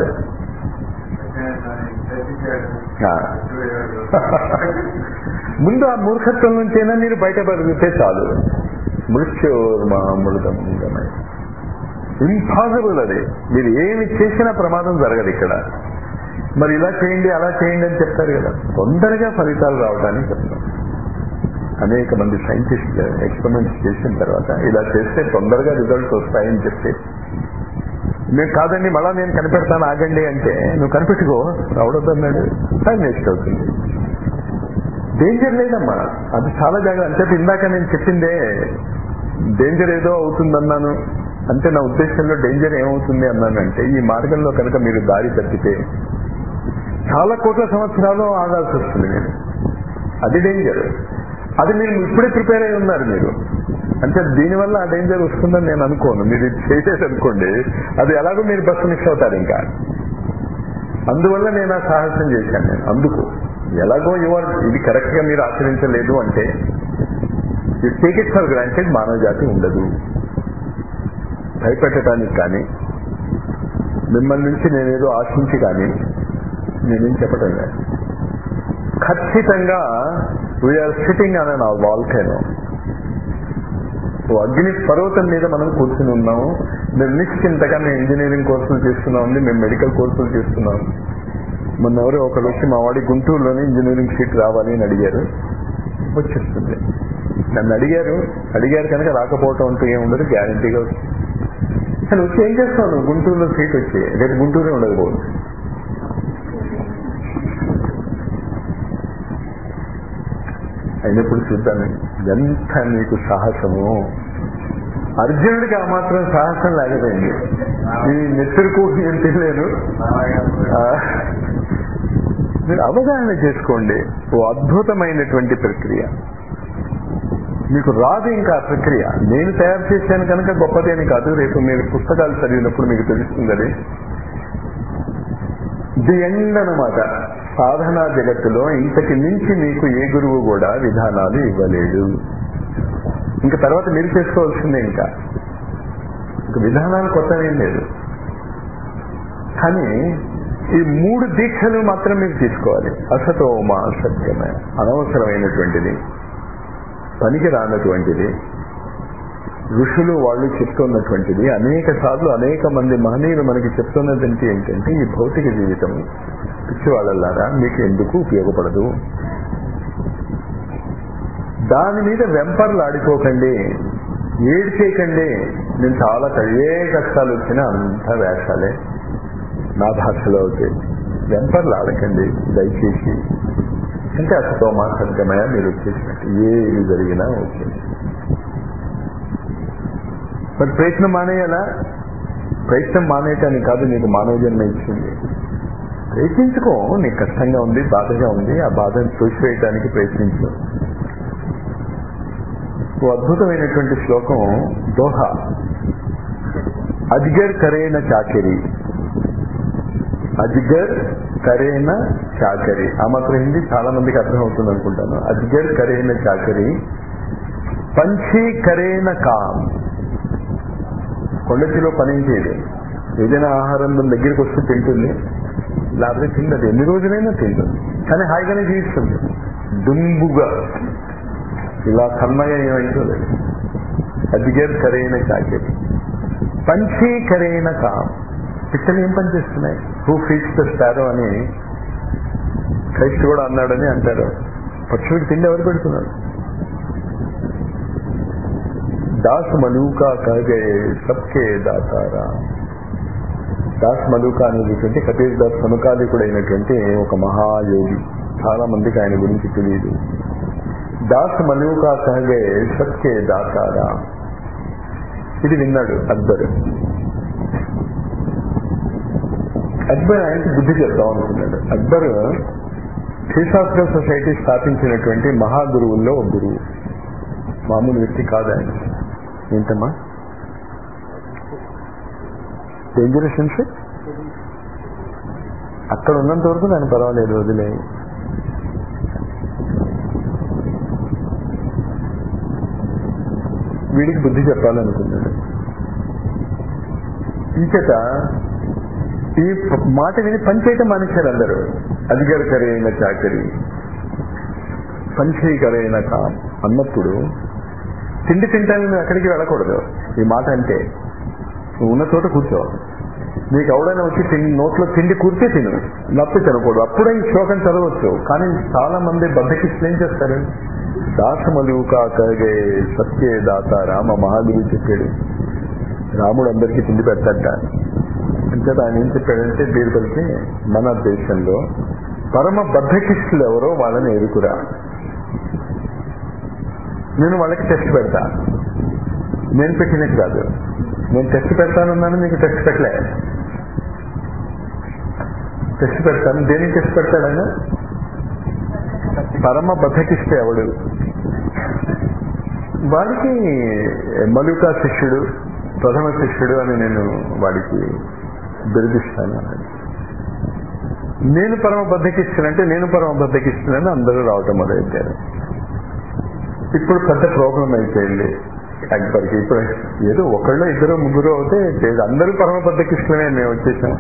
ముందు ఆ మూర్ఖత్వం నుంచైనా మీరు బయటపడితే చాలు మృత్యోర్మామృతమై ఇంపాసిబుల్ అది మీరు ఏమి చేసినా ప్రమాదం జరగదు ఇక్కడ మరి ఇలా చేయండి అలా చేయండి అని చెప్తారు కదా తొందరగా ఫలితాలు రావడానికి చెప్తాం అనేక మంది సైంటిస్టులు ఎక్స్పెరిమెంట్స్ చేసిన తర్వాత ఇలా చేస్తే తొందరగా రిజల్ట్స్ వస్తాయని చెప్తే నేను కాదండి మళ్ళా నేను కనిపెడతాను ఆగండి అంటే నువ్వు కనిపెట్టుకో రావడొద్దన్నాడు టైం వేస్ట్ అవుతుంది డేంజర్ లేదమ్మా అది చాలా జాగ్రత్త అంటే ఇందాక నేను చెప్పిందే డేంజర్ ఏదో అవుతుందన్నాను అంటే నా ఉద్దేశంలో డేంజర్ ఏమవుతుంది అన్నానంటే ఈ మార్గంలో కనుక మీరు దారి తప్పితే చాలా కోట్ల సంవత్సరాలు ఆగాల్సి వస్తుంది నేను అది డేంజర్ అది మీరు ఇప్పుడే ప్రిపేర్ అయి ఉన్నారు మీరు అంటే దీనివల్ల ఆ డేంజర్ వస్తుందని నేను అనుకోను మీరు ఇది చేయలేదు అనుకోండి అది ఎలాగో మీరు బస్సు మిస్ అవుతారు ఇంకా అందువల్ల నేను ఆ సాహసం చేశాను నేను అందుకు ఎలాగో యువర్ ఇది కరెక్ట్ గా మీరు ఆచరించలేదు అంటే you take it for granted మానవ జాతి ఉండదు భయపెట్టడానికి కానీ మిమ్మల్ని నుంచి నేనేదో ఆశించి కానీ నేనేం చెప్పటం లేదు ఖచ్చితంగా వీఆర్ సిట్టింగ్ అనే నా వాల్కైనో ఓ అగ్ని పర్వతం మీద మనం కూర్చుని ఉన్నాము మేము నిశ్చింతగా మేము ఇంజనీరింగ్ కోర్సులు చేస్తున్నాం మేము మెడికల్ కోర్సులు చేస్తున్నాం మొన్న ఎవరో ఒకరు వచ్చి మా వాడి గుంటూరులోనే ఇంజనీరింగ్ సీట్ రావాలి అని అడిగారు వచ్చేస్తుంది నన్ను అడిగారు అడిగారు కనుక రాకపోవటం అంటూ ఏముండదు గ్యారంటీగా వస్తుంది అసలు వచ్చి ఏం చేస్తావు నువ్వు గుంటూరులో సీట్ వచ్చి రేపు గుంటూరే ఉండకపోవచ్చు అయినప్పుడు చూద్దామండి ఎంత నీకు సాహసము అర్జునుడికి ఆ మాత్రం సాహసం లేకపోయింది ఈ నెత్తురుకు ఏం తెలియలేదు ఆ, మీరు అవగాహన చేసుకోండి ఓ అద్భుతమైనటువంటి ప్రక్రియ మీకు రాదు ఇంకా ఆ ప్రక్రియ నేను తయారు చేశాను కనుక గొప్పది అని కాదు రేపు మీరు పుస్తకాలు చదివినప్పుడు మీకు తెలుస్తుంది అది ది ఎండ్ అనమాట సాధనా జగత్తులో ఇంతకి మించి మీకు ఏ గురువు కూడా విధానాలు ఇవ్వలేడు ఇంకా తర్వాత మీరు చేసుకోవాల్సిందే ఇంకా ఇంకా విధానాలు కొత్తవేం లేదు కానీ ఈ మూడు దీక్షలు మాత్రం మీరు తీసుకోవాలి అసతోమ సత్యమే అనవసరమైనటువంటిది పనికి రానటువంటిది ఋషులు వాళ్ళు చెప్తున్నటువంటిది అనేక సార్లు అనేక మంది మహనీయులు మనకి చెప్తున్నదంటే ఏంటంటే ఈ భౌతిక జీవితం పిచ్చివాళ్ళలారా మీకు ఎందుకు ఉపయోగపడదు దాని మీద వెంపర్లు ఆడుకోకండి ఏడు చేయకండి నేను చాలా ఏ కష్టాలు వచ్చినా అంత వేషాలే నా భాషలో అవుతాయి వెంపర్లు ఆడకండి దయచేసి అంటే అసతో మా సత్యమయ మీరు వచ్చేసినట్టు ఏది జరిగినా ఓకే మరి ప్రయత్నం మానేయాలా ప్రయత్నం మానేయటానికి కాదు నీకు మానవ జన్మ ఇచ్చింది ప్రయత్నించుకో నీకు కష్టంగా ఉంది బాధగా ఉంది ఆ బాధను తోసివేయటానికి ప్రయత్నించు ఓ అద్భుతమైనటువంటి శ్లోకం దోహ అజ్గర్ కరేన చాకరి అజ్గర్ కరేన చాకరి ఆ మాత్రం హిందీ చాలా మందికి అర్థం అవుతుంది అనుకుంటాను అజ్గర్ కరేన చాకరి పంచీ కరేన కామ్ కొండచిలో పని చేయదు ఏదైనా ఆహారం మన దగ్గరికి వస్తే తింటుంది లేకపోతే తిండదు ఎన్ని రోజులైనా తింటుంది కానీ హాయిగానే జీవిస్తుంది దుంబుగా ఇలా కన్మయ ఏమైందో అదిగర్ కరైన చాకరి పంచీ కరైన కామ్ పిచ్చలు ఏం పని చేస్తున్నాయి హూ ఫీట్స్ ద స్టారో అని క్రైస్తు కూడా అన్నాడని అంటారు పక్షుడికి తిండి ఎవరు పెడుతున్నాడు దాస్ మలూకా కహగే సబ్కే దాతారా దాస్ మలూకా అనేటువంటి కపీర్ దాస్ సమకాలికుడైనటువంటి ఒక మహాయోగి చాలా మందికి ఆయన గురించి తెలియదు దాస్ మలూకా కహగే సబ్కే దాతారా ఇది విన్నాడు అక్బర్ అక్బర్ ఆయనకి బుద్ధి చెప్తాం అనుకున్నాడు అక్బర్ థియోసాఫికల్ సొసైటీ స్థాపించినటువంటి మహాగురువుల్లో ఒక గురువు మామూలు వ్యక్తి కాదు ఆయన ఏంటమ్మా డేంజరస్ ఇన్ఫెక్ట్ అక్కడ ఉన్నంత వరకు దాని పర్వాలేదు వదిలే వీడికి బుద్ధి చెప్పాలనుకున్నాడు ఇంచేత ఈ మాట విని పనిచేయటం మానేశారు అందరూ అధికారకరైన చాకరి పంచీకరైన కామ్ అన్నప్పుడు తిండి తింటానికి నువ్వు ఎక్కడికి వెళ్ళకూడదు ఈ మాట అంటే నువ్వు ఉన్న చోట కూర్చో నీకు ఎవడైనా వచ్చి తిండి నోట్లో తిండి కూర్చే తిను నప్పి తినకూడదు అప్పుడే ఈ శ్లోకం చదవచ్చు కానీ చాలా మంది బద్దకిస్తులు ఏం చేస్తారు దాసమలు కాకగే సత్యే దాత రామ మహాగురు చెప్పాడు రాముడు అందరికీ తిండి పెడతాడ అంచేత ఆయన ఏం చెప్పాడంటే బీర్బల్కి మన దేశంలో పరమ బద్ధకిష్టులు ఎవరో వాళ్ళని ఎదుకురా నేను వాళ్ళకి టెస్ట్ పెడతా నేను పెట్టినట్టు కాదు నేను టెస్ట్ పెడతానన్నాను మీకు టెస్ట్ పెట్టలే టెస్ట్ పెడతాను దేనికి టెస్ట్ పెడతాడు ఆయన పరమ బద్ధకిష్ట ఎవడు వాడికి మలుకా శిష్యుడు ప్రథమ శిష్యుడు అని నేను వాడికి బిరుదిస్తాను అన్నాడు నేను పరమ బద్దకిస్తున్నానంటే నేను పరమ బద్దకిస్తున్నానని అందరూ రావటం మొదలెట్టారు ఇప్పుడు పెద్ద ప్రాబ్లం అయిపోయింది అక్బర్కి ఇప్పుడు ఏదో ఒకళ్ళు ఇద్దరు ముగ్గురు అవుతే చేయదు. అందరూ పరమ బద్దకిస్తున్నానే మేము వచ్చేసాం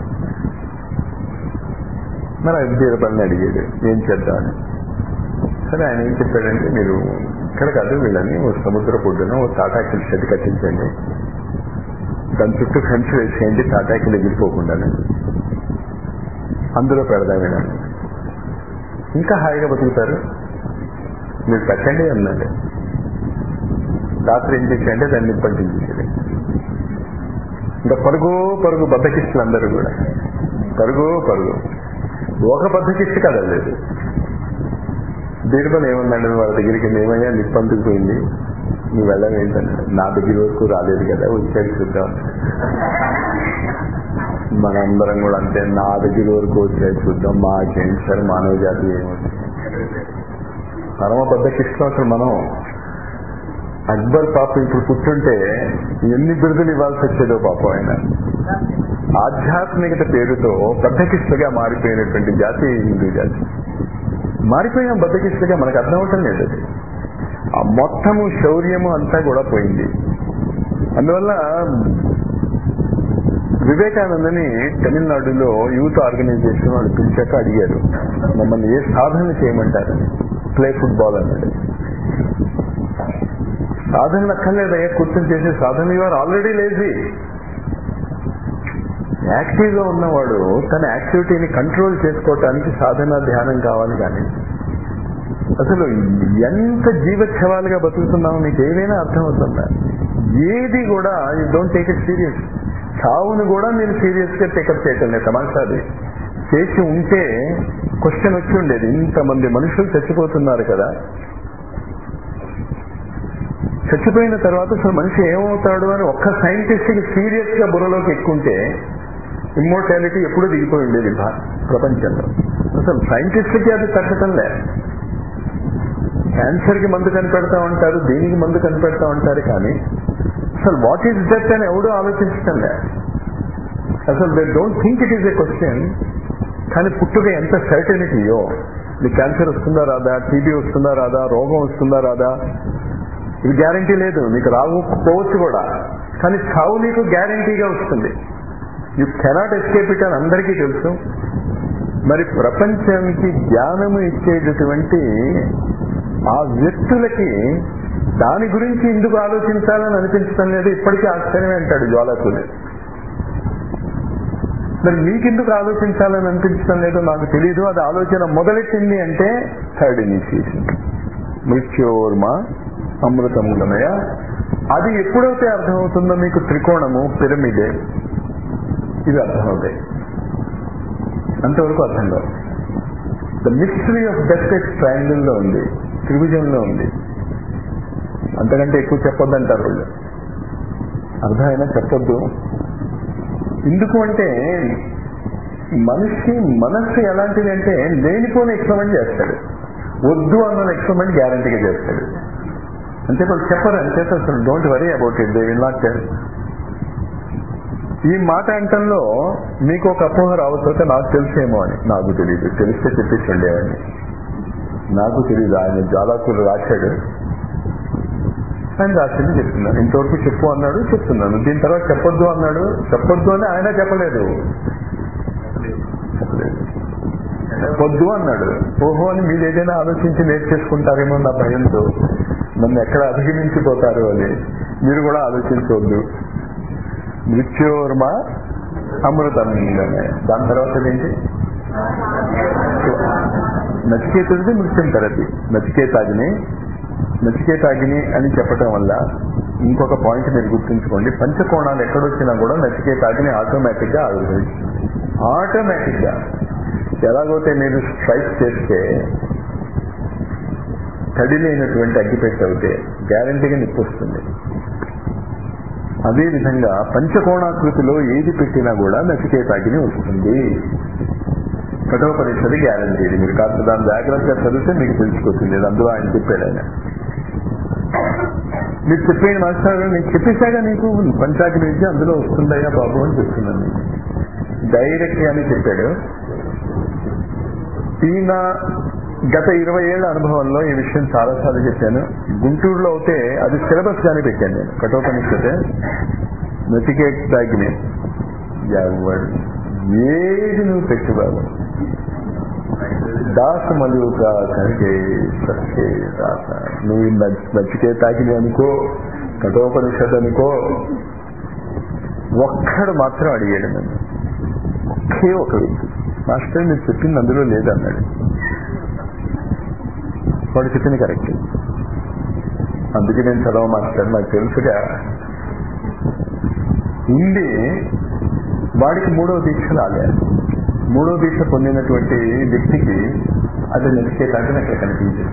మరి బీరబల్ని అడిగాడు ఏం చేద్దామని సరే ఆయన ఏం చెప్పాడంటే మీరు ఇక్కడ కాదు వీళ్ళని ఓ సముద్ర పొడ్డున ఓ తాటాకిల్ షెడ్ కట్టించండి దాని చుట్టూ ఫెన్స్ వేసేయండి తాటాకిలు ఎగిరిపోకుండా అందులో పెడదాం వీళ్ళని ఇంకా హాయిగా బతుకుతారు మీరు కట్టండి అన్నాడు రాత్రి ఏం చేశాడంటే దాన్ని నిప్పంటించేసాడు ఇంకా పరుగు పరుగు బద్దకిస్తులు అందరూ కూడా పరుగు పరుగు ఒక బద్దకిస్తు కదలేదు బీర్బల్ ఏమన్నాడు వాళ్ళ దగ్గరికి ఏమయ్యా నిప్పంతుకుపోయింది నువ్వు వెళ్ళవేంటన్నాడు నా దగ్గర వరకు రాలేదు కదా వచ్చాడు చూద్దాం మనందరం కూడా అంతే నా దగ్గర వరకు వచ్చాయి చూద్దాం మాకేంటి సార్ మానవ జాతి ఏమవుతుంది పరమ బద్దకిష్టం అసలు మనం అక్బర్ పాపం ఇప్పుడు కూర్చుంటే ఎన్ని బిరుదులు ఇవ్వాల్సి వచ్చేదో పాపం ఆయన ఆధ్యాత్మికత పేరుతో బద్దకిష్టగా మారిపోయినటువంటి జాతి హిందూ జాతి మారిపోయిన బద్దకిష్టగా మనకు అర్థం అవటం లేదు అది ఆ మొత్తము శౌర్యము అంతా కూడా పోయింది అందువల్ల వివేకానందని తమిళనాడులో యూత్ ఆర్గనైజేషన్ వాళ్ళు పిలిచాక అడిగారు మమ్మల్ని ఏ సాధన చేయమంటారు ప్లే ఫుట్బాల్ అన్నాడు సాధన అక్కర్లేదయ్యా కూర్చొని చేసే సాధన యూఆర్ ఆల్రెడీ లేజీ యాక్టివ్ గా ఉన్నవాడు తన యాక్టివిటీని కంట్రోల్ చేసుకోవటానికి సాధన ధ్యానం కావాలి కానీ అసలు ఎంత జీవచ్ఛవాలుగా బతుకుతున్నావు నీకు ఏదైనా అర్థమవుతుందా ఏది కూడా you don't take it serious చావును కూడా నేను సీరియస్ గా టేకప్ చేయటం లేదు తమాషాది చేసి ఉంటే క్వశ్చన్ వచ్చి ఉండేది ఇంతమంది మనుషులు చచ్చిపోతున్నారు కదా చచ్చిపోయిన తర్వాత అసలు మనిషి ఏమవుతాడు అని ఒక్క సైంటిస్ట్ కి సీరియస్ గా బుర్రలోకి ఎక్కుంటే ఇమ్మోర్టాలిటీ ఎప్పుడూ దిగిపోయి ఉండేది భా- ప్రపంచంలో అసలు సైంటిస్ట్కి అది తగ్గటం లే క్యాన్సర్ కి మందు కనిపెడతా ఉంటారు దీనికి మందు కనిపెడతా ఉంటారు కానీ అసలు వాట్ ఈస్ డెత్ అని ఎవడూ ఆలోచించటం లే అసలు they don't think it is a question కానీ పుట్టుక ఎంత సర్టనిటీయో నీకు క్యాన్సర్ వస్తుందా రాదా టీబీ వస్తుందా రాదా రోగం వస్తుందా రాదా ఇది గ్యారంటీ లేదు నీకు రాకపోవచ్చు కూడా కానీ చావు నీకు గ్యారంటీగా వస్తుంది యూ కెనాట్ ఎస్కేప్ ఇట్ అని అందరికీ తెలుసు మరి ప్రపంచానికి జ్ఞానము ఇచ్చేటటువంటి ఆ వ్యక్తులకి దాని గురించి ఎందుకు ఆలోచించాలని అనిపించడం లేదు ఇప్పటికీ ఆశ్చర్యమే అంటాడు జ్వాలకులు మరి మీకెందుకు ఆలోచించాలని అనిపించడం లేదో నాకు తెలియదు అది ఆలోచన మొదలెట్టింది అంటే థర్డ్ ఇనిషియేషన్ మృత్యోర్మ అమృతములమయ అది ఎప్పుడైతే అర్థమవుతుందో మీకు త్రికోణము పిరమిడే ఇది అర్థమవుతాయి అంతవరకు అర్థం కాదు ద మిస్టరీ ఆఫ్ డెస్పెక్ట్ ట్రయాంగిల్ లో ఉంది త్రిభుజంలో ఉంది అంతకంటే ఎక్కువ చెప్పొద్దంటారు వాళ్ళు అర్థమైనా చెప్పొద్దు ఎందుకు అంటే మనిషి మనస్సు ఎలాంటిది అంటే లేనిపోని ఎక్స్పెరిమెంట్ చేస్తాడు వద్దు అన్న ఎక్స్పెరిమెంట్ గ్యారంటీగా చేస్తాడు అంతే వాళ్ళు చెప్పరు అంచేత అసలు don't worry about it they will not tell ఈ మాట అంటంలో మీకు ఒక అపోహ రావచ్చు నాకు తెలిసేమో అని నాకు తెలియదు తెలిస్తే చెప్పేసి ఉండేవాడిని నాకు తెలియదు ఆయన జాలాకులు రాశాడు ఆయన రాసింది చెప్తున్నాను ఇంతవరకు చెప్పు అన్నాడు చెప్తున్నాను దీని తర్వాత చెప్పొద్దు అన్నాడు చెప్పొద్దు అని ఆయన చెప్పలేదు చెప్పలేదు చెప్పొద్దు అన్నాడు ఓహో అని మీరు ఏదైనా ఆలోచించి నేర్చేసుకుంటారేమో నా భయంతో నన్ను ఎక్కడ అధిగమించిపోతారు అని మీరు కూడా ఆలోచించవద్దు మృత్యోర్మ అమృతం దాని తర్వాత ఏంటి నచికేతుడిది మృత్యుం తరది నచికేతాగ్ని నచికేతాగ్ని అని చెప్పటం వల్ల ఇంకొక పాయింట్ మీరు గుర్తుంచుకోండి పంచకోణాలు ఎక్కడొచ్చినా కూడా నచికేత అగ్ని ఆటోమేటిక్ గా ఆవిర్భవిస్తుంది ఆటోమేటిక్ గా ఎలాగైతే మీరు స్ట్రైక్ చేస్తే తడి లేనటువంటి అగ్గిపెట్టి అవుతే గ్యారంటీగా నిప్పు వస్తుంది అదేవిధంగా పంచకోణాకృతిలో ఏది పెట్టినా కూడా నచికేత అగ్ని వస్తుంది కఠోపనిషది గ్యారంటీ ఇది మీరు కాస్త దాన్ని జాగ్రత్తగా చదివితే మీకు తెలిసిపోతుంది ఇది అందులో ఆయన చెప్పాడు ఆయన మీరు చెప్పేది మాస్టర్ నేను చెప్పేశాగా నీకు పంచాగ్ని విద్య అందులో వస్తుందయ్యా బాబు అని చెప్తున్నాను నేను. డైరెక్ట్ గానే చెప్పాడు ఈయన గత ఇరవై ఏళ్ల అనుభవంలో ఈ విషయం చాలాసార్లు చెప్పాను గుంటూరులో అయితే అది సిలబస్ గానే పెట్టాను నేను కఠోపనిషతే నచికేతాగ్ని ఎవడు ఏది నువ్వు పెట్టు బాబు దాస మలుక కరిగే సత్యే దాస నువ్వు నచ్- నచికేతాగ్ని అనుకో కఠోపనిషత్ అనుకో ఒక్కడు మాత్రం అడిగాడు నన్ను ఒకే ఒక వ్యక్తి మాస్టర్ మీరు చెప్పింది అందులో లేదన్నాడు వాడు చెప్పింది కరెక్ట్ అందుకే నేను చదవ మాస్టర్ నాకు తెలుసుగా ఉంది వాడికి మూడవ దీక్ష రాలే మూడవ దీక్ష పొందినటువంటి వ్యక్తికి అది నచ్చికేదాకా అక్కడ కనిపించింది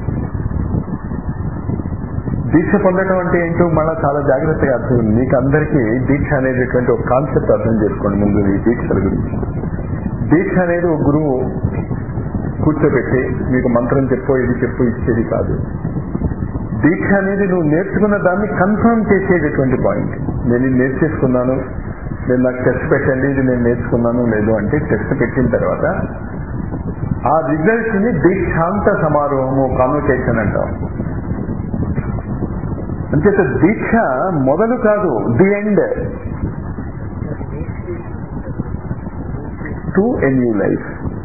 దీక్ష పొందడం అంటే ఏంటో మళ్ళీ చాలా జాగ్రత్తగా అర్థం మీకు అందరికీ దీక్ష అనేటటువంటి ఒక కాన్సెప్ట్ అర్థం చేసుకోండి ముందు ఈ దీక్షల గురించి దీక్ష అనేది ఒక గురువు కూర్చోబెట్టి మీకు మంత్రం చెప్పు ఇది చెప్పు ఇచ్చేది కాదు దీక్ష అనేది నువ్వు నేర్చుకున్న దాన్ని కన్ఫర్మ్ చేసేటటువంటి పాయింట్ నేను ఇది నేర్చేసుకున్నాను నేను నాకు టెస్ట్ పెట్టండి ఇది నేను నేర్చుకున్నాను లేదు అంటే టెస్ట్ పెట్టిన తర్వాత ఆ రిజల్ట్స్ ని దీక్షాంత సమారోహము కాన్వకేషన్ అంటాం అంచేత దీక్ష మొదలు కాదు the end to a new life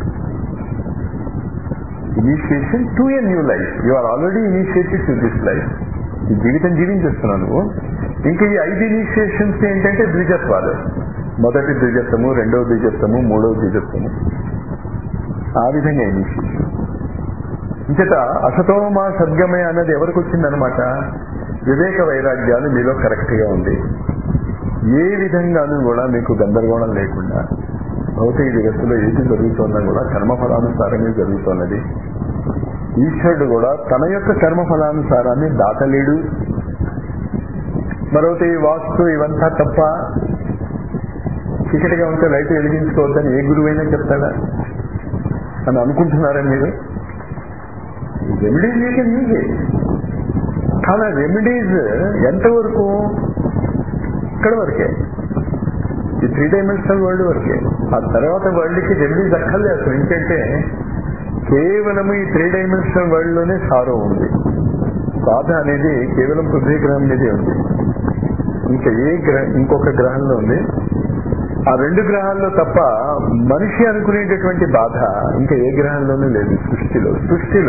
initiation to a new life you are already initiated to this life ఈ జీవితం జీవించేస్తున్నావు నువ్వు ఇంకా ఈ ఐదు ఇనిషియేషన్స్ ఏంటంటే ద్విజత్వాలు మొదటి ద్విజత్వము రెండవ ద్విజత్వము మూడవ ద్విజత్వము ఆ విధంగా ఇనిషియేషన్ ఇంచేత అసతోమా సద్గమయ అన్నది ఎవరికి వచ్చిందనమాట వివేక వైరాగ్యాలు మీలో కరెక్ట్ గా ఉంది ఏ విధంగానూ కూడా మీకు గందరగోళం లేకుండా భౌతిక జగత్తులో ఏది జరుగుతున్నా కూడా కర్మఫలానుసారమే జరుగుతున్నది ఈశ్వరుడు కూడా తన యొక్క కర్మఫలానుసారాన్ని దాటలేడు మరొకటి ఈ వాస్తు ఇవంతా తప్ప చీకటిగా ఉంటే లైట్ వెలిగించుకోవద్దని ఏ గురువైనా చెప్తాడా అని అనుకుంటున్నారా మీరు remedies you can use it కానీ రెమెడీస్ ఎంతవరకు ఇక్కడ వరకే ఈ త్రీ డైమెన్షనల్ వరల్డ్ వరకే ఆ తర్వాత వరల్డ్ కి రెమెడీస్ అక్కర్లేదు అసలు ఏంటంటే కేవలం ఈ త్రీ డైమెన్షనల్ వరల్డ్ లోనే సారో ఉంది బాధ అనేది కేవలం పృథ్వీ గ్రహం మీదే ఉంది ఇంకా ఏ గ్రహ ఇంకొక గ్రహంలో ఉంది ఆ రెండు గ్రహాల్లో తప్ప మనిషి అనుకునేటటువంటి బాధ ఇంకా ఏ గ్రహంలోనూ లేదు సృష్టిలో సృష్టిలో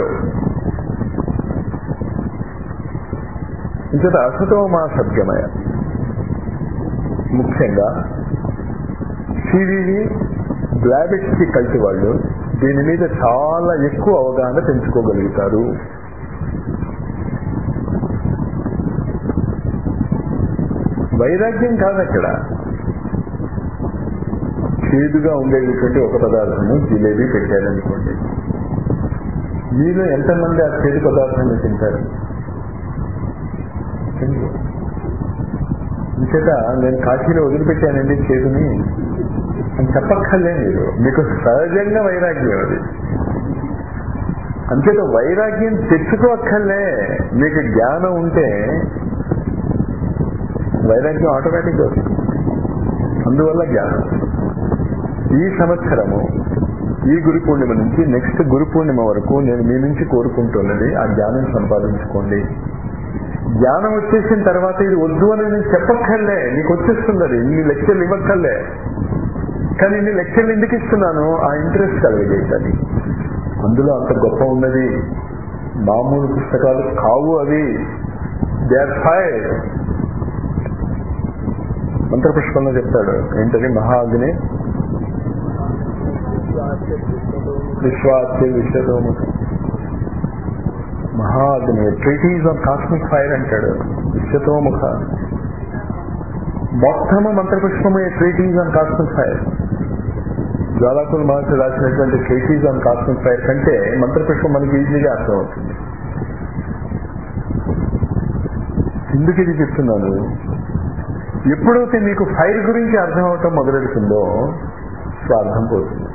ఇంకట అసతో మా సద్గమయ ముఖ్యంగా సివివి బ్లాబిట్స్ కి కలిసి వాళ్ళు దీని మీద చాలా ఎక్కువ అవగాహన పెంచుకోగలుగుతారు వైరాగ్యం కాదు అక్కడ చేదుగా ఉండేటటువంటి ఒక పదార్థము జిలేబీ పెట్టారనుకోండి మీలో ఎంతమంది ఆ చేదు పదార్థాన్ని తింటారు ఇంచేత నేను కాశీలో వదిలిపెట్టానండి చేదుని అని చెప్పక్కర్లే మీరు మీకు సహజంగా వైరాగ్యం అది అంచేత వైరాగ్యం తెచ్చుకోక్కర్లే మీకు జ్ఞానం ఉంటే వైరాగ్యం ఆటోమేటిక్గా వస్తుంది అందువల్ల జ్ఞానం ఈ సంవత్సరము ఈ గురు పూర్ణిమ నుంచి నెక్స్ట్ గురు పూర్ణిమ వరకు నేను మీ నుంచి కోరుకుంటున్నది ఆ జ్ఞానం సంపాదించుకోండి జ్ఞానం వచ్చేసిన తర్వాత ఇది వద్దు అని నేను చెప్పక్కర్లే నీకు వచ్చేస్తుంది అది ఇన్ని లెక్చర్లు ఇవ్వక్కర్లే కానీ ఇన్ని లెక్చర్లు ఎందుకు ఇస్తున్నాను ఆ ఇంట్రెస్ట్ కలిగేది అందులో అంత గొప్ప ఉన్నది మామూలు పుస్తకాలు కావు అవి దే ఆర్ ఫైర్ మంత్రపుష్పంలో చెప్తాడు ఏంటది మహాగ్ని విశ్వాస్య విశ్వతోముఖం మహాగ్ని ట్రీటీస్ ఆన్ కాస్మిక్ ఫైర్ అంటాడు శతోముఖ మొత్తము మంత్రపుష్పము ట్రీటీస్ ఆన్ కాస్మిక్ ఫైర్ జ్వాలాకుల మహర్షి రాసినటువంటి ట్రీటీస్ ఆన్ కాస్మిక్ ఫైర్ కంటే మంత్రపుష్పం మనకి ఈజీగా అర్థమవుతుంది ఎందుకు ఇది చెప్తున్నాను ఎప్పుడైతే మీకు ఫైర్ గురించి అర్థం అవటం మొదలెడుతుందో స్వార్థం పోతుంది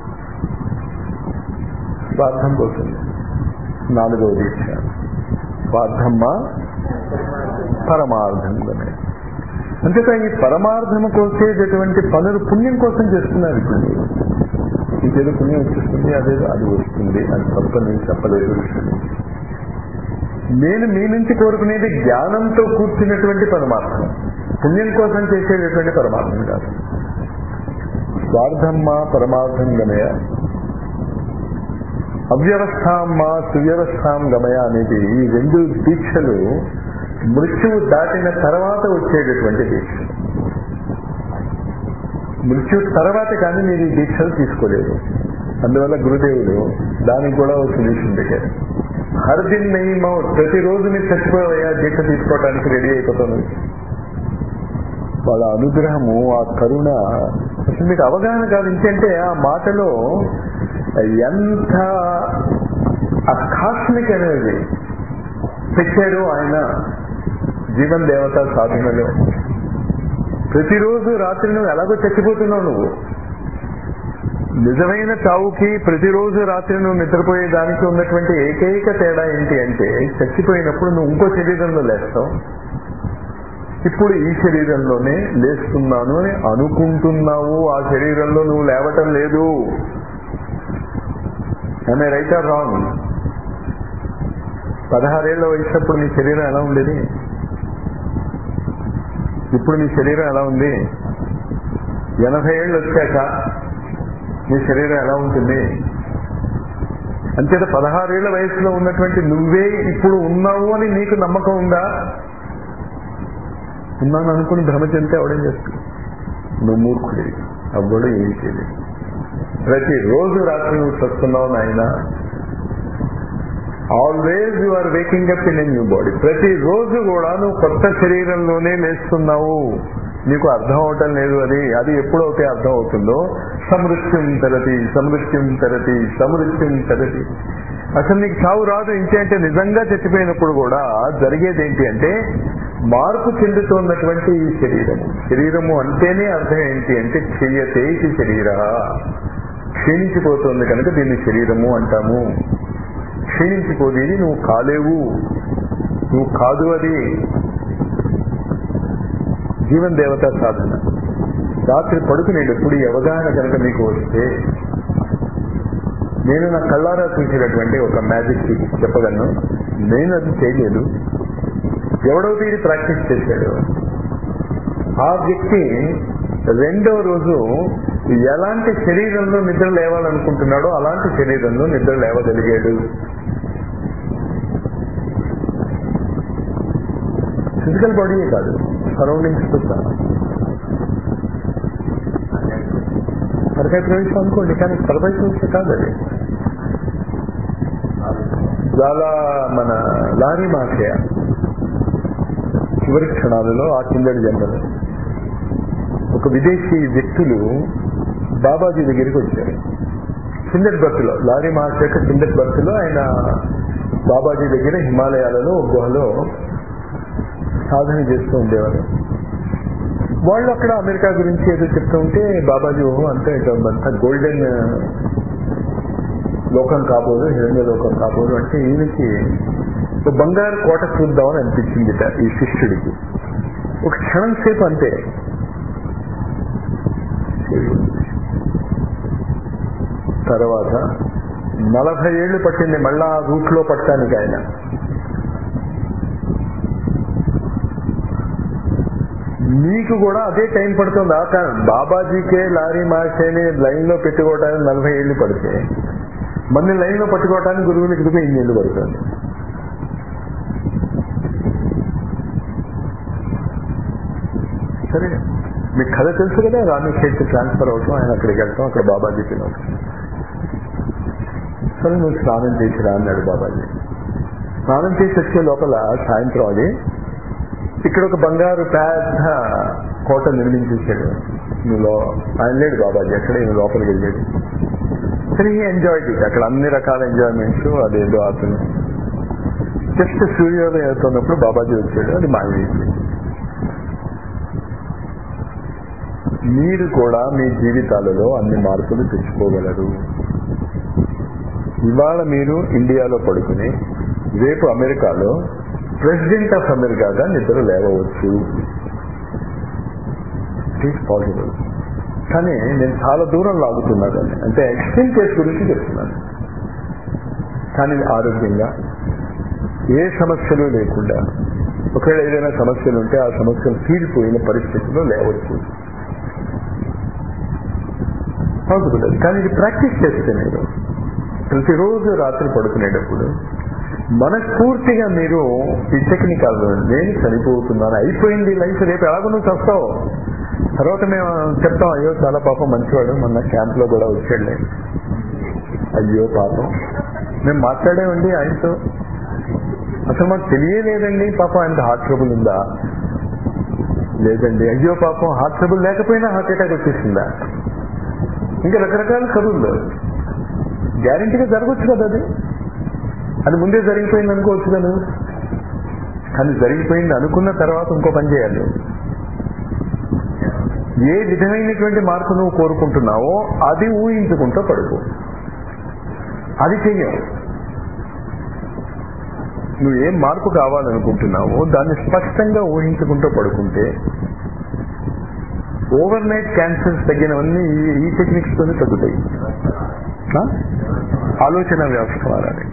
స్వార్థం పోతుంది నాలుగవ దీక్ష స్వార్థమ్మ పరమార్థంగానే అంతేకా ఈ పరమార్థము కోసేటటువంటి పనులు పుణ్యం కోసం చేస్తున్నారు ఇప్పుడు మీరు ఇంకేదో పుణ్యం వచ్చేస్తుంది అదేదో అది వస్తుంది అని తప్ప నేను చెప్పలేదు ఋషులు నేను మీ నుంచి కోరుకునేది జ్ఞానంతో కూర్చున్నటువంటి పరమార్థం పుణ్యం కోసం చేసేటటువంటి పరమార్థం కాదు స్వార్థమ్మ పరమార్థం గమయ అవ్యవస్థామ్మ సువ్యవస్థాం గమయ అనేది ఈ రెండు దీక్షలు మృత్యువు దాటిన తర్వాత వచ్చేటటువంటి దీక్షలు మృత్యు తర్వాత కానీ మీరు ఈ దీక్షలు తీసుకోలేదు అందువల్ల గురుదేవుడు దానికి కూడా ఒక సొల్యూషన్ పెట్టారు హర్దిన్ నెయ్యమో ప్రతిరోజు మీరు చచ్చిపోయా దీక్ష తీసుకోవడానికి రెడీ అయిపోతాను వాళ్ళ అనుగ్రహము ఆ కరుణ అసలు మీకు అవగాహన కాదు ఇంకంటే ఆ మాటలో ఎంత ఆ కాస్మిక్ ఎనర్జీ పెట్టాడు ఆయన జీవన్ దేవత సాధనలో ప్రతిరోజు రాత్రి నువ్వు ఎలాగో చచ్చిపోతున్నావు నువ్వు నిజమైన చావుకి ప్రతిరోజు రాత్రి నువ్వు నిద్రపోయే దానికి ఉన్నటువంటి ఏకైక తేడా ఏంటి అంటే చచ్చిపోయినప్పుడు నువ్వు ఇంకో శరీరంలో లేస్తావు ఇప్పుడు ఈ శరీరంలోనే లేస్తున్నాను అని అనుకుంటున్నావు ఆ శరీరంలో నువ్వు లేవటం లేదు ఆమె రైట్ ఆర్ రాంగ్ పదహారేళ్ల వయసుప్పుడు నీ శరీరం ఎలా ఉండేది ఇప్పుడు నీ శరీరం ఎలా ఉంది ఎనభై ఏళ్ళు వచ్చాక నీ శరీరం ఎలా ఉంటుంది అంతేత పదహారేళ్ల వయసులో ఉన్నటువంటి నువ్వే ఇప్పుడు ఉన్నావు అని నీకు నమ్మకం ఉందా ఉన్నాను అనుకుని భ్రమ చెందితే అవడం చేస్తుంది నువ్వు మూర్ఖుడి అవ్వడు ఏం చేయలేదు ప్రతి రోజు రాత్రి నువ్వు చస్తున్నావు నాయన always you are waking up in a new body ప్రతి రోజు కూడా నువ్వు కొత్త శరీరంలోనే లేస్తున్నావు నీకు అర్థం అవటం లేదు అది అది ఎప్పుడైతే అర్థం అవుతుందో సమృత్యం తరతి సమృత్యం తరతి సమృత్యం తరతి అసలు నీకు చావు రాదు ఇంటి అంటే నిజంగా చచ్చిపోయినప్పుడు కూడా జరిగేది ఏంటి అంటే మార్పు చెందుతున్నటువంటి ఈ శరీరము శరీరము అంటేనే అర్థం ఏంటి అంటే క్షయతే ఇది శరీర క్షీణించిపోతుంది కనుక దీన్ని శరీరము అంటాము క్షీణించిపోదేది నువ్వు కాలేవు నువ్వు కాదు అది జీవన్ దేవత సాధన రాత్రి పడుకునేటప్పుడు ఈ అవగాహన కనుక మీకు వస్తే నేను నా కళ్ళారా చూసినటువంటి ఒక మ్యాజిక్ చెప్పగలను నేను అది చేయలేదు ఎవడో ఇది ప్రాక్టీస్ చేశాడు ఆ వ్యక్తి రెండో రోజు ఎలాంటి శరీరంలో నిద్ర లేవాలనుకుంటున్నాడో అలాంటి శరీరంలో నిద్ర లేవగలిగాడు ఫిజికల్ బాడీయే కాదు సరౌండింగ్స్ తో సహా పరకాయ ప్రవేశం అనుకోండి కానీ పరకాయ ప్రవేశం కాదు అది చాలా మన లారీ మాఫియ చివరి క్షణాలలో ఆ కిందటి జన్మలో ఒక విదేశీ వ్యక్తులు బాబాజీ దగ్గరికి వచ్చారు కిందటి బర్త్లో లారీ మాస్టర్ యొక్క కిందటి బర్త్లో ఆయన బాబాజీ దగ్గర హిమాలయాలలో ఒక గుహలో సాధన చేస్తూ ఉండేవారు వాళ్ళు అక్కడ అమెరికా గురించి ఏదో చెప్తూ ఉంటే బాబాజీ ఓహో అంతే అంతా గోల్డెన్ లోకం కాబోదు హిరణ్య లోకం కాబోదు అంటే ఈయనకి ఒక బంగారు కోట చూద్దామని అనిపించిందిట ఈ శిష్యుడికి ఒక క్షణం సేపు అంతే తర్వాత నలభై ఏళ్లు పట్టింది మళ్ళా రూట్ లో పట్టడానికి ఆయన మీకు కూడా అదే టైం పడుతుంది ఆ కారణం బాబాజీకే లారీ మార్చేని లైన్ లో పెట్టుకోవడానికి నలభై ఏళ్ళు పడితే మన లైన్ లో పట్టుకోవడానికి గురువుని ఇదిగో ఇన్ని ఏళ్ళు పడుతుంది సరే మీకు కథ తెలుసు కదా రామేశ్వర్ ట్రాన్స్ఫర్ అవటం ఆయన అక్కడికి వెళ్తాం అక్కడ బాబాజీ పిలవటం సరే నువ్వు స్నానం చేసిరా అన్నాడు బాబాజీ స్నానం చేసి వచ్చే లోపల సాయంత్రం అది ఇక్కడ ఒక బంగారు పెద్ద కోట నిర్మించేశాడు నువ్వు ఆయన లేడు బాబాజీ అక్కడ ఈయన లోపలికి వెళ్ళాడు సరే ఎంజాయ్ ఇట్ అక్కడ అన్ని రకాల ఎంజాయ్మెంట్స్ అదేదో అతను జస్ట్ సూర్యోదయం అవుతున్నప్పుడు బాబాజీ వచ్చాడు అది మాయమైంది మీరు కూడా మీ జీవితాలలో అన్ని మార్పులు తెచ్చుకోగలరు ఇవాళ మీరు ఇండియాలో పడుకుని రేపు అమెరికాలో ప్రెసిడెంట్ ఆఫ్ అమెరికాగా నిద్ర లేవవచ్చు ఇట్ ఈస్ పాసిబుల్ కానీ నేను చాలా దూరం లాగుతున్నా దాన్ని అంటే ఎక్స్ట్రీమ్ కేసు గురించి చెప్తున్నాను కానీ ఆరోగ్యంగా ఏ సమస్యలు లేకుండా ఒకవేళ ఏదైనా సమస్యలు ఉంటే ఆ సమస్యలు తీరిపోయిన పరిస్థితిలో లేవచ్చు పాసిబుల్ అది కానీ ఇది ప్రాక్టీస్ చేస్తే మీరు ప్రతిరోజు రాత్రి పడుకునేటప్పుడు మనస్ఫూర్తిగా మీరు ఈ టెక్నిక్ నేను చనిపోతున్నాను అయిపోయింది లైఫ్ రేపు ఎలాగో నువ్వు చస్తావు తర్వాత మేము చెప్తాం అయ్యో చాలా పాపం మంచివాడు మొన్న క్యాంప్ లో కూడా వచ్చాడులే అయ్యో పాపం మేము మాట్లాడామండి ఆయనతో అసలు మాకు తెలియలేదండి పాపం ఆయనకు హార్ట్ ట్రబుల్ ఉందా లేదండి అయ్యో పాపం హార్ట్ ట్రబుల్ లేకపోయినా హార్ట్ అటాక్ వచ్చేసిందా ఇంకా రకరకాల కబుర్లు గ్యారంటీగా జరగచ్చు కదా అది అది ముందే జరిగిపోయింది అనుకోవచ్చు కదా కానీ జరిగిపోయింది అనుకున్న తర్వాత ఇంకో పని చేయాలి ఏ విధమైనటువంటి మార్పు నువ్వు కోరుకుంటున్నావో అది ఊహించుకుంటూ పడుకో అది చెయ్యం నువ్వు ఏం మార్పు కావాలనుకుంటున్నావో దాన్ని స్పష్టంగా ఊహించుకుంటూ పడుకుంటే ఓవర్ నైట్ క్యాన్సర్స్ తగ్గినవన్నీ ఈ- ఈ టెక్నిక్స్ తోనే తగ్గుతాయి ఆ? ఆలోచన వ్యవస్థ మారాలి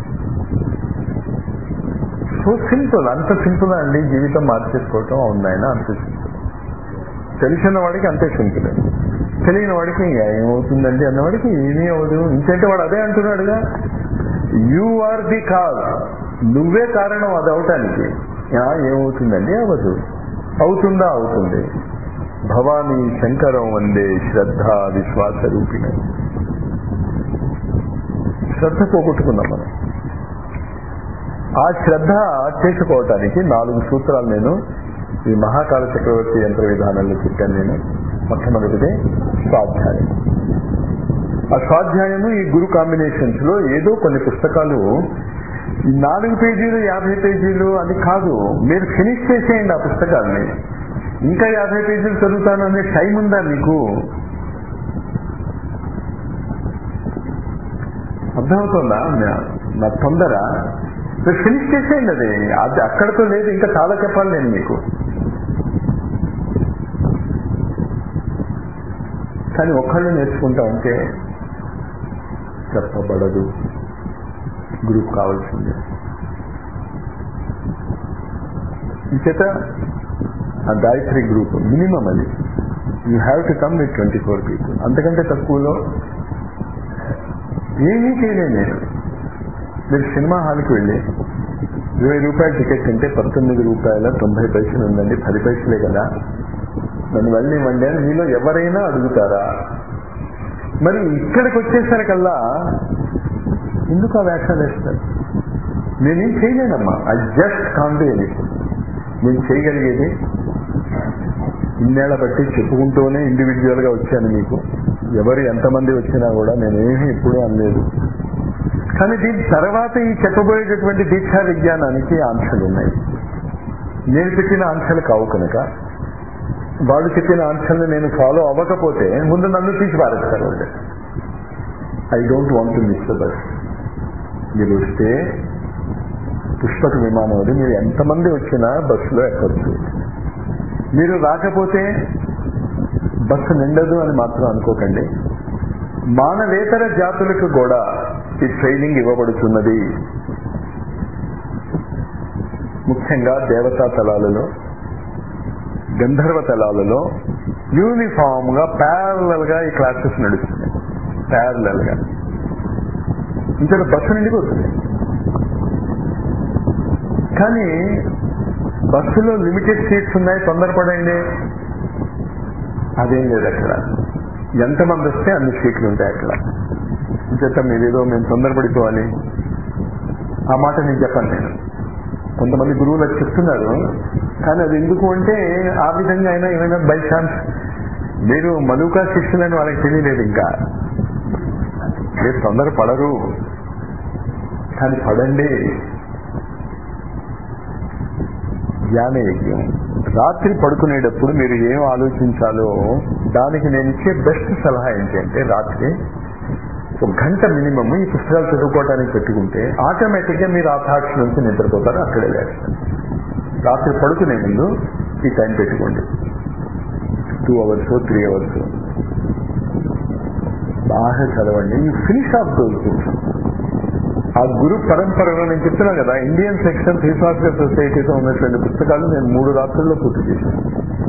సో సింపుల్ అంత సింపుల్ అండి జీవితం మార్చేసుకోవటం అవునాయన అంత సింపుల్ తెలిసిన వాడికి అంతే సింపుల్ తెలియని వాడికి ఇంకా ఏమవుతుందండి అన్నవాడికి ఏమీ అవ్వదు ఇంకంటే వాడు అదే అంటున్నాడుగా యు ఆర్ ది కాజ్ నువ్వే కారణం అది అవటానికి ఆ, ఏమవుతుందండి అవ్వదు అవుతుందా అవుతుంది భవానీ శంకరం వందే శ్రద్ధ విశ్వాస రూపిణ శ్రద్ధ పోగొట్టుకున్నాం మనం ఆ శ్రద్ధ చేసుకోవటానికి నాలుగు సూత్రాలు నేను ఈ మహాకాల చక్రవర్తి యంత్ర విధానంలో చెప్పాను నేను మొట్టమొదటిది స్వాధ్యాయం ఆ స్వాధ్యాయము ఈ గురు కాంబినేషన్స్ లో ఏదో కొన్ని పుస్తకాలు ఈ నాలుగు పేజీలు యాభై పేజీలు అది కాదు మీరు ఫినిష్ చేసేయండి ఆ పుస్తకాల్ని ఇంకా యాభై పేజీలు చదువుతాను అనే టైం ఉందా మీకు అర్థమవుతుందా నా- నా తొందర మీరు ఫినిష్ చేసేయండి అది అది అక్కడతో లేదు ఇంకా చాలా చెప్పాలి నేను మీకు కానీ ఒక్కళ్ళు నేర్చుకుంటా ఉంటే చెప్పబడదు గ్రూప్ కావాల్సిందే ఇంచేత ఆ గాయత్రి గ్రూప్ మినిమం అది you have to come with twenty four people అంతకంటే తక్కువలో ఏమీ చేయలేను నేను మీరు సినిమా హాల్కి వెళ్ళి ఇరవై రూపాయల టికెట్ అంటే పంతొమ్మిది రూపాయల తొంభై పైసలు ఉందండి పది పైసలే కదా నన్ను వెళ్ళనివ్వండి అని మీలో ఎవరైనా అడుగుతారా మరి ఇక్కడికి వచ్చేసరికల్లా ఎందుకు ఆ వ్యాఖ్యలు వేస్తారు నేనేం చేయలేనమ్మా ఐ జస్ట్ కాంట్ ఎనీథింగ్ నేను చేయగలిగేది ఇన్నేళ్ల బట్టి చెప్పుకుంటూనే ఇండివిజువల్ గా వచ్చాను మీకు ఎవరు ఎంతమంది వచ్చినా కూడా నేనేమీ ఎప్పుడూ అనలేదు కానీ దీని తర్వాత ఈ చెప్పబోయేటటువంటి దీక్షా విజ్ఞానానికి ఆంక్షలు ఉన్నాయి నేను చెప్పిన ఆంక్షలు కావు కనుక వాళ్ళు చెప్పిన ఆంక్షల్ని నేను ఫాలో అవ్వకపోతే ముందు నన్ను తీసి పారేస్తారు వాళ్ళు I don't want to miss the bus మీరు వస్తే పుష్పక విమానం అది మీరు ఎంతమంది వచ్చినా బస్సులో ఎక్కచ్చు మీరు రాకపోతే బస్సు నిండదు అని మాత్రం అనుకోకండి మానవేతర జాతులకు కూడా ఈ ట్రైనింగ్ ఇవ్వబడుతున్నది ముఖ్యంగా దేవతా తలాలలో గంధర్వ తలాలలో యూనిఫామ్ గా ప్యారలల్ గా ఈ క్లాసెస్ నడుస్తున్నాయి ప్యారలల్ గా ఇంకా బస్సు నిండిపోతుంది కానీ బస్సులో లిమిటెడ్ సీట్స్ ఉన్నాయి తొందరపడండి అదేం లేదు అక్కడ ఎంతమంది వస్తే అన్ని సీట్లు ఉంటాయి అక్కడ ఇంచేత మీరేదో మేము తొందరపడిపోవాలి ఆ మాట నేను చెప్పాను నేను కొంతమంది గురువులు అది చెప్తున్నారు కానీ అది ఎందుకు అంటే ఆ విధంగా అయినా ఏమైనా బై ఛాన్స్ మీరు మలుకా శిష్యులని వాళ్ళకి తెలియలేదు ఇంకా మీరు తొందర పడరు కానీ పడండి ధ్యాన యజ్ఞం రాత్రి పడుకునేటప్పుడు మీరు ఏం ఆలోచించాలో దానికి నేను ఇచ్చే బెస్ట్ సలహా ఏంటంటే రాత్రి ఒక గంట మినిమం ఈ పుస్తకాలు చదువుకోవడానికి పెట్టుకుంటే ఆటోమేటిక్ గా మీరు ఆ థాట్స్ నుంచి నిద్రపోతారు అక్కడే లేస్తారు రాత్రి పడుకునే ముందు ఈ టైం పెట్టుకోండి టూ అవర్స్ త్రీ అవర్స్ బాగా చదవండి ఈ ఫినిష్ ఆఫ్ దోస్ బుక్స్ ఆ గురు పరంపరలో నేను చెప్తున్నా కదా ఇండియన్ సెక్షన్ థియోసాఫికల్ సొసైటీతో ఉన్నటువంటి పుస్తకాలు నేను మూడు రాత్రుల్లో పూర్తి చేశాను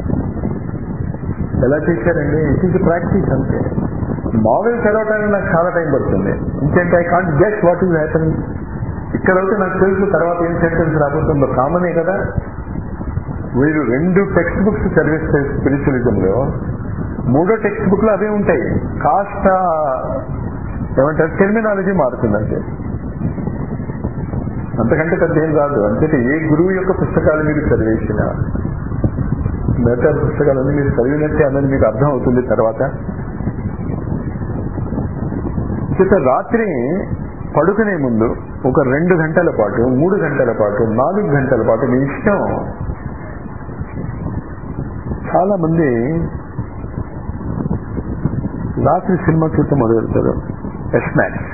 ఎలా చేశారండి ఇట్ ఈస్ ప్రాక్టీస్ అంతే నావెల్ చదవటానికి నాకు చాలా టైం పడుతుంది ఇంకేంటి I can't guess what is happen ఇక్కడ అయితే నాకు తెలుసు తర్వాత ఏం సెంటెన్స్ రాబోతుందో కామనే కదా వీరు రెండు టెక్స్ట్ బుక్స్ చదివిస్తే స్పిరిచువలిజంలో మూడో టెక్స్ట్ బుక్ లో అవే ఉంటాయి కాస్త ఏమంటారు టెర్మినాలజీ మారుతుందంటే అంతకంటే పెద్ద ఏం రాదు అంతే ఏ గురువు యొక్క పుస్తకాలు మీరు చదివేసిన మిగతా పుస్తకాలన్నీ మీరు చదివినట్టే అన్నది మీకు అర్థం అవుతుంది తర్వాత చేత రాత్రి పడుకునే ముందు ఒక రెండు గంటల పాటు మూడు గంటల పాటు నాలుగు గంటల పాటు మీ ఇష్టం చాలా మంది రాత్రి సినిమా చూస్తే మొదలు పెడతారు ఎస్మాక్స్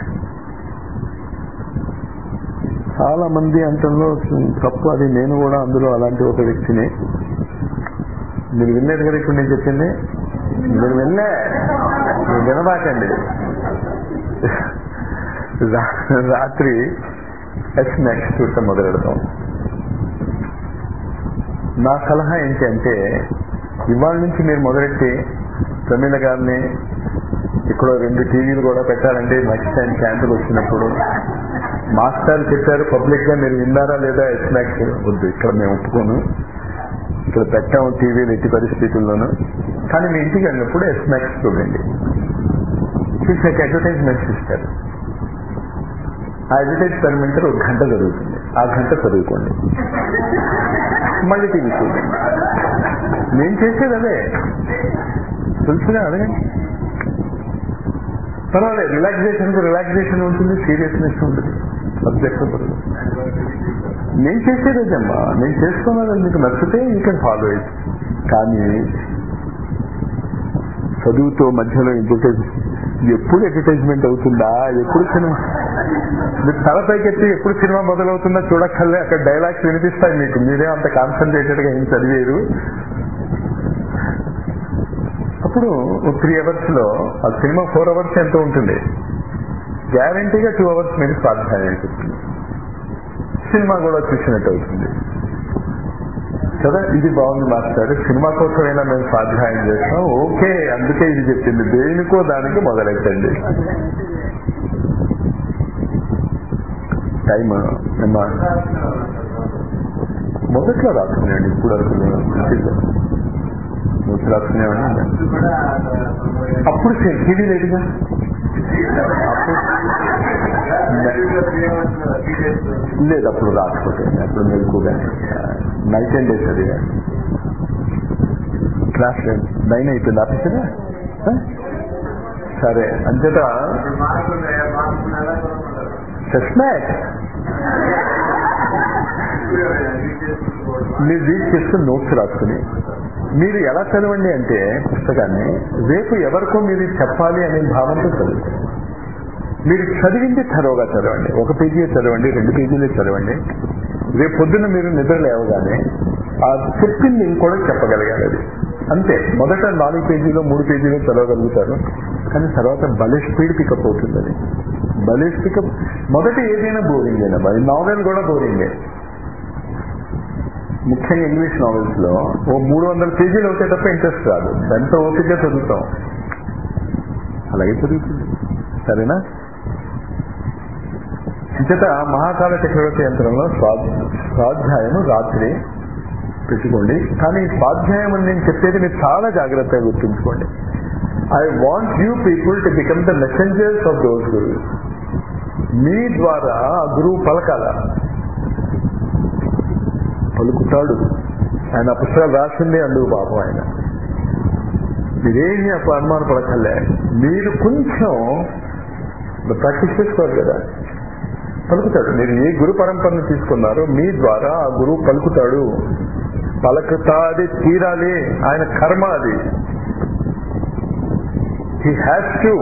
చాలా మంది అంటంలో తప్పు అది నేను కూడా అందులో అలాంటి ఒక వ్యక్తిని మీరు విన్నారు కదా ఇప్పుడు నేను చెప్పింది మీరు వినలే మీరు వినబాకండి రా- రాత్రి ఎస్ నెక్స్ట్ చూడటం మొదలెడతాం నా సలహా ఏంటి అంటే ఇవాళ నుంచి మీరు మొదలెట్టి ప్రమీల గారిని ఇక్కడ రెండు టీవీలు కూడా పెట్టాలంటే నెక్స్ట్ టైం క్యాంపులు వచ్చినప్పుడు మాస్టర్ చెప్పారు పబ్లిక్ గా మీరు విన్నారా లేదా ఎస్మాక్స్ వద్దు ఇక్కడ మేము ఒప్పుకోను ఇక్కడ పెట్టాము టీవీలు ఎట్టి పరిస్థితుల్లోనూ కానీ మీ ఇంటికి వెళ్ళినప్పుడు ఎస్మాక్స్ చూడండి చూసాక అడ్వర్టైజ్మెంట్స్ ఇస్తారు ఆ అడ్వర్టైజ్మెంట్ ఒక గంట జరుగుతుంది ఆ గంట చదువుకోండి మళ్ళీ టీవీ చూడండి నేను చేసేది అదే తెలుసుగా అడగండి పర్వాలేదు రిలాక్సేషన్ కు రిలాక్సేషన్ ఉంటుంది సీరియస్నెస్ ఉంటుంది సబ్జెక్ట్ ఉంటుంది నేను చేసేది అదమ్మా నేను చేసుకున్నది మీకు నచ్చితే యూ కెన్ ఫాలో ఇట్ కానీ చదువుతో మధ్యలో అడ్వర్టైజ్ ఎప్పుడు అడ్వర్టైజ్మెంట్ అవుతుందా ఎప్పుడు సినిమా మీరు తల పైకెత్తి ఎప్పుడు సినిమా మొదలవుతుందో చూడక్కర్లే అక్కడ డైలాగ్స్ వినిపిస్తాయి మీకు మీరే అంత కాన్సన్ట్రేటెడ్ గా ఏం చదివేరు అప్పుడు ఒక త్రీ అవర్స్ లో ఆ సినిమా ఫోర్ అవర్స్ ఎంత ఉంటుంది గ్యారంటీగా టూ అవర్స్ మీరు స్వాధ్యాయం అనిపిస్తుంది సినిమా కూడా చూసినట్టు అవుతుంది కదా ఇది బాగుంది మాస్టర్ సినిమా కోసమైనా మేము స్వాధ్యాయం చేస్తాం ఓకే అందుకే ఇది చెప్పింది దేనికో దానికి మొదలెట్టండి టైం ఏమ్మా మొదట్లో రాసుకునేవాడి ఇప్పుడు వరకు మొదటి రాసుకునేవాడి అప్పుడు టీవీ లేదుగా అప్పుడు లేదు అప్పుడు రాకపోతే అప్పుడు మెలుకుగా నైట్ అండ్ డేస్ అది క్లాస్ నైన్ అయిపోయింది ఆఫీసరా సరే అంచేత చెస్నాట్ మీరు రీడ్ చేసుకుని నోట్స్ రాసుకుని మీరు ఎలా చదవండి అంటే పుస్తకాన్ని రేపు ఎవరికో మీరు చెప్పాలి అనే భావంతో చదువుకోండి మీరు చదివింది థరోగా చదవండి ఒక పేజీ చదవండి రెండు పేజీలే చదవండి రేపు పొద్దున్న మీరు నిద్ర లేవగానే ఆ చెప్పింది ఇంకోటి చెప్పగలగాలి అది అంతే మొదట నాలుగు పేజీలో మూడు పేజీలో చదవగలుగుతారు కానీ తర్వాత భలే స్పీడ్ పికప్ అవుతుంది అది భలే పికప్ మొదట ఏదైనా బోరింగ్ అయినా మరి నావెల్ కూడా బోరింగే ముఖ్యంగా ఇంగ్లీష్ నావెల్స్ లో ఓ మూడు వందల పేజీలు అవుతే తప్ప ఇంట్రెస్ట్ రాదు దాంతో ఓపిక చదువుతాం అలాగే చదువుతుంది సరేనా ఇంతట మహాకాల చక్రవర్తి యంత్రంలో స్వాధ్యాయం రాత్రి పెట్టుకోండి కానీ స్వాధ్యాయం అని నేను చెప్పేది మీరు చాలా జాగ్రత్తగా గుర్తుంచుకోండి I want you people to become the messengers of those guru మీ ద్వారా ఆ గురువు పలకాల పలుకుతాడు ఆయన ఆ పుస్తకాలు రాసింది అందుకు పాపం ఆయన మీరేమి అప్పుడు అనుమాన పడకలే మీరు కొంచెం ప్రాక్టీస్ చేసుకోవాలి కదా పలుకుతాడు మీరు ఏ గురు పరంపరను తీసుకున్నారో మీ ద్వారా ఆ గురువు పలుకుతాడు పలుకుతాది తీరాలి ఆయన కర్మ అది హీ హ్యాస్ టు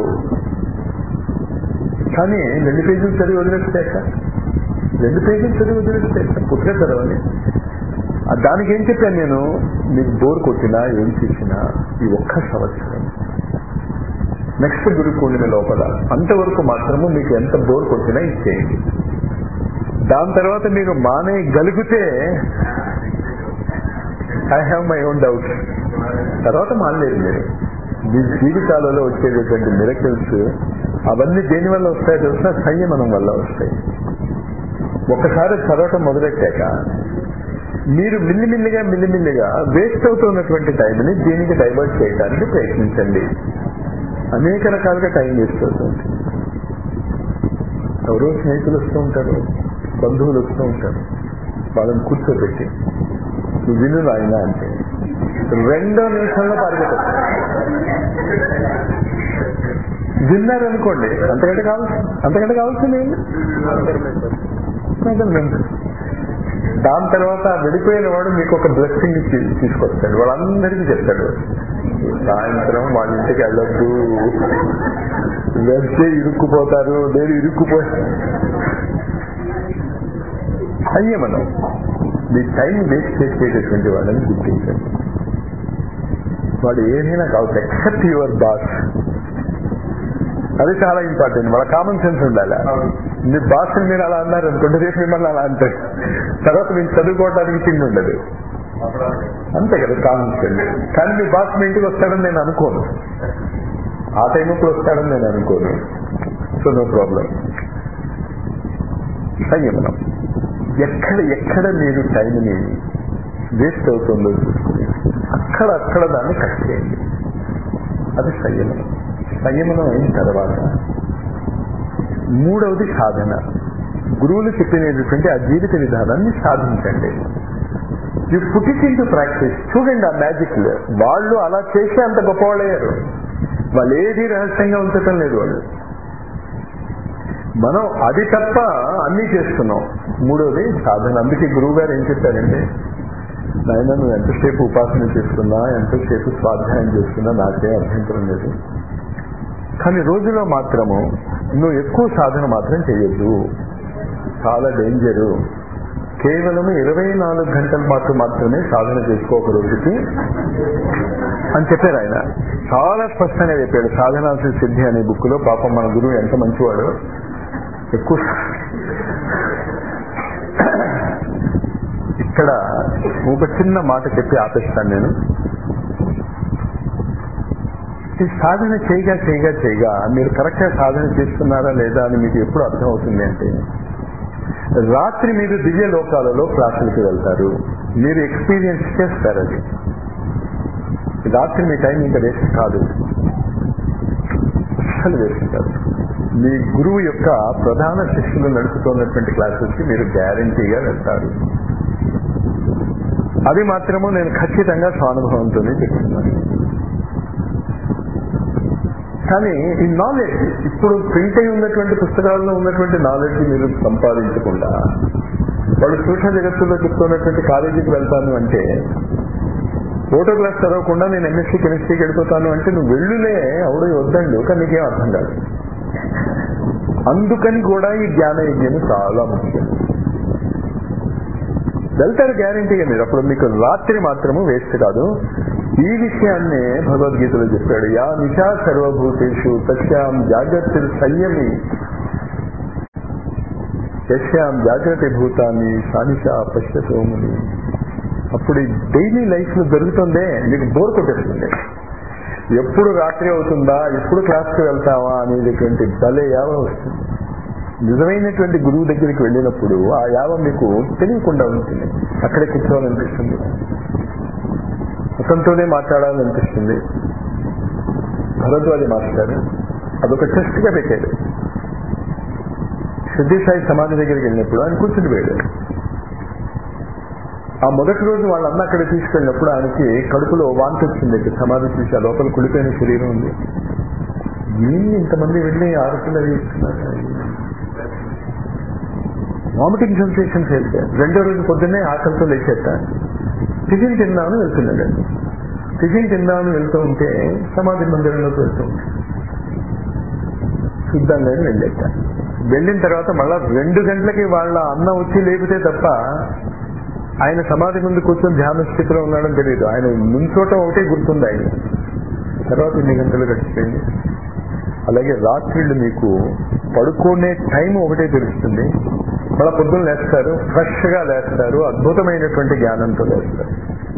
కానీ రెండు పేజీలు చదివి వదిలేస్తాక రెండు పేజీలు చదివి వదిలేస్తాక పుస్తకం చదవాలి ఆ దానికి ఏం చెప్పాను నేను మీకు బోర్ కొట్టినా ఏం చేసినా ఈ ఒక్క సంవత్సరం నెక్స్ట్ గురు పూర్ణిమ లోపల అంతవరకు మాత్రము మీకు ఎంత బోర్ కొట్టినా ఇచ్చేయండి దాని తర్వాత మీరు మానేయగలిగితే I have my own doubt తర్వాత మానలేదు మీరు మీ జీవితాలలో వచ్చేటటువంటి మిరకల్స్ అవన్నీ దేని వల్ల వస్తాయో తెలుసా సంయమనం వల్ల వస్తాయి ఒకసారి చదవటం మొదలెట్టాక మీరు మిల్లిమిల్లిగా మిల్లిమిల్లిగా వేస్ట్ అవుతున్నటువంటి టైంని దీనికి డైవర్ట్ చేయడానికి ప్రయత్నించండి అనేక రకాలుగా టైం వేస్ట్ అవుతుంది ఎవరో స్నేహితులు వస్తూ ఉంటారు బంధువులు వస్తూ ఉంటారు వాళ్ళని కూర్చోబెట్టి నువ్వు విను నాయన అంటే రెండో నిమిషంలో పారిపోతారు విన్నారనుకోండి అంతకంటే కావాల్సి అంతకంటే కావాల్సింది ఏంటి దాని తర్వాత వెళ్ళిపోయిన వాడు మీకు ఒక బ్లెస్సింగ్ తీసుకొస్తాడు వాళ్ళందరికీ చెప్తాడు సాయంత్రం వాళ్ళ ఇంటికి వెళ్ళొద్దు వెళ్తే ఇరుక్కుపోతారు నేను ఇరుక్కుపోయి సంయమనం మీ టైం వేస్ట్ చేసేటటువంటి వాళ్ళని గుర్తించండి వాడు ఏమైనా కావచ్చు ఎక్సెప్ట్ యువర్ బాస్ అది చాలా ఇంపార్టెంట్ వాళ్ళ కామన్ సెన్స్ ఉండాలి మీ బాస్ మీరు అలా అన్నారు అనుకోండి రేపు మిమ్మల్ని అలా అంటారు తర్వాత మీకు చదువుకోవడానికి తిండి ఉండదు అంతే కదా కామన్ సెన్స్ కానీ మీ బాస్ మీ ఇంటికి వస్తాడని నేను అనుకోను ఆ టైం ఇప్పుడు వస్తాడని నేను అనుకోను సో నో ప్రాబ్లం సంయమనం ఎక్కడ ఎక్కడ మీరు టైంని వేస్ట్ అవుతుందో చూసుకుని అక్కడ అక్కడ దాన్ని కట్ చేయండి అది సంయమనం సంయమనం అయిన తర్వాత మూడవది సాధన గురువులు చెప్పినటువంటి ఆ జీవిత విధానాన్ని సాధించండి you put it in to practice చూడండి ఆ మ్యాజిక్ వాళ్ళు అలా చేసే అంత గొప్పవాళ్ళయ్యారు వాళ్ళు ఏది రహస్యంగా ఉంచటం లేదు వాళ్ళు మనం అది తప్ప అన్నీ చేస్తున్నాం మూడోది సాధన అందుకే గురువు గారు ఏం చెప్పారంటే నాయన నువ్వు ఎంతసేపు ఉపాసన చేస్తున్నా ఎంతసేపు స్వాధ్యాయం చేస్తున్నా నాకే అభ్యంతరం లేదు కానీ రోజులో మాత్రము నువ్వు ఎక్కువ సాధన మాత్రం చేయొద్దు చాలా డేంజరు కేవలం ఇరవై నాలుగు గంటల పాటు మాత్రమే సాధన చేసుకో ఒక రోజుకి అని చెప్పారు ఆయన చాలా స్పష్టంగా చెప్పాడు సాధనాశ సిద్ధి అనే బుక్ లో పాపం మన గురువు ఎంత మంచివాడు ఎక్కువ ఇక్కడ ఒక చిన్న మాట చెప్పి ఆపేస్తాను నేను ఈ సాధన చేయగా చేయగా చేయగా మీరు కరెక్ట్గా సాధన చేస్తున్నారా లేదా అని మీకు ఎప్పుడు అర్థం అవుతుంది అంటే రాత్రి మీరు దివ్య లోకాలలో క్లాసులకి వెళ్తారు మీరు ఎక్స్పీరియన్స్ చేస్తారు అది రాత్రి మీ టైం ఇంకా వేస్ట్ కాదు అస్సలు వేస్ట్ కాదు మీ గురువు యొక్క ప్రధాన శిష్యులు నడుపుతున్నటువంటి క్లాసెస్కి మీరు గ్యారంటీగా వెళ్తారు అది మాత్రము నేను ఖచ్చితంగా స్వానుభవంతోనే చెప్తున్నాను కానీ ఈ నాలెడ్జ్ ఇప్పుడు ప్రింట్ అయి ఉన్నటువంటి పుస్తకాల్లో ఉన్నటువంటి నాలెడ్జ్ మీరు సంపాదించకుండా వాళ్ళు సూక్ష్మ జగత్తులో చెప్తున్నటువంటి కాలేజీకి వెళ్తాను అంటే ఫోటో క్లాస్ చదవకుండా నేను ఎంఎస్సీ కెమిస్ట్రీకి వెళ్ళిపోతాను అంటే నువ్వు వెళ్ళులే అవుడు వద్దండు కానీ నీకేం అర్థం కాదు అందుకని కూడా ఈ జ్ఞాన యజ్ఞం చాలా ముఖ్యం వెళ్తారు గ్యారంటీగా మీరు అప్పుడు మీకు రాత్రి మాత్రము వేస్ట్ కాదు ఈ విషయాన్నే భగవద్గీతలో చెప్పాడు యా నిశా సర్వభూతేషు తస్యాం జాగ్రత్త సంయమి యశ్యాం జాగ్రత్త భూతాన్ని సానిషా పశ్యతోముని అప్పుడు డైలీ లైఫ్ లో జరుగుతుందే మీకు బోర్ కొట్టేస్తుంది ఎప్పుడు రాత్రి అవుతుందా ఎప్పుడు క్లాస్కి వెళ్తావా అనేటటువంటి భలే యావ వస్తుంది నిజమైనటువంటి గురువు దగ్గరికి వెళ్ళినప్పుడు ఆ యావ మీకు తెలియకుండా ఉంటుంది అక్కడే కూర్చోవాలనిపిస్తుంది అతనితోనే మాట్లాడాలనిపిస్తుంది భరద్వాజ మాస్టర్ అదొక టెస్ట్ గా పెట్టాడు సిద్ధి సాయి సమాధి దగ్గరికి వెళ్ళినప్పుడు ఆయన కూర్చుని పోయాడు ఆ మొదటి రోజు వాళ్ళన్న అక్కడ తీసుకెళ్ళినప్పుడు ఆయనకి కడుపులో వాంతి వచ్చింది ఇక్కడ సమాధి చూసి ఆ లోపల కుడిపోయిన శరీరం ఉంది ఏంటి ఇంతమంది వెళ్ళి ఆరోగ్యం అవి ఇస్తున్నారు వామిటింగ్ సెన్సేషన్స్ వెళ్తే రెండో రోజు పొద్దున్నే ఆకలితో లేచేట టిఫిన్ తిందామని వెళ్తున్నాడు టిఫిన్ తిందామని వెళ్తూ ఉంటే సమాధి మందిరంలోకి వెళ్తూ ఉంటాడు చూద్దాం కానీ వెళ్ళేట వెళ్ళిన తర్వాత మళ్ళా రెండు గంటలకి వాళ్ళ అన్న వచ్చి లేపితే తప్ప ఆయన సమాధి ముందు కూర్చొని ధ్యాన స్థితిలో ఉన్నాడని తెలియదు ఆయన ముంచోట ఒకటే గుర్తుంది ఆయన తర్వాత ఎన్ని గంటలు గడిచిపోయింది అలాగే రాత్రిళ్ళు మీకు పడుకునే టైం ఒకటే తెలుస్తుంది మళ్ళీ పొద్దున్న లేస్తారు ఫ్రెష్ గా లేస్తారు అద్భుతమైనటువంటి జ్ఞానంతో లేస్తారు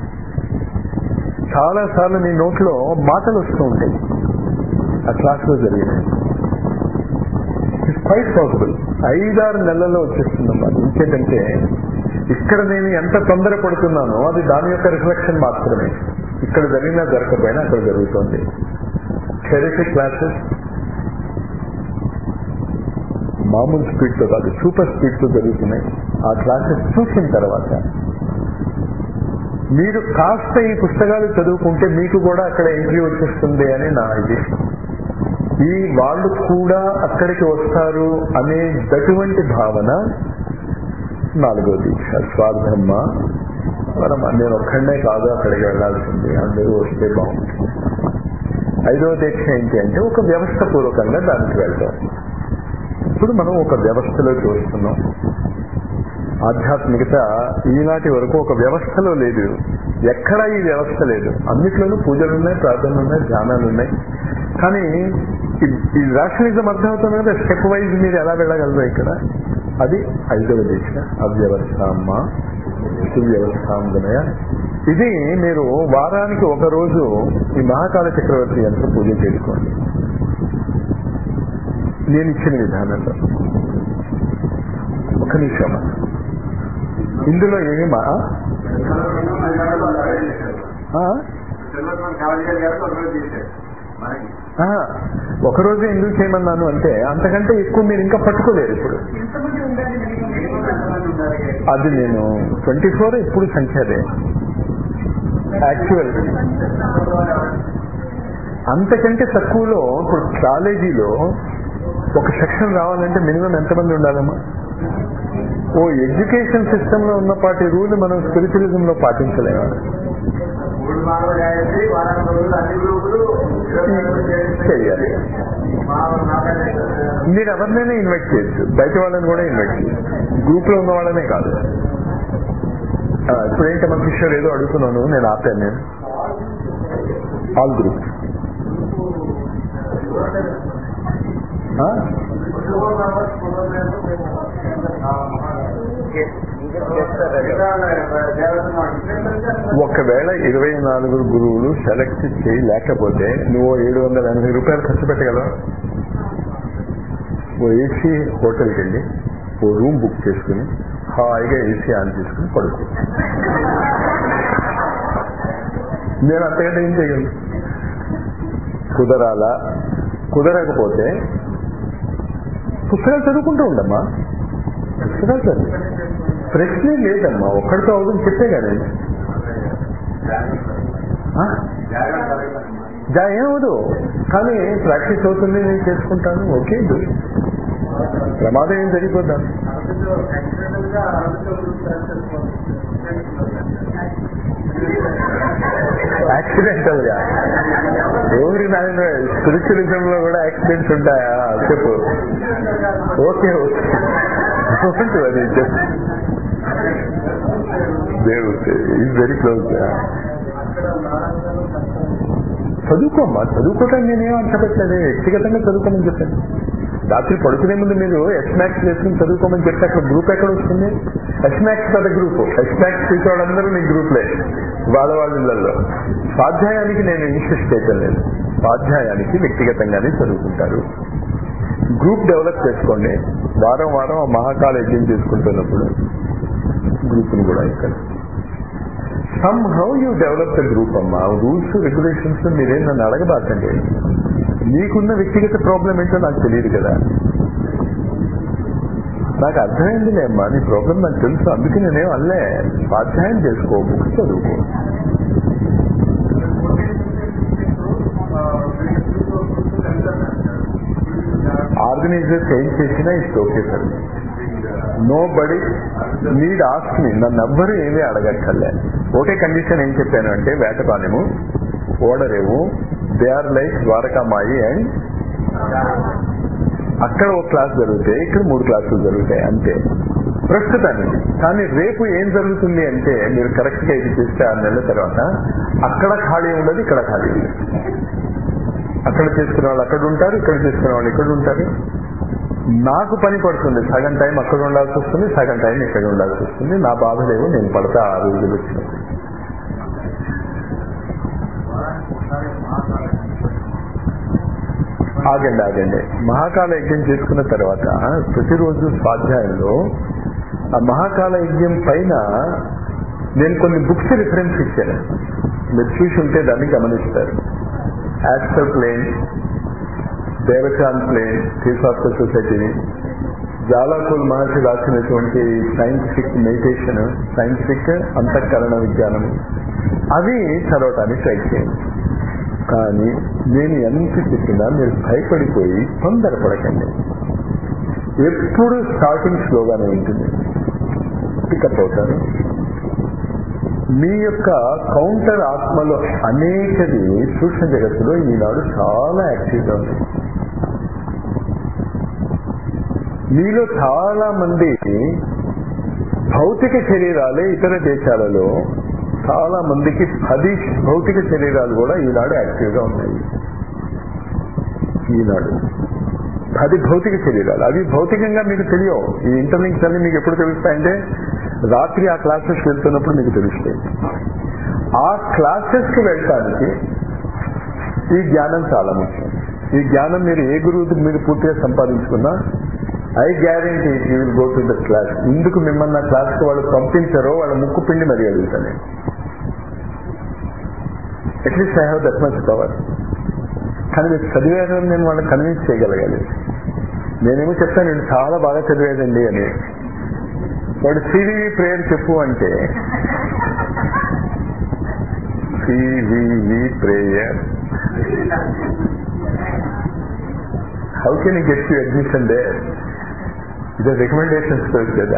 చాలా సార్లు మీ నోట్లో మాటలు వస్తూ ఉంటాయి ఆ క్లాస్ లో జరిగినాయి ఇట్స్ క్వైట్ పాసిబుల్ ఐదారు నెలల్లో వచ్చేస్తుందమ్మా ఇంకేంటంటే ఇక్కడ నేను ఎంత తొందర పడుతున్నానో అది దాని యొక్క రిఫ్లెక్షన్ మాత్రమే ఇక్కడ జరిగినా జరగకపోయినా అక్కడ జరుగుతుంది థెరపీ క్లాసెస్ మామూలు స్పీడ్ తో కాదు సూపర్ స్పీడ్ తో జరుగుతున్నాయి ఆ క్లాసెస్ చూసిన తర్వాత మీరు కాస్త ఈ పుస్తకాలు చదువుకుంటే మీకు కూడా అక్కడ ఎంట్రీ వచ్చేస్తుంది అని నా ఇది ఈ వాళ్ళు కూడా అక్కడికి వస్తారు అనే అటువంటి భావన నాలుగో దీక్ష స్వార్థమ్మ మనం నేను ఒక్కడనే కాదు అక్కడికి వెళ్లాల్సింది అందరూ వస్తే బాగుంటుంది ఐదవ దీక్ష ఏంటి అంటే ఒక వ్యవస్థ పూర్వకంగా దానికి వెళ్తాం ఇప్పుడు మనం ఒక వ్యవస్థలో చూస్తున్నాం ఆధ్యాత్మికత ఈనాటి వరకు ఒక వ్యవస్థలో లేదు ఎక్కడా ఈ వ్యవస్థ లేదు అన్నిట్లోనూ పూజలు ఉన్నాయి ప్రార్థనలు ఉన్నాయి ధ్యానాలు ఉన్నాయి కానీ ఈ- ఈ రాషనలిజం అర్థమవుతుంది కదా స్టెప్ వైజ్ మీరు ఎలా వెళ్ళగలరు ఇక్కడ అది ఐదవ దీక్ష అవ్యవస్థామ్మ సువ్యవస్థాంగనయ ఇది మీరు వారానికి ఒక రోజు ఈ మహాకాల చక్రవర్తి యంత్రం పూజ చేసుకోండి నేను ఇచ్చిన విధానంలో ఒక నిమిషం ఇందులో ఏమి మా ఆ? కావాలి గారు ఒకరోజు చేశారు మనకి ఆ, ఒకరోజు ఎందుకు చేయమన్నాను అంటే అంతకంటే ఎక్కువ మీరు ఇంకా పట్టుకోలేరు ఇప్పుడు ఎంతమంది ఉండాలి minimum? ఎంతమంది ఉండాలి? అది నేను ట్వంటీ ఫోర్ ఇప్పుడు సంఖ్య అదే యాక్చువల్ అంతకంటే తక్కువలో ఇప్పుడు కాలేజీలో ఒక సెక్షన్ రావాలంటే మినిమం ఎంతమంది ఉండాలమ్మా ఓ ఎడ్యుకేషన్ సిస్టమ్ లో ఉన్నపాటి రూల్ మనం స్పిరిచువలిజం లో పాటించలేము మూడు మార్లు గాయత్రి వారానికి రోజులు అన్ని గ్రూపులు ఇరవై నాలుగు చేస్తే చేయాలి మా నాకైతే మీరు ఎవరినైనా ఇన్వైట్ చేయొచ్చు బయట వాళ్ళని కూడా ఇన్వైట్ చేయొచ్చు గ్రూప్ లో ఉన్న వాళ్ళనే కాదు ఆ, ఇప్పుడు ఏంటమ్మా కిషోర్ ఏదో అడుగుతున్నాను నేను ఆపాను నేను ఆల్ గ్రూప్ ఒకవేళ ఇరవై నాలుగు గురువులు సెలెక్ట్ చేయలేకపోతే నువ్వు ఏడు వందల ఎనభై రూపాయలు ఖర్చు పెట్టగలవు ఓ ఏసీ హోటల్కి వెళ్ళి ఓ రూమ్ బుక్ చేసుకుని హాయిగా ఏసీ ఆన్ చేసుకుని పడుకో నేను అంతకంటే ఏం చేయగలను కుదరాలా కుదరకపోతే పుస్తకాలు చదువుకుంటూ ఉండమ్మా పుస్తకాలు చదువు ప్రశ్నే లేదమ్మా ఒక్కడితో అవుతుంది చెప్పే కానీ జా ఏమవదు కానీ ప్రాక్టీస్ అవుతుంది నేను చేసుకుంటాను ఓకే do it. ప్రమాదం ఏం జరిగిపోతాను యాక్సిడెంటల్ గా ఎవరి నాయన స్పిరిచువలిజం లో కూడా యాక్సిడెంట్స్ ఉంటాయా చెప్పు ఓకే ఓకే అది జస్ట్ దేవుడు ఈజ్ వెరీ క్లోజ్ చదువుకోమ్మా చదువుకోవటానికి నేనేం అంటపెట్టలేదు వ్యక్తిగతంగా చదువుకోమని చెప్పాను రాత్రి పడుకునే ముందు మీరు ఎస్ మ్యాక్స్ వేసుకుని చదువుకోమని చెప్తే అక్కడ గ్రూప్ ఎక్కడ వస్తుంది ఎస్ మ్యాక్స్ పెద్ద గ్రూప్ ఎస్ మ్యాక్స్ తీసే వాళ్ళందరూ నీ గ్రూప్లే వాళ్ళ వాళ్ళ ఇళ్లలో స్వాధ్యాయానికి నేను ఇన్సిస్ట్ చేయటం లేదు స్వాధ్యాయానికి వ్యక్తిగతంగానే చదువుకుంటారు గ్రూప్ డెవలప్ చేసుకోండి వారం వారం ఆ మహాకాల యజ్ఞం చేసుకుంటున్నప్పుడు గ్రూప్ని కూడా ఇక్కడ somehow you develop the group అమ్మా రూల్స్ రెగ్యులేషన్స్ మీరేం నన్ను అడగబాకండి మీకున్న వ్యక్తిగత ప్రాబ్లం ఏంటో నాకు తెలియదు కదా నాకు అర్థమైందిలే అమ్మా నీ ప్రోగ్రామ్ నాకు తెలుసు అందుకే నేనేం అల్లే స్వాధ్యాయం చేసుకో బుక్స్ చదువుకో ఆర్గనైజర్స్ ఏం చేసినా it's okay sir nobody need ask me నన్ను ఎవ్వరూ ఏమీ అడగక్కర్లే ఒకే కండిషన్ ఏం చెప్పాను అంటే వేటపాలెము ఓడరేవు they are like Dwarakamayi and అక్కడ ఒక క్లాస్ జరుగుతాయి ఇక్కడ మూడు క్లాసులు జరుగుతాయి అంతే ప్రస్తుతానికి కానీ రేపు ఏం జరుగుతుంది అంటే మీరు కరెక్ట్ గా ఇది చేస్తే ఆరు నెలల తర్వాత అక్కడ ఖాళీ ఉండదు ఇక్కడ ఖాళీ ఉండదు అక్కడ చేసుకునే వాళ్ళు అక్కడ ఉంటారు ఇక్కడ చేసుకునే వాళ్ళు ఇక్కడ ఉంటారు నాకు పని పడుతుంది సగం టైం అక్కడ ఉండాల్సి వస్తుంది సగం టైం ఇక్కడ ఉండాల్సి వస్తుంది నా బాధలేవు నేను పడతా ఆ రోజులు వచ్చినప్పుడు ఆగండి ఆగండి మహాకాల యజ్ఞం చేసుకున్న తర్వాత ప్రతిరోజు స్వాధ్యాయంలో ఆ మహాకాల యజ్ఞం పైన నేను కొన్ని బుక్స్ రిఫరెన్స్ ఇచ్చాను మీరు చూసి ఉంటే దాన్ని గమనిస్తారు యాస్టర్ ప్లేన్ దేవచాన్ ప్లేన్ థియోసాఫికల్ సొసైటీని జాలాకుల్ మహర్షి రాసినటువంటి సైంటిఫిక్ మెడిటేషన్ సైంటిఫిక్ అంతఃకరణ విజ్ఞానం అవి చదవటానికి ట్రై చేయండి కానీ నేను ఎంత చెప్పినా మీరు భయపడిపోయి తొందరపడకండి ఎప్పుడు స్టార్టింగ్ స్లోగానే ఉంటుంది పికప్ అవుతారు మీ యొక్క కౌంటర్ ఆత్మలో అనేకది సూక్ష్మ జగత్తులో ఈనాడు చాలా యాక్టివ్గా ఉంది మీలో చాలా మంది భౌతిక శరీరాలే ఇతర దేశాలలో చాలా మందికి పది భౌతిక శరీరాలు కూడా ఈనాడు యాక్టివ్గా ఉన్నాయి ఈనాడు పది భౌతిక శరీరాలు అవి భౌతికంగా మీకు తెలియవు ఈ ఇంటర్లింక్స్ అన్ని మీకు ఎప్పుడు తెలుస్తాయంటే రాత్రి ఆ క్లాసెస్ వెళ్తున్నప్పుడు మీకు తెలుస్తాయి ఆ క్లాసెస్ కి వెళ్ళటానికి ఈ జ్ఞానం చాలా ముఖ్యం ఈ జ్ఞానం మీరు ఏ గురువు మీరు పూర్తిగా సంపాదించుకున్నా I guarantee you will go to the class ఎందుకు మిమ్మల్ని ఆ క్లాస్కి వాళ్ళు పంపించారో వాళ్ళ ముక్కు పిండి మరీ అడుగుతాను నేను at least I have that much power కానీ మీరు చదివారని నేను వాళ్ళని కన్విన్స్ చేయగలగాలి నేనేమో చెప్తాను నేను చాలా బాగా చదివేదండి అని వాడు సివివి ప్రేయర్ చెప్పు అంటే CVV prayer how can you get you admission day ఇది రికమెండేషన్స్ కదా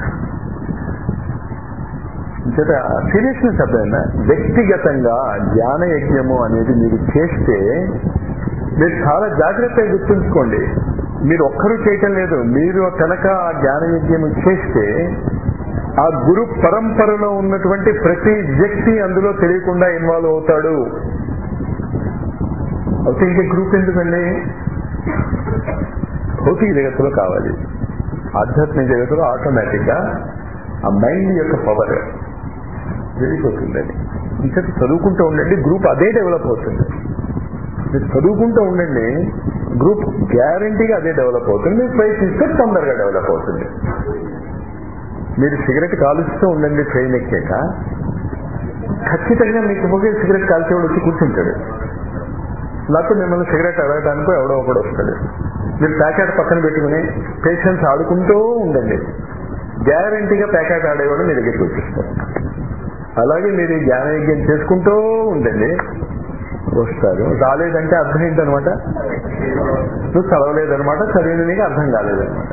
చేత సీరియస్నెస్ అర్థమైందా వ్యక్తిగతంగా జ్ఞాన యజ్ఞము అనేది మీరు చేస్తే మీరు చాలా జాగ్రత్తగా గుర్తుంచుకోండి మీరు ఒక్కరూ చేయటం లేదు మీరు కనుక ఆ జ్ఞాన యజ్ఞం చేస్తే ఆ గురు పరంపరలో ఉన్నటువంటి ప్రతి వ్యక్తి అందులో తెలియకుండా ఇన్వాల్వ్ అవుతాడు అయితే ఇంకా గ్రూప్ ఎందుకండి భౌతిక జగత్తులో కావాలి ఆధ్యాత్మిక జగత్తులో ఆటోమేటిక్ గా ఆ మైండ్ యొక్క పవర్ వెళ్ళిపోతుందని ఇంకా చదువుకుంటూ ఉండండి గ్రూప్ అదే డెవలప్ అవుతుంది మీరు చదువుకుంటూ ఉండండి గ్రూప్ గ్యారంటీగా అదే డెవలప్ అవుతుంది మీరు ప్రయత్నిస్తే తొందరగా డెవలప్ అవుతుంది మీరు సిగరెట్ కాలుస్తూ ఉండండి ట్రైన్ ఎక్కాక ఖచ్చితంగా మీకు పోగే సిగరెట్ కాల్చేవాడు వచ్చి కూర్చుంటాడు లేకపోతే మిమ్మల్ని సిగరెట్ అడగటానికో ఎవడో ఒకడు వస్తాడు మీరు ప్యాకెట్ పక్కన పెట్టుకుని పేషెంట్స్ ఆడుకుంటూ ఉండండి గ్యారంటీగా ప్యాకెట్ ఆడేవాడు మీ దగ్గరికి వచ్చేస్తారు అలాగే మీరు ఈ జ్ఞానయజ్ఞం చేసుకుంటూ ఉండండి వస్తారు రాలేదంటే అర్థం ఏంటనమాట నువ్వు చదవలేదనమాట చదివిన నీకు అర్థం కాలేదనమాట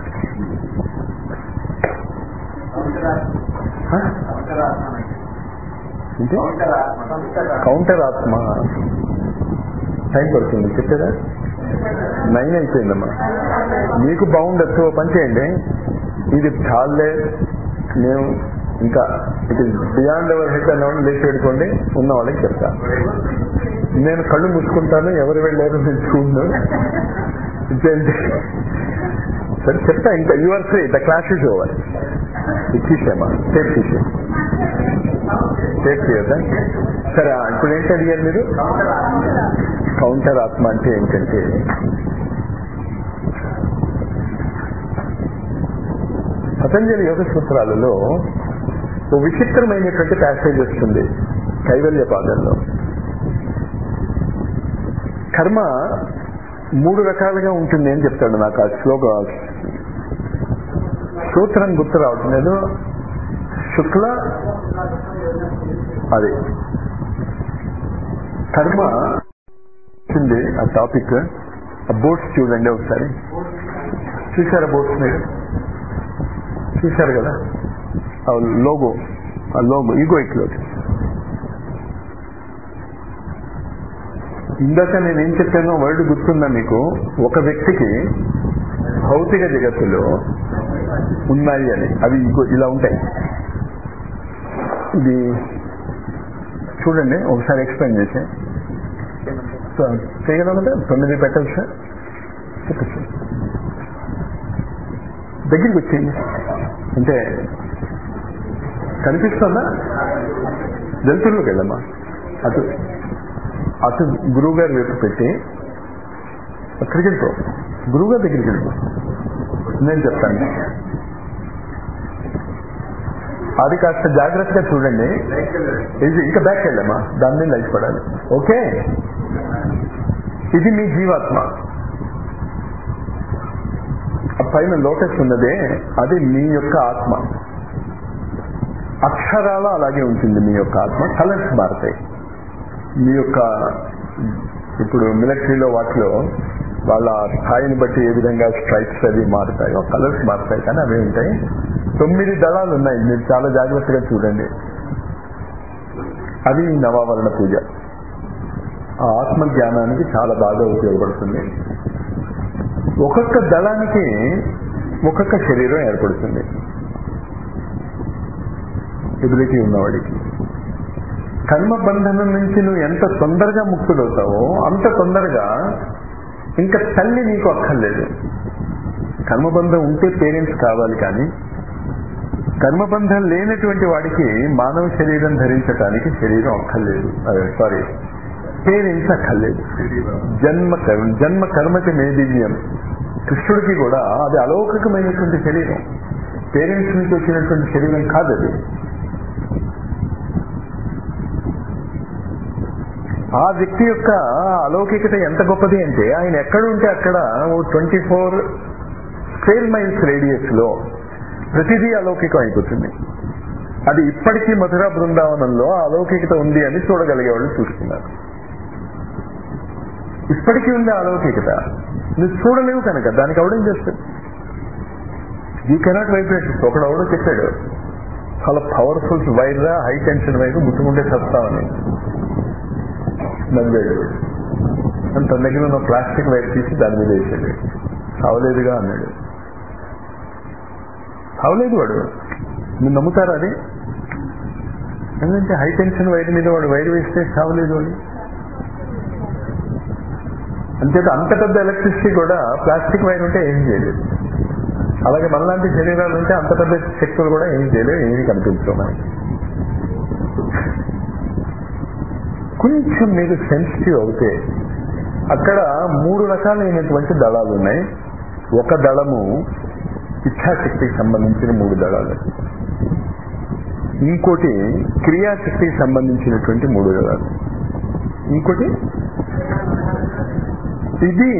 కౌంటర్ ఆత్మ టైం పడుతుంది చెప్పేదా నైన్ అయిపోయిందమ్మా మీకు బాగుండొచ్చు ఓ పని చేయండి ఇది చాలే మేము ఇంకా it is beyond ever head అన్న వాళ్ళు లేచి పెట్టుకోండి ఉన్న వాళ్ళకి చెప్తా నేను కళ్ళు మూసుకుంటాను ఎవరు వెళ్ళారు నేను చూడు ఇంకేంటి సరే చెప్తా ఇంకా your free the class is over తీసేమా టేప్ తీసే టేప్ తీయద్దా సరే ఇప్పుడు ఏంటి అడిగారు మీరు కౌంటర్ ఆత్మ అంటే ఏంటంటే పతంజలి యోగ సూత్రాలలో ఓ విచిత్రమైనటువంటి ప్యాసేజ్ వస్తుంది కైవల్య పాదంలో కర్మ మూడు రకాలుగా ఉంటుంది అని చెప్తాడు నాకు ఆ శ్లోక సూత్రం గుర్తు రావటం లేదు శుక్ల అది కర్మ వచ్చింది ఆ టాపిక్ ఆ బోట్స్ చూడండి ఒకసారి చూశారా బోట్స్ మీరు చూశారు కదా ఆ లోగో ఆ లోగో ఈగో ఇట్లో ఇందాక నేను ఏం చెప్పానో వర్డ్ గుర్తుందా మీకు ఒక వ్యక్తికి భౌతిక జగత్తులో ఉన్నాయి అని అవి ఇంకో ఇలా ఉంటాయి ఇది చూడండి ఒకసారి ఎక్స్ప్లెయిన్ చేసి చేయగలరా తొమ్మిది పెట్టాలి సార్ చెప్పచ్చు దగ్గరికి వచ్చేయండి అంటే కనిపిస్తుందా వెళ్తుర్లోకి వెళ్ళమ్మా అటు అటు గురువు గారి వైపు పెట్టి అక్కడికి వెళ్ళిపో గురువు గారి దగ్గరికి వెళ్ళిపో నేను చెప్తాను అది కాస్త జాగ్రత్తగా చూడండి ఇది ఇంకా బ్యాక్ వెళ్ళమ్మా దాని మీద లైట్ పడాలి ఓకే ఇది మీ జీవాత్మ ఆ పైన లోటస్ ఉన్నదే అది మీ యొక్క ఆత్మ అక్షరాల అలాగే ఉంటుంది మీ యొక్క ఆత్మ కలర్స్ మారుతాయి మీ యొక్క ఇప్పుడు మిలిటరీలో వాటిలో వాళ్ళ స్థాయిని బట్టి ఏ విధంగా స్ట్రైప్స్ అవి మారుతాయో కలర్స్ మారుతాయి కానీ అవి ఉంటాయి తొమ్మిది దళాలు ఉన్నాయి మీరు చాలా జాగ్రత్తగా చూడండి అది నవావరణ పూజ ఆ ఆత్మ జ్ఞానానికి చాలా బాగా ఉపయోగపడుతుంది ఒక్కొక్క దళానికి ఒక్కొక్క శరీరం ఏర్పడుతుంది ఎబిలిటీ ఉన్నవాడికి కర్మ బంధనం నుంచి నువ్వు ఎంత తొందరగా ముక్తుడవుతావో అంత తొందరగా ఇంకా తల్లి నీకు అక్కర్లేదు కర్మబంధం ఉంటే పేరెంట్స్ కావాలి కానీ కర్మబంధం లేనటువంటి వాడికి మానవ శరీరం ధరించడానికి శరీరం అక్కర్లేదు సారీ పేరెంట్స్ అక్కర్లేదు జన్మ కర్మ జన్మ కర్మకి మేదివ్యం కృష్ణుడికి కూడా అది అలౌకికమైనటువంటి శరీరం పేరెంట్స్ నుంచి వచ్చినటువంటి శరీరం కాదు అది ఆ వ్యక్తి యొక్క అలౌకికత ఎంత గొప్పది అంటే ఆయన ఎక్కడ ఉంటే అక్కడ twenty four square miles radius లో ప్రతిదీ అలౌకికం అయిపోతుంది అది ఇప్పటికీ మధుర బృందావనంలో ఆ అలౌకికత ఉంది అని చూడగలిగే వాళ్ళు చూస్తున్నారు ఇప్పటికీ ఉంది ఆ అలౌకికత నువ్వు చూడలేవు కనుక దానికి అవడం చేస్తుంది యూ కెనాట్ వైబ్రేట్ ఒకడెవడో చెప్పాడు చాలా powerful wire high tension wire ముట్టుకుంటే చస్తామని నవ్వాడు అని తన దగ్గర ఉన్న ప్లాస్టిక్ వైర్ తీసి దాని మీద వేసాడు అవలేదుగా అన్నాడు అవలేదు వాడు మీరు నమ్ముతారా అది ఎందుకంటే హై టెన్షన్ వైర్ మీద వాడు వైర్ వేస్తే చావలేదు వాడు అంతేత అంత పెద్ద ఎలక్ట్రిసిటీ కూడా ప్లాస్టిక్ వైర్ ఉంటే ఏం చేయలేదు అలాగే మనలాంటి శరీరాలు ఉంటే అంత పెద్ద శక్తులు కూడా ఏం చేయలేవు ఏమీ కనిపించవు మనకి కొంచెం మీరు సెన్సిటివ్ అవుతే అక్కడ మూడు రకాలైనటువంటి దళాలు ఉన్నాయి ఒక దళము ఇచ్ఛాశక్తికి సంబంధించిన మూడు దళాలు ఇంకోటి క్రియాశక్తికి సంబంధించినటువంటి మూడు దళాలు ఇంకోటి ఇది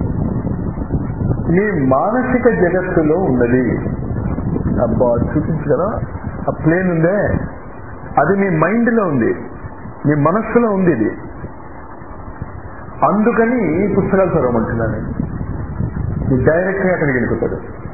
మీ మానసిక జగత్తులో ఉన్నది అబ్బా చూపించు కదా ఆ ప్లేన్ ఉందే అది మీ మైండ్ లో ఉంది మీ మనస్సులో ఉంది ఇది అందుకని పుస్తకాలు చదవమంటున్నాను నేను మీరు డైరెక్ట్ గా అక్కడికి వెళ్ళిపోతారు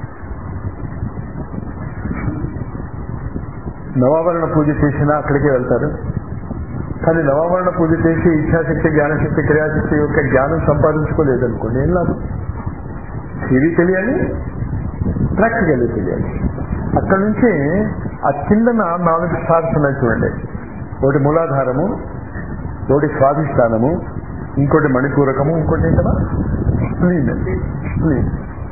నవావరణ పూజ చేసినా అక్కడికే వెళ్తారు కానీ నవావరణ పూజ చేసి ఇచ్ఛాశక్తి జ్ఞానశక్తి క్రియాశక్తి యొక్క జ్ఞానం సంపాదించుకోలేదనుకోండి ఏం లాభం ఇది తెలియాలి ప్రాక్టికల్లీ తెలియాలి అక్కడ నుంచి ఆ కిందన నాలుగు స్టార్స్ ఉన్నాయి చూడండి ఒకటి మూలాధారము ఒకటి స్వాధిష్టానము ఇంకోటి మణిపూరకము ఇంకోటి ఏంటన్నా స్ప్లీన్ స్ప్లీన్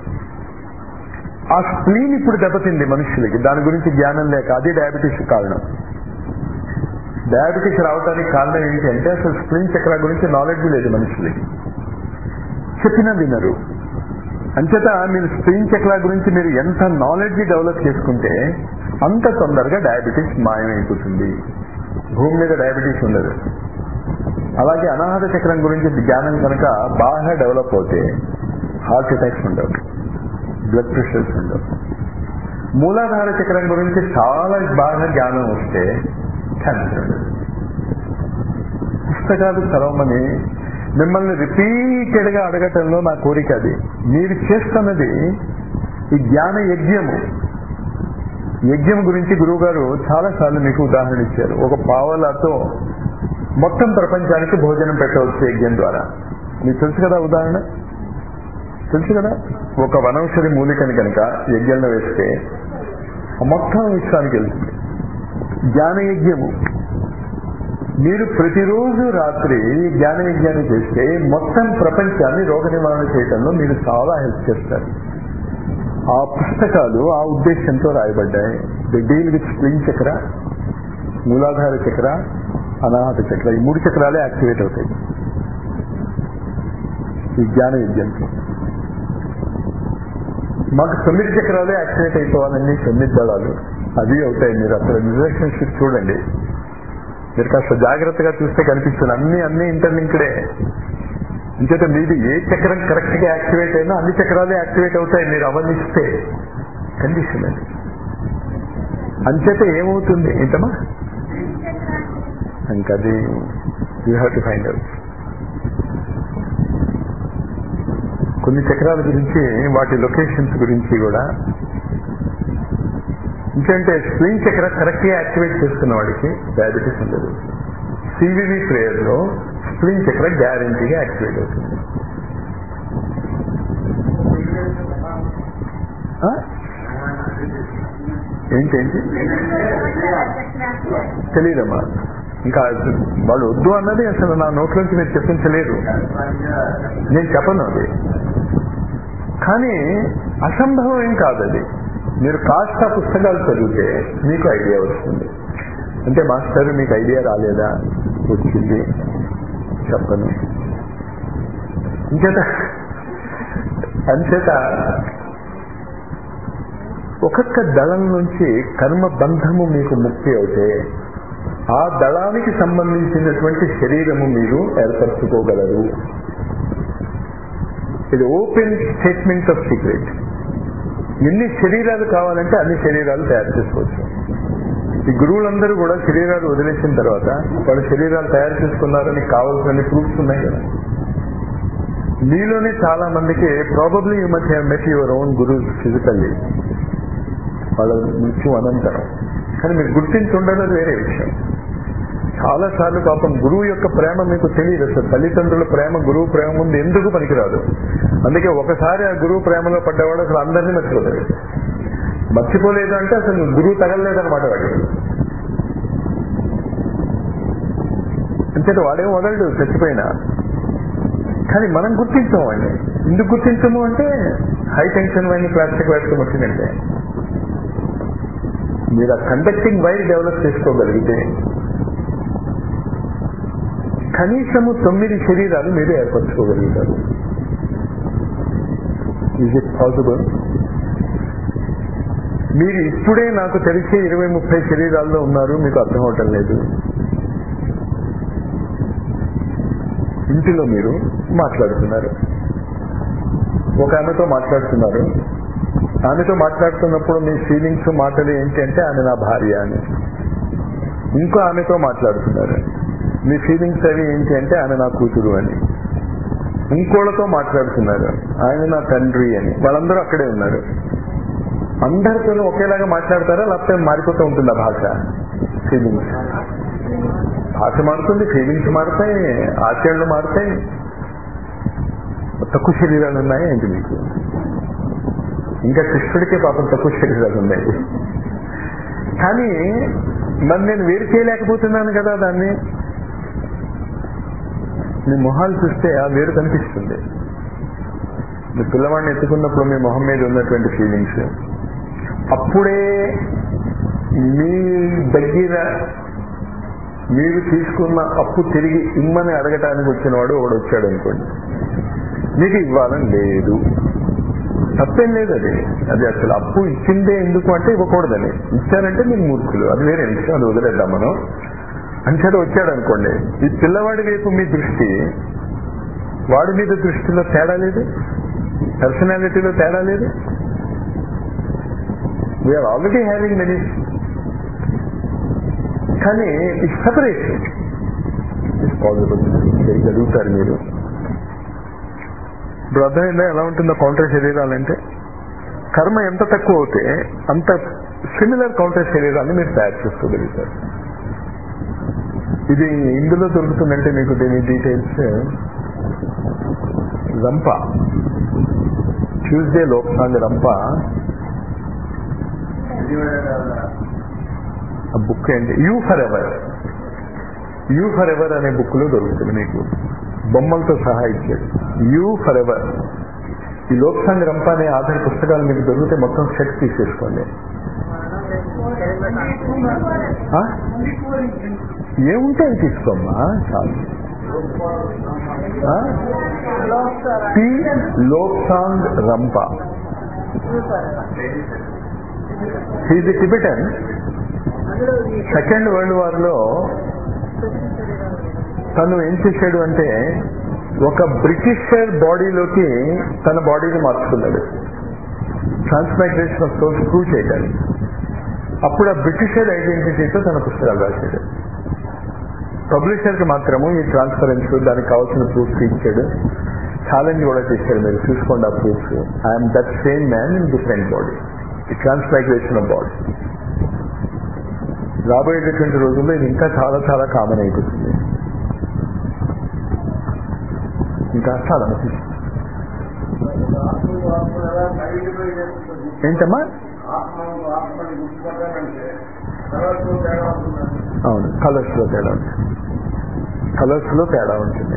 ఆ స్ప్లీన్ ఇప్పుడు దెబ్బతింది మనుషులకి దాని గురించి జ్ఞానం లేక అది డయాబెటీస్ కారణం డయాబెటీస్ రావడానికి కారణం ఏంటి అంటే అసలు స్ప్లీన్ చక్ర గురించి నాలెడ్జ్ లేదు మనుషులకి చెప్పినా వినరు అంచేత మీరు స్ప్లీన్ చక్ర గురించి మీరు ఎంత నాలెడ్జ్ డెవలప్ చేసుకుంటే అంత తొందరగా డయాబెటీస్ మాయమైపోతుంది భూమి మీద డయాబెటీస్ ఉండదు అలాగే అనాహత చక్రం గురించి జ్ఞానం కనుక బాగా డెవలప్ అవుతే హార్ట్ అటాక్స్ ఉండవు బ్లడ్ ప్రెషర్స్ ఉండవు మూలాధార చక్రం గురించి చాలా బాగా జ్ఞానం వస్తే క్యాన్సర్ పుస్తకాలు చదవమని మిమ్మల్ని రిపీటెడ్ గా అడగటంలో నా కోరిక అది మీరు చేస్తున్నది ఈ జ్ఞాన యజ్ఞము యజ్ఞం గురించి గురువు గారు చాలా సార్లు మీకు ఉదాహరణ ఇచ్చారు ఒక పావలాతో మొత్తం ప్రపంచానికి భోజనం పెట్టవచ్చు యజ్ఞం ద్వారా మీకు తెలుసు కదా ఉదాహరణ తెలుసు కదా ఒక వనౌషధి మూలికని కనుక యజ్ఞంలో వేస్తే మొత్తం విశ్వానికి వెళ్తుంది జ్ఞాన యజ్ఞము మీరు ప్రతిరోజు రాత్రి జ్ఞాన యజ్ఞాన్ని చేస్తే మొత్తం ప్రపంచాన్ని రోగ నివారణ చేయడంలో మీరు చాలా హెల్ప్ చేస్తారు ఆ పుస్తకాలు ఆ ఉద్దేశంతో రాయబడ్డాయి ది డీల్ విత్ స్ప్రింగ్ చక్ర మూలాధార చక్ర అనాహత చక్ర ఈ మూడు చక్రాలే యాక్టివేట్ అవుతాయి ఈ జ్ఞాన యజ్ఞంతో మాకు తొమ్మిది చక్రాలే యాక్టివేట్ అయిపోవాలండి తొమ్మిది దళాలు అవి అవుతాయి మీరు అక్కడ రిలేషన్షిప్ చూడండి మీరు కాస్త జాగ్రత్తగా చూస్తే కనిపిస్తుంది అన్ని అన్ని ఇంటర్లింక్డే ఇంచేత మీది ఏ చక్రం కరెక్ట్ గా యాక్టివేట్ అయినా అన్ని చక్రాలే యాక్టివేట్ అవుతాయి మీరు అవనిస్తే కండిషన్ అది అంచేత ఏమవుతుంది ఏంటమ్మా ఇంకా అది you have to find out కొన్ని చక్రాల గురించి వాటి లొకేషన్స్ గురించి కూడా ఇంకంటే స్ప్రింగ్ చక్ర కరెక్ట్ గా యాక్టివేట్ చేసుకున్న వాడికి డయాబెటీస్ ఉండదు సివివి ప్రేయర్ లో స్ప్రింగ్ చక్ర గ్యారంటీగా యాక్టివేట్ అవుతుంది ఆ? ఏంటేంటి తెలియదమ్మా ఇంకా వాళ్ళు వద్దు అన్నది అసలు నా నోట్లోంచి మీరు చెప్పించలేరు నేను చెప్పను అది కానీ అసంభవం ఏం కాదు అది మీరు కాస్త పుస్తకాలు చదివితే మీకు ఐడియా వస్తుంది అంటే మాస్టర్ మీకు ఐడియా రాలేదా వచ్చింది చెప్పను ఇంచేత అంచేత ఒక్కొక్క దళం నుంచి కర్మ బంధము మీకు ముక్తి అవుతే ఆ దళానికి సంబంధించినటువంటి శరీరము మీరు ఏర్పరచుకోగలరు ఇది ఓపెన్ స్టేట్మెంట్ ఆఫ్ సీక్రెట్ ఎన్ని శరీరాలు కావాలంటే అన్ని శరీరాలు తయారు చేసుకోవచ్చు ఈ గురువులందరూ కూడా శరీరాలు వదిలేసిన తర్వాత వాళ్ళ శరీరాలు తయారు చేసుకున్నారని కావాల్సిన ప్రూఫ్స్ ఉన్నాయి కదా మీలోనే చాలా మందికి probably you much have met your own guru physically వాళ్ళ మృత్యు అనంతరం కానీ మీరు గుర్తించి ఉండడం వేరే విషయం చాలా సార్లు పాపం గురువు యొక్క ప్రేమ మీకు తెలియదు అసలు తల్లిదండ్రుల ప్రేమ గురువు ప్రేమ ముందు ఎందుకు పనికిరాదు అందుకే ఒకసారి ఆ గురువు ప్రేమలో పడ్డవాడు అసలు అందరినీ మర్చిపోతాడు మర్చిపోలేదు అంటే అసలు గురువు తగలలేదన్నమాట వాడికి అంచేత వాడేం వదలడు చచ్చిపోయినా కానీ మనం గుర్తించాం వాడిని ఎందుకు గుర్తించము అంటే హై టెన్షన్ వైన్ ప్లాస్టిక్ వేసుకుని వచ్చిందంటే మీరు ఆ కండక్టింగ్ వైర్ డెవలప్ చేసుకోగలిగితే కనీసము తొమ్మిది శరీరాలు మీరు ఏర్పరచుకోగలుగుతారు ఈజ్ ఇట్ పాసిబుల్ మీరు ఇప్పుడే నాకు తెలిసే ఇరవై ముప్పై శరీరాల్లో ఉన్నారు మీకు అర్థం అవటం లేదు ఇంటిలో మీరు మాట్లాడుతున్నారు ఒక ఆమెతో మాట్లాడుతున్నారు ఆమెతో మాట్లాడుతున్నప్పుడు మీ ఫీలింగ్స్ మాటలు ఏంటి అంటే ఆమె నా భార్య అని ఇంకో ఆమెతో మాట్లాడుతున్నారు మీ ఫీలింగ్స్ అవి ఏంటి అంటే ఆమె నా కూతురు అని ఇంకోళ్ళతో మాట్లాడుతున్నారు ఆయన నా తండ్రి అని వాళ్ళందరూ అక్కడే ఉన్నారు అందరితో ఒకేలాగా మాట్లాడతారా లేకపోతే మారిపోతూ ఉంటుంది ఆ భాష ఫీలింగ్స్ భాష మారుతుంది ఫీలింగ్స్ మారుతాయి ఆచరణలు మారుతాయి తక్కువ శరీరాలు ఉన్నాయి ఏంటి మీకు ఇంకా కృష్ణుడికే పాపం తక్కువ శరీరాలు ఉన్నాయి కానీ మరి నేను వేరు చేయలేకపోతున్నాను కదా దాన్ని మీ మొహాలు చూస్తే ఆ వేరు కనిపిస్తుంది మీ పిల్లవాడిని ఎత్తుకున్నప్పుడు మీ మొహం మీద ఉన్నటువంటి ఫీలింగ్స్ అప్పుడే మీ దగ్గర మీరు తీసుకున్న అప్పు తిరిగి ఇమ్మని అడగటానికి వచ్చిన వాడు ఒకడు వచ్చాడు అనుకోండి మీకు ఇవ్వాలని లేదు తప్పేం లేదు అది అది అసలు అప్పు ఇచ్చిందే ఎందుకు అంటే ఇవ్వకూడదని ఇచ్చారంటే మీకు మూర్ఖులు అది వేరే విషయం అది వదిలేద్దాం మనం అంచేత వచ్చాడు అనుకోండి ఈ పిల్లవాడి వైపు మీ దృష్టి వాడి మీద దృష్టిలో తేడా లేదు పర్సనాలిటీలో తేడా లేదు వీఆర్ ఆల్రెడీ హ్యావింగ్ మెనీ కానీ ఈ సెపరేషన్ ఇస్ పాసిబుల్ చేయగలుగుతారు మీరు ఇప్పుడు అర్థమైందా ఎలా ఉంటుందో కౌంటర్ శరీరాలంటే కర్మ ఎంత తక్కువ అవుతే అంత సిమిలర్ కౌంటర్ శరీరాన్ని మీరు తయారు చేసుకోగలుగుతారు ఇది ఇందులో దొరుకుతుందంటే మీకు దీని డీటెయిల్స్ రంప ట్యూస్డే లోక్సాంగ్ రంప ఆ బుక్ ఏంటి you for forever for ఎవర్ అనే బుక్ లో దొరుకుతుంది మీకు బొమ్మలతో సహా ఇచ్చాడు యూ ఫర్ ఎవర్ ఈ లోక్సాంగ్ రంప అనే ఆధార పుస్తకాలు మీకు దొరికితే మొత్తం సెట్ తీసేసుకోండి ఆ? ఏముంటే అవి తీసుకోమ్మా చాలు ఆ? పి Lobsang Rampa he's Tibetan second world war లో తను ఏం చేశాడు అంటే ఒక బ్రిటిషర్ బాడీలోకి తన బాడీని మార్చుకున్నాడు ట్రాన్స్మైగ్రేషన్ ఆఫ్ సోల్స్ ప్రూవ్ చేయడానికి అప్పుడు ఆ బ్రిటిషర్ ఐడెంటిటీతో తన పుస్తకాలు రాశాడు పబ్లిషర్కి మాత్రము ఈ ట్రాన్స్పరెన్స్ దానికి కావాల్సిన ప్రూఫ్స్ ఇచ్చాడు ఛాలెంజ్ కూడా చేశాడు మీరు చూసుకోండి ఆ proofs I'm that same man in different body ఈ ట్రాన్స్మైగ్రేషన్ ఆఫ్ బాడీ రాబోయేటటువంటి రోజుల్లో ఇది ఇంకా చాలా చాలా కామన్ అయిపోతుంది ఇంకా చాలా మంది ఏంటమ్మా ఆత్మను ఆత్మని గుర్తుపట్టాలంటే తర్వాత తేడా ఉంటుందండి అవును కలర్స్ లో తేడా ఉంటుంది కలర్స్ లో తేడా ఉంటుంది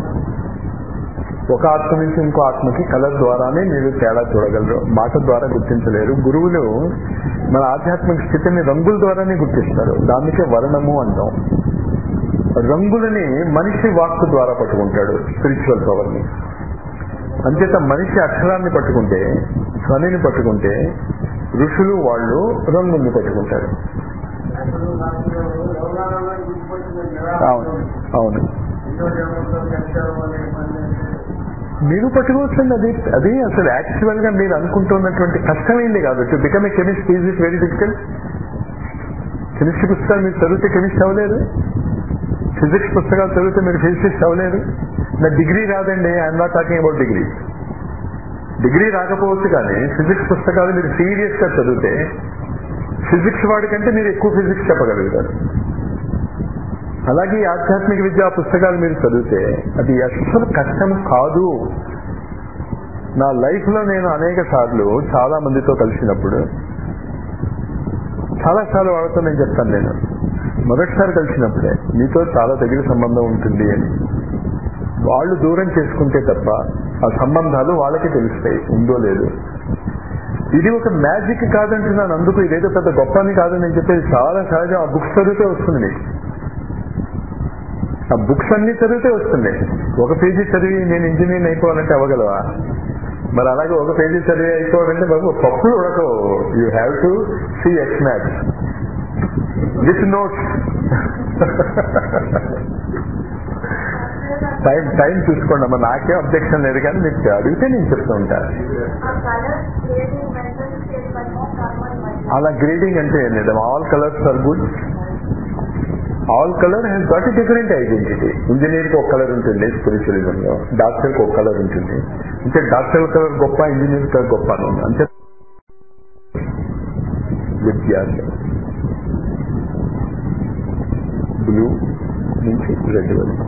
ఒక ఆత్మ నుంచి ఇంకో ఆత్మకి కలర్ ద్వారానే మీరు తేడా చూడగలరు మాట ద్వారా గుర్తించలేరు గురువులు మన ఆధ్యాత్మిక స్థితిని రంగుల ద్వారానే గుర్తిస్తారు దానికే వర్ణము అంటాం రంగులని మనిషి వాక్కు ద్వారా పట్టుకుంటాడు స్పిరిచువల్ పవర్ ని అంచేత మనిషి అక్షరాన్ని పట్టుకుంటే ధ్వనిని పట్టుకుంటే ఋషులు వాళ్ళు రంగుల్ని పట్టుకుంటారు అసలు నాకు యోగాలలో గుర్తుపట్టింది అవును అవును ఎన్నో జన్మలో కలిసారు అనే పని అంటే మీరు పట్టుకోవచ్చండి అది అది అసలు యాక్చువల్ గా మీరు అనుకుంటున్నటువంటి కష్టమైంది కాదు to become a chemist is it very difficult chemistry పుస్తకాలు మీరు చదివితే కెమిస్ట్ అవ్వలేదు ఫిజిక్స్ పుస్తకాలు చదివితే మీరు ఫిజిసిస్ట్ అవ్వలేదు నా డిగ్రీ రాదండి I'm not talking about degree degree రాకపోవచ్చు కానీ ఫిజిక్స్ పుస్తకాలు మీరు సీరియస్ గా చదివితే ఫిజిక్స్ వాడికంటే మీరు ఎక్కువ ఫిజిక్స్ చెప్పగలుగుతారు అలాగే ఈ ఆధ్యాత్మిక విద్యా పుస్తకాలు మీరు చదివితే అది అస్సలు కష్టం కాదు నా లైఫ్ లో నేను అనేక సార్లు చాలా మందితో కలిసినప్పుడు చాలా సార్లు వాళ్ళతో నేను చెప్తాను నేను మొదటిసారి కలిసినప్పుడే మీతో చాలా దగ్గర సంబంధం ఉంటుంది అని వాళ్ళు దూరం చేసుకుంటే తప్ప ఆ సంబంధాలు వాళ్ళకి తెలుస్తాయి ఉందో లేదో ఇది ఒక మ్యాజిక్ కాదంటున్నాను అందుకు ఇదేదో పెద్ద గొప్ప అని కాదని నేను చెప్పేది చాలా సహజం ఆ బుక్స్ చదివితే వస్తుంది మీకు ఆ బుక్స్ అన్ని చదివితే వస్తుంది ఒక పేజీ చదివి నేను ఇంజనీర్ అయిపోవాలంటే అవ్వగలవా మరి అలాగే ఒక పేజీ చదివి అయిపోవాలంటే బాబు పప్పులు ఉడకవు you have to see X maths with notes time time చూసుకోండి అమ్మా నాకేం అబ్జెక్షన్ లేదు కానీ మీకు అడిగితే నేను చెప్తూ ఉంటాను ఆ కలర్ ఏది మెంటల్ స్టేట్ పైన నార్మల్ మైండ్ అలా గ్రేడింగ్ అంటే ఏం లేదు all colours are good all colour has got a different identity engineer కి ఒక కలర్ ఉంటుంది స్పిరిచువలిజం లో డాక్టర్ కి ఒక కలర్ ఉంటుంది అంటే డాక్టర్ కలర్ గొప్ప ఇంజనీర్ కలర్ గొప్ప అని ఉంది. అంతే వ్యత్యాసం బ్లూ నుంచి రెడ్ వరకు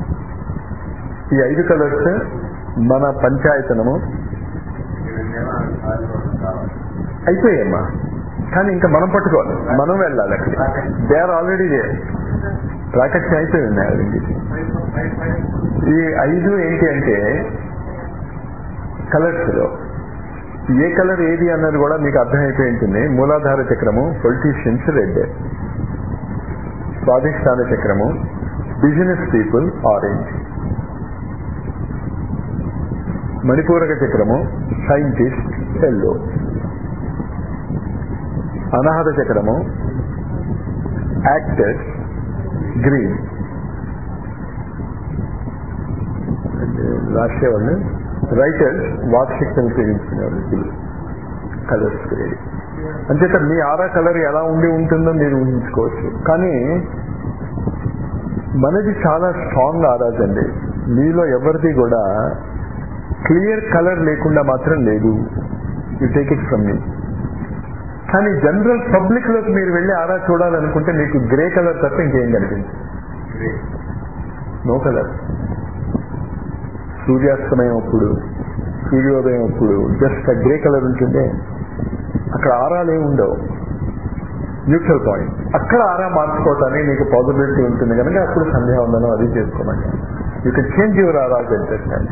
ఈ ఐదు కలర్స్ మన పంచాయతనము అయిపోయాయమ్మా కానీ ఇంకా మనం పట్టుకోవాలి మనం వెళ్ళాలి అక్కడ దే ఆర్ ఆల్రెడీ దే ప్రాకట్యం అయిపోయి ఉన్నాయి ఆ రెండింటికి. ఈ ఐదు ఏంటి అంటే కలర్స్ లో ఏ కలర్ ఏది అన్నది కూడా మీకు అర్థమైపోయి ఉంటుంది మూలాధార చక్రము పొలిటీషియన్స్ రెడ్ స్వాధిష్టాన చక్రము బిజినెస్ పీపుల్ ఆరెంజ్ మణిపూరక చక్రము సైంటిస్ట్ ఎల్లో అనాహత చక్రము యాక్టర్స్ గ్రీన్ రాసేవాళ్ళు రైటర్స్ వాక్శక్తిని ఉపయోగించుకునేవాళ్ళు blue. కలర్స్ గ్రేడ్ అంచేత మీ ఆరా కలర్ ఎలా ఉండి ఉంటుందో మీరు ఊహించుకోవచ్చు కానీ మనది చాలా స్ట్రాంగ్ ఆరాజ్ అండి మీలో ఎవరిది కూడా క్లియర్ కలర్ లేకుండా మాత్రం లేదు you take it from me కానీ జనరల్ పబ్లిక్ లోకి మీరు వెళ్ళి ఆరా చూడాలనుకుంటే మీకు గ్రే కలర్ తప్ప ఇంకేం కనిపించదు నో కలర్ సూర్యాస్తమయం అప్పుడు సూర్యోదయం అప్పుడు జస్ట్ గ్రే కలర్ ఉంటుంటే అక్కడ ఆరాలు ఏమి ఉండవు న్యూట్రల్ పాయింట్ అక్కడ ఆరా మార్చుకోవటానికి మీకు పాసిబిలిటీ ఉంటుంది కనుక అప్పుడు సంధ్యావందనం అది చేసుకోమండి you can change your aura and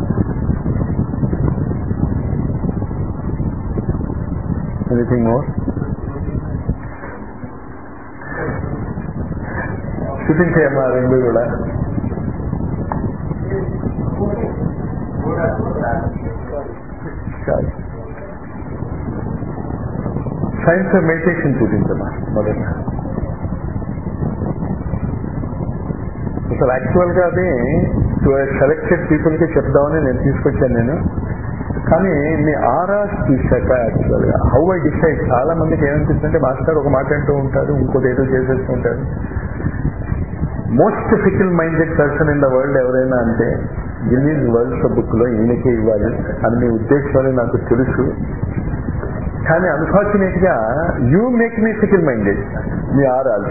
anything more చూపించేయమ్మా రెండు కూడా చాలు సైన్స్ మెడిటేషన్ చూపించమ్మా మొదట అసలు యాక్చువల్ గా అది సెలెక్టెడ్ పీపుల్ కి చెప్దామని నేను తీసుకొచ్చాను నేను కానీ మీ ఆరా చూశాక యాక్చువల్ గా హౌ ఐ డిసైడ్ చాలా మందికి ఏమనిపిస్తుంటే మాస్టర్ ఒక మాట అంటూ ఉంటారు ఇంకోటి ఏదో చేసేస్తూ ఉంటారు most fickle minded person in the world ఎవరైనా అంటే గిన్నీస్ వరల్డ్స్ బుక్ లో ఈయనకే ఇవ్వాలి అని మీ ఉద్దేశం నాకు తెలుసు కానీ అన్ఫార్చునేట్ గా you make me fickle minded మీ ఆరాలు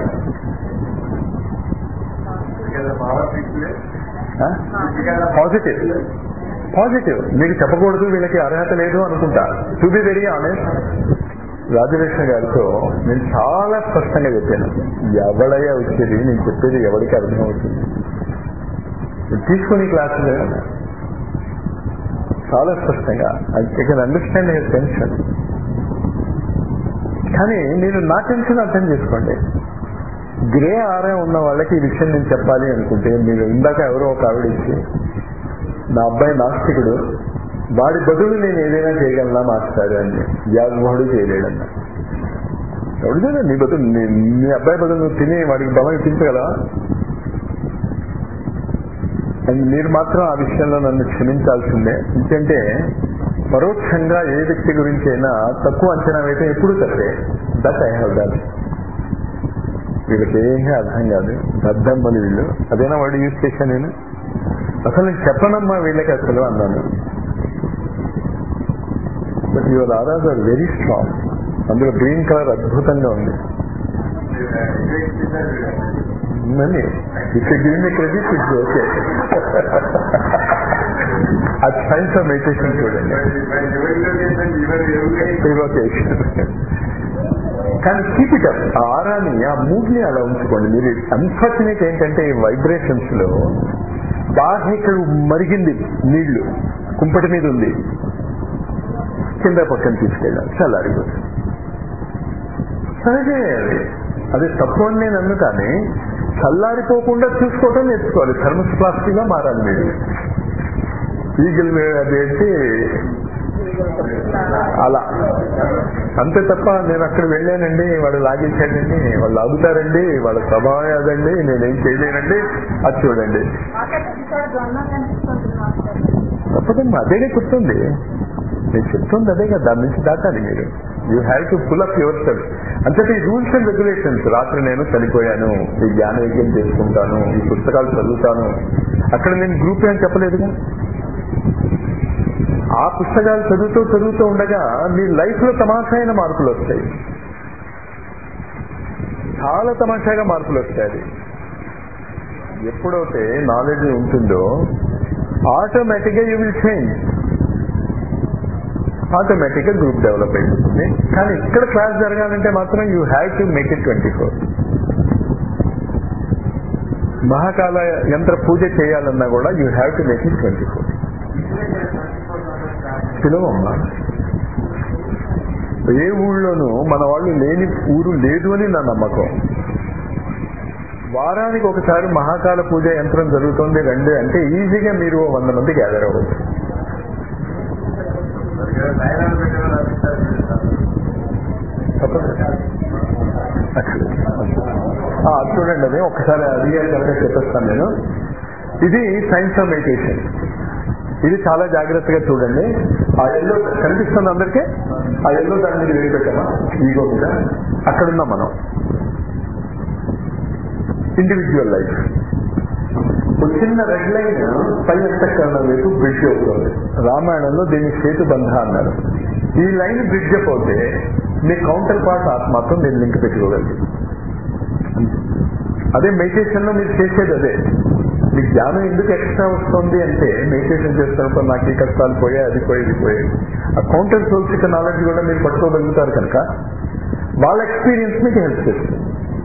పాజిటివ్ పాజిటివ్ మీకు చెప్పకూడదు వీళ్ళకి అర్హత లేదు అనుకుంటా to be very honest Rajalakshmi గారితో నేను చాలా స్పష్టంగా చెప్పాను ఎవడయ్యా వచ్చేది నేను చెప్పేది ఎవరికి అర్థమవుతుంది తీసుకుని క్లాసులు చాలా స్పష్టంగా I can understand her tension కానీ మీరు నా టెన్షన్ అర్థం చేసుకోండి గ్రే ఆరా ఉన్న వాళ్ళకి ఈ విషయం నేను చెప్పాలి అనుకుంటే మీరు ఇందాక ఎవరో ఒక ఆవిడ ఇచ్చి నా అబ్బాయి నాస్తికుడు వాడి బదులు నేను ఏదైనా చేయగలనా మాస్టర్ అని ఎవడు చేయలేడన్నా ఎవడు చేయలేదు నీ బదులు నీ- నీ అబ్బాయి బదులు నువ్వు తిని వాడికి బలం ఇప్పించగలవా అండ్ మీరు మాత్రం ఆ విషయంలో నన్ను క్షమించాల్సిందే ఎందుకంటే పరోక్షంగా ఏ వ్యక్తి గురించి అయినా తక్కువ అంచనా వేయటం ఎప్పుడు తప్పే దట్ ఐ హ్యావ్ డన్ వీళ్ళకి ఏమీ అర్థం కాదు దద్దమ్మని వీళ్ళు అదేనా వాడు యూజ్ చేశాను నేను అసలు నేను చెప్పనమ్మా వీళ్ళకి అసలు అన్నాను but your auras are very strong అందులో గ్రీన్ కలర్ అద్భుతంగా ఉంది money if give me credit it's okay అది సైన్స్ ఆఫ్ మెడిటేషన్ చూడండి రివోకేషన్ కానీ కీప్ ఇట్ అప్ ఆ ఆరాని ఆ మూడ్ ని అలా ఉంచుకోండి మీరు అన్ఫార్చునేట్ ఏంటంటే ఈ వైబ్రేషన్స్ లో బాగా ఇక్కడ మరిగింది నీళ్లు కుంపటి మీద ఉంది కింద పక్కన తీసుకెళ్ళాలి చల్లారిపోతుంది సరే అది అది తప్పు అని నేను అన్ను కానీ చల్లారిపోకుండా చూసుకోవటం నేర్చుకోవాలి థర్మస్ ప్లాస్టిక్ గా మారాలి మీరు ఈగిల్ అది ఏంటి అలా అంతే తప్ప నేను అక్కడ వెళ్ళానండి వాడు లాగేశాడండి వాళ్ళు లాగుతారండి వాళ్ళ స్వభావం అదండి నేనేం చేయలేనండి అది చూడండి మాట్లాడుతుంటే గొడవ కనిపిస్తుంది మాస్టర్ తప్పదమ్మా అదేనే గుర్తుంది నేను చెప్తుంది అదే కదా దాని నుంచి దాటాలి మీరు you have to pull up yourself అంటే ఈ రూల్స్ అండ్ రెగ్యులేషన్స్ రాత్రి నేను చనిపోయాను ఈ జ్ఞాన యజ్ఞం చేసుకుంటాను ఈ పుస్తకాలు చదువుతాను అక్కడ నేను గ్రూప్ అని చెప్పలేదుగా ఆ పుస్తకాలు చదువుతూ చదువుతూ ఉండగా మీ లైఫ్ లో తమాషైన మార్పులు వస్తాయి చాలా తమాషాగా మార్పులు వస్తాయి అది. ఎప్పుడైతే నాలెడ్జ్ ఉంటుందో ఆటోమేటిక్ గా యూ విల్ చేంజ్ ఆటోమేటిక్ గా గ్రూప్ డెవలప్ అయిపోతుంది కానీ ఇక్కడ క్లాస్ జరగాలంటే మాత్రం you have to make it twenty four మహాకాల యంత్ర పూజ చేయాలన్నా కూడా you have to make it twenty four పిలవమ్మా ఏ ఊళ్ళోనూ మన వాళ్ళు లేని ఊరు లేదు అని నా నమ్మకం వారానికి ఒకసారి మహాకాల పూజ యంత్రం జరుగుతుంది రండి అంటే ఈజీగా మీరు ఓ వంద మంది గ్యాదర్ అవ్వచ్చు అక్కడ. ఆ, అది చూడండి అది ఒక్కసారి అడిగారు కనుక చెప్పేస్తాను నేను ఇది సైన్స్ ఆఫ్ మెడిటేషన్ ఇది చాలా జాగ్రత్తగా చూడండి ఆ ఎల్లో కనిపిస్తుంది అందరికీ ఆ ఎల్లో దాని మీద వేసి పెట్టామా ఈగో మీద అక్కడున్నాం మనం ఇండివిజువల్ లైఫ్ ఒక చిన్న రెడ్ లైన్ పై అంతఃకరణ వైపు బ్రిడ్జ్ అవుతుంది రామాయణంలో దీన్ని సేతు బంధ అన్నారు ఈ లైన్ బ్రిడ్జ్ అప్ అవుతే మీ కౌంటర్ పార్ట్ ఆత్మతో మీరు లింక్ పెట్టుకోగలరు అదే మెడిటేషన్ లో మీరు చేసేది అదే మీ జ్ఞానం ఎందుకు ఎక్స్ట్రా వస్తుంది అంటే మెడిటేషన్ చేస్తున్నప్పుడు నాకు ఈ కష్టాలు పోయాయి అది పోయి ఇది పోయాయి ఆ కౌంటర్ సోల్సిక నాలెడ్జ్ కూడా మీరు పట్టుకోగలుగుతారు కనుక వాళ్ళ ఎక్స్పీరియన్స్ మీకు హెల్ప్ చేస్తుంది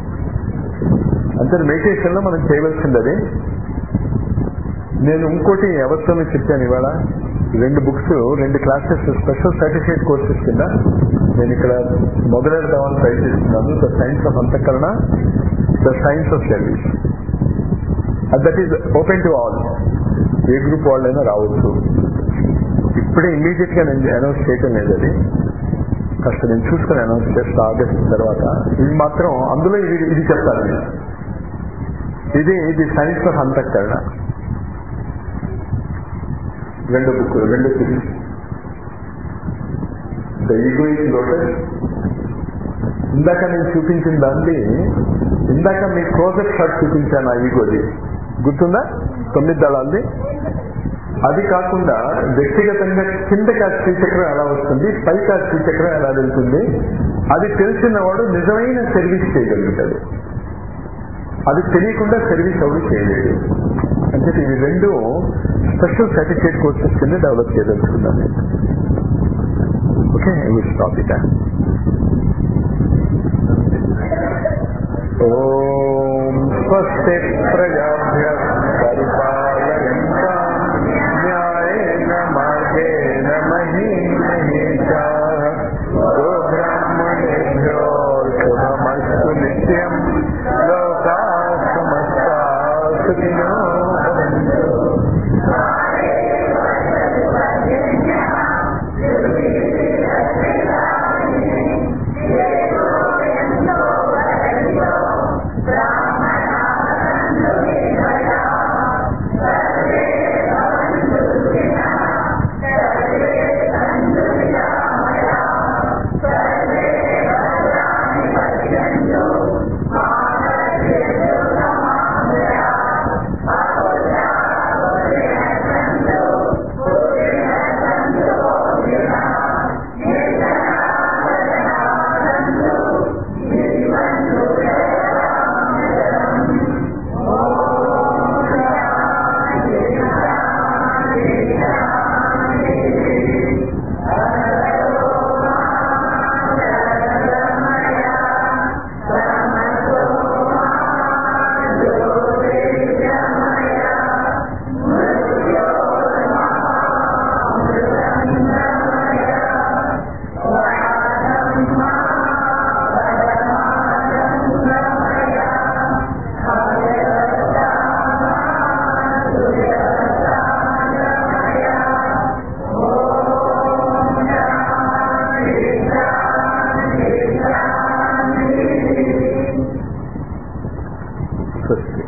అంతే మెడిటేషన్ లో మనం చేయవలసింది అది నేను ఇంకోటి ఎవరితో మీకు చెప్పాను ఇవాళ రెండు బుక్స్ రెండు క్లాసెస్ స్పెషల్ సర్టిఫికేట్ కోర్సెస్ కింద నేను ఇక్కడ మొదలెడదామని ట్రై చేస్తున్నాను ద సైన్స్ ఆఫ్ అంతఃకరణ the science of service that is open to all ఏ గ్రూప్ వాళ్ళైనా రావచ్చు ఇప్పుడే ఇమీడియట్ గా నేను అనౌన్స్ చేయటం లేదు అది కాస్త నేను చూసుకుని అనౌన్స్ చేస్తా ఆగస్ట్ తర్వాత ఇది మాత్రం అందులో ఇది ఇది చెప్తాను నేను ఇది ఇది సైన్స్ ఆఫ్ అంతఃకరణ రెండు బుక్ రెండు series the ego is lotus ఇందాక నేను చూపించిన దాన్ని ఇందాక మీ క్లోజెట్ షాట్ చూపించాను ఆ ఈగోది గుర్తుందా తొమ్మిది దళాలది అది కాకుండా వ్యక్తిగతంగా కిందకి ఆ శ్రీచక్రం ఎలా వస్తుంది పైకి ఆ శ్రీచక్రం ఎలా వెళ్తుంది అది తెలిసిన వాడు నిజమైన సర్వీస్ చేయగలుగుతాడు అది తెలియకుండా సర్వీస్ ఎవరు చేయలేడు అంటే ఇవి రెండు స్పెషల్ సర్టిఫికేట్ కోర్సెస్ కింద డెవలప్ చేయదలుచుకున్నాను ఓకే విల్ స్టాప్ ఇట్ ఓం స్వస్తి ప్రజాభ్య పరిపాలయంతా న్యాయేన మార్గేణ మహీమహేషా గో బ్రాహ్మణేభ్యో శుభమస్తు నిత్యం లోకా సమస్తా సుఖినో భవంతు స్వస్తి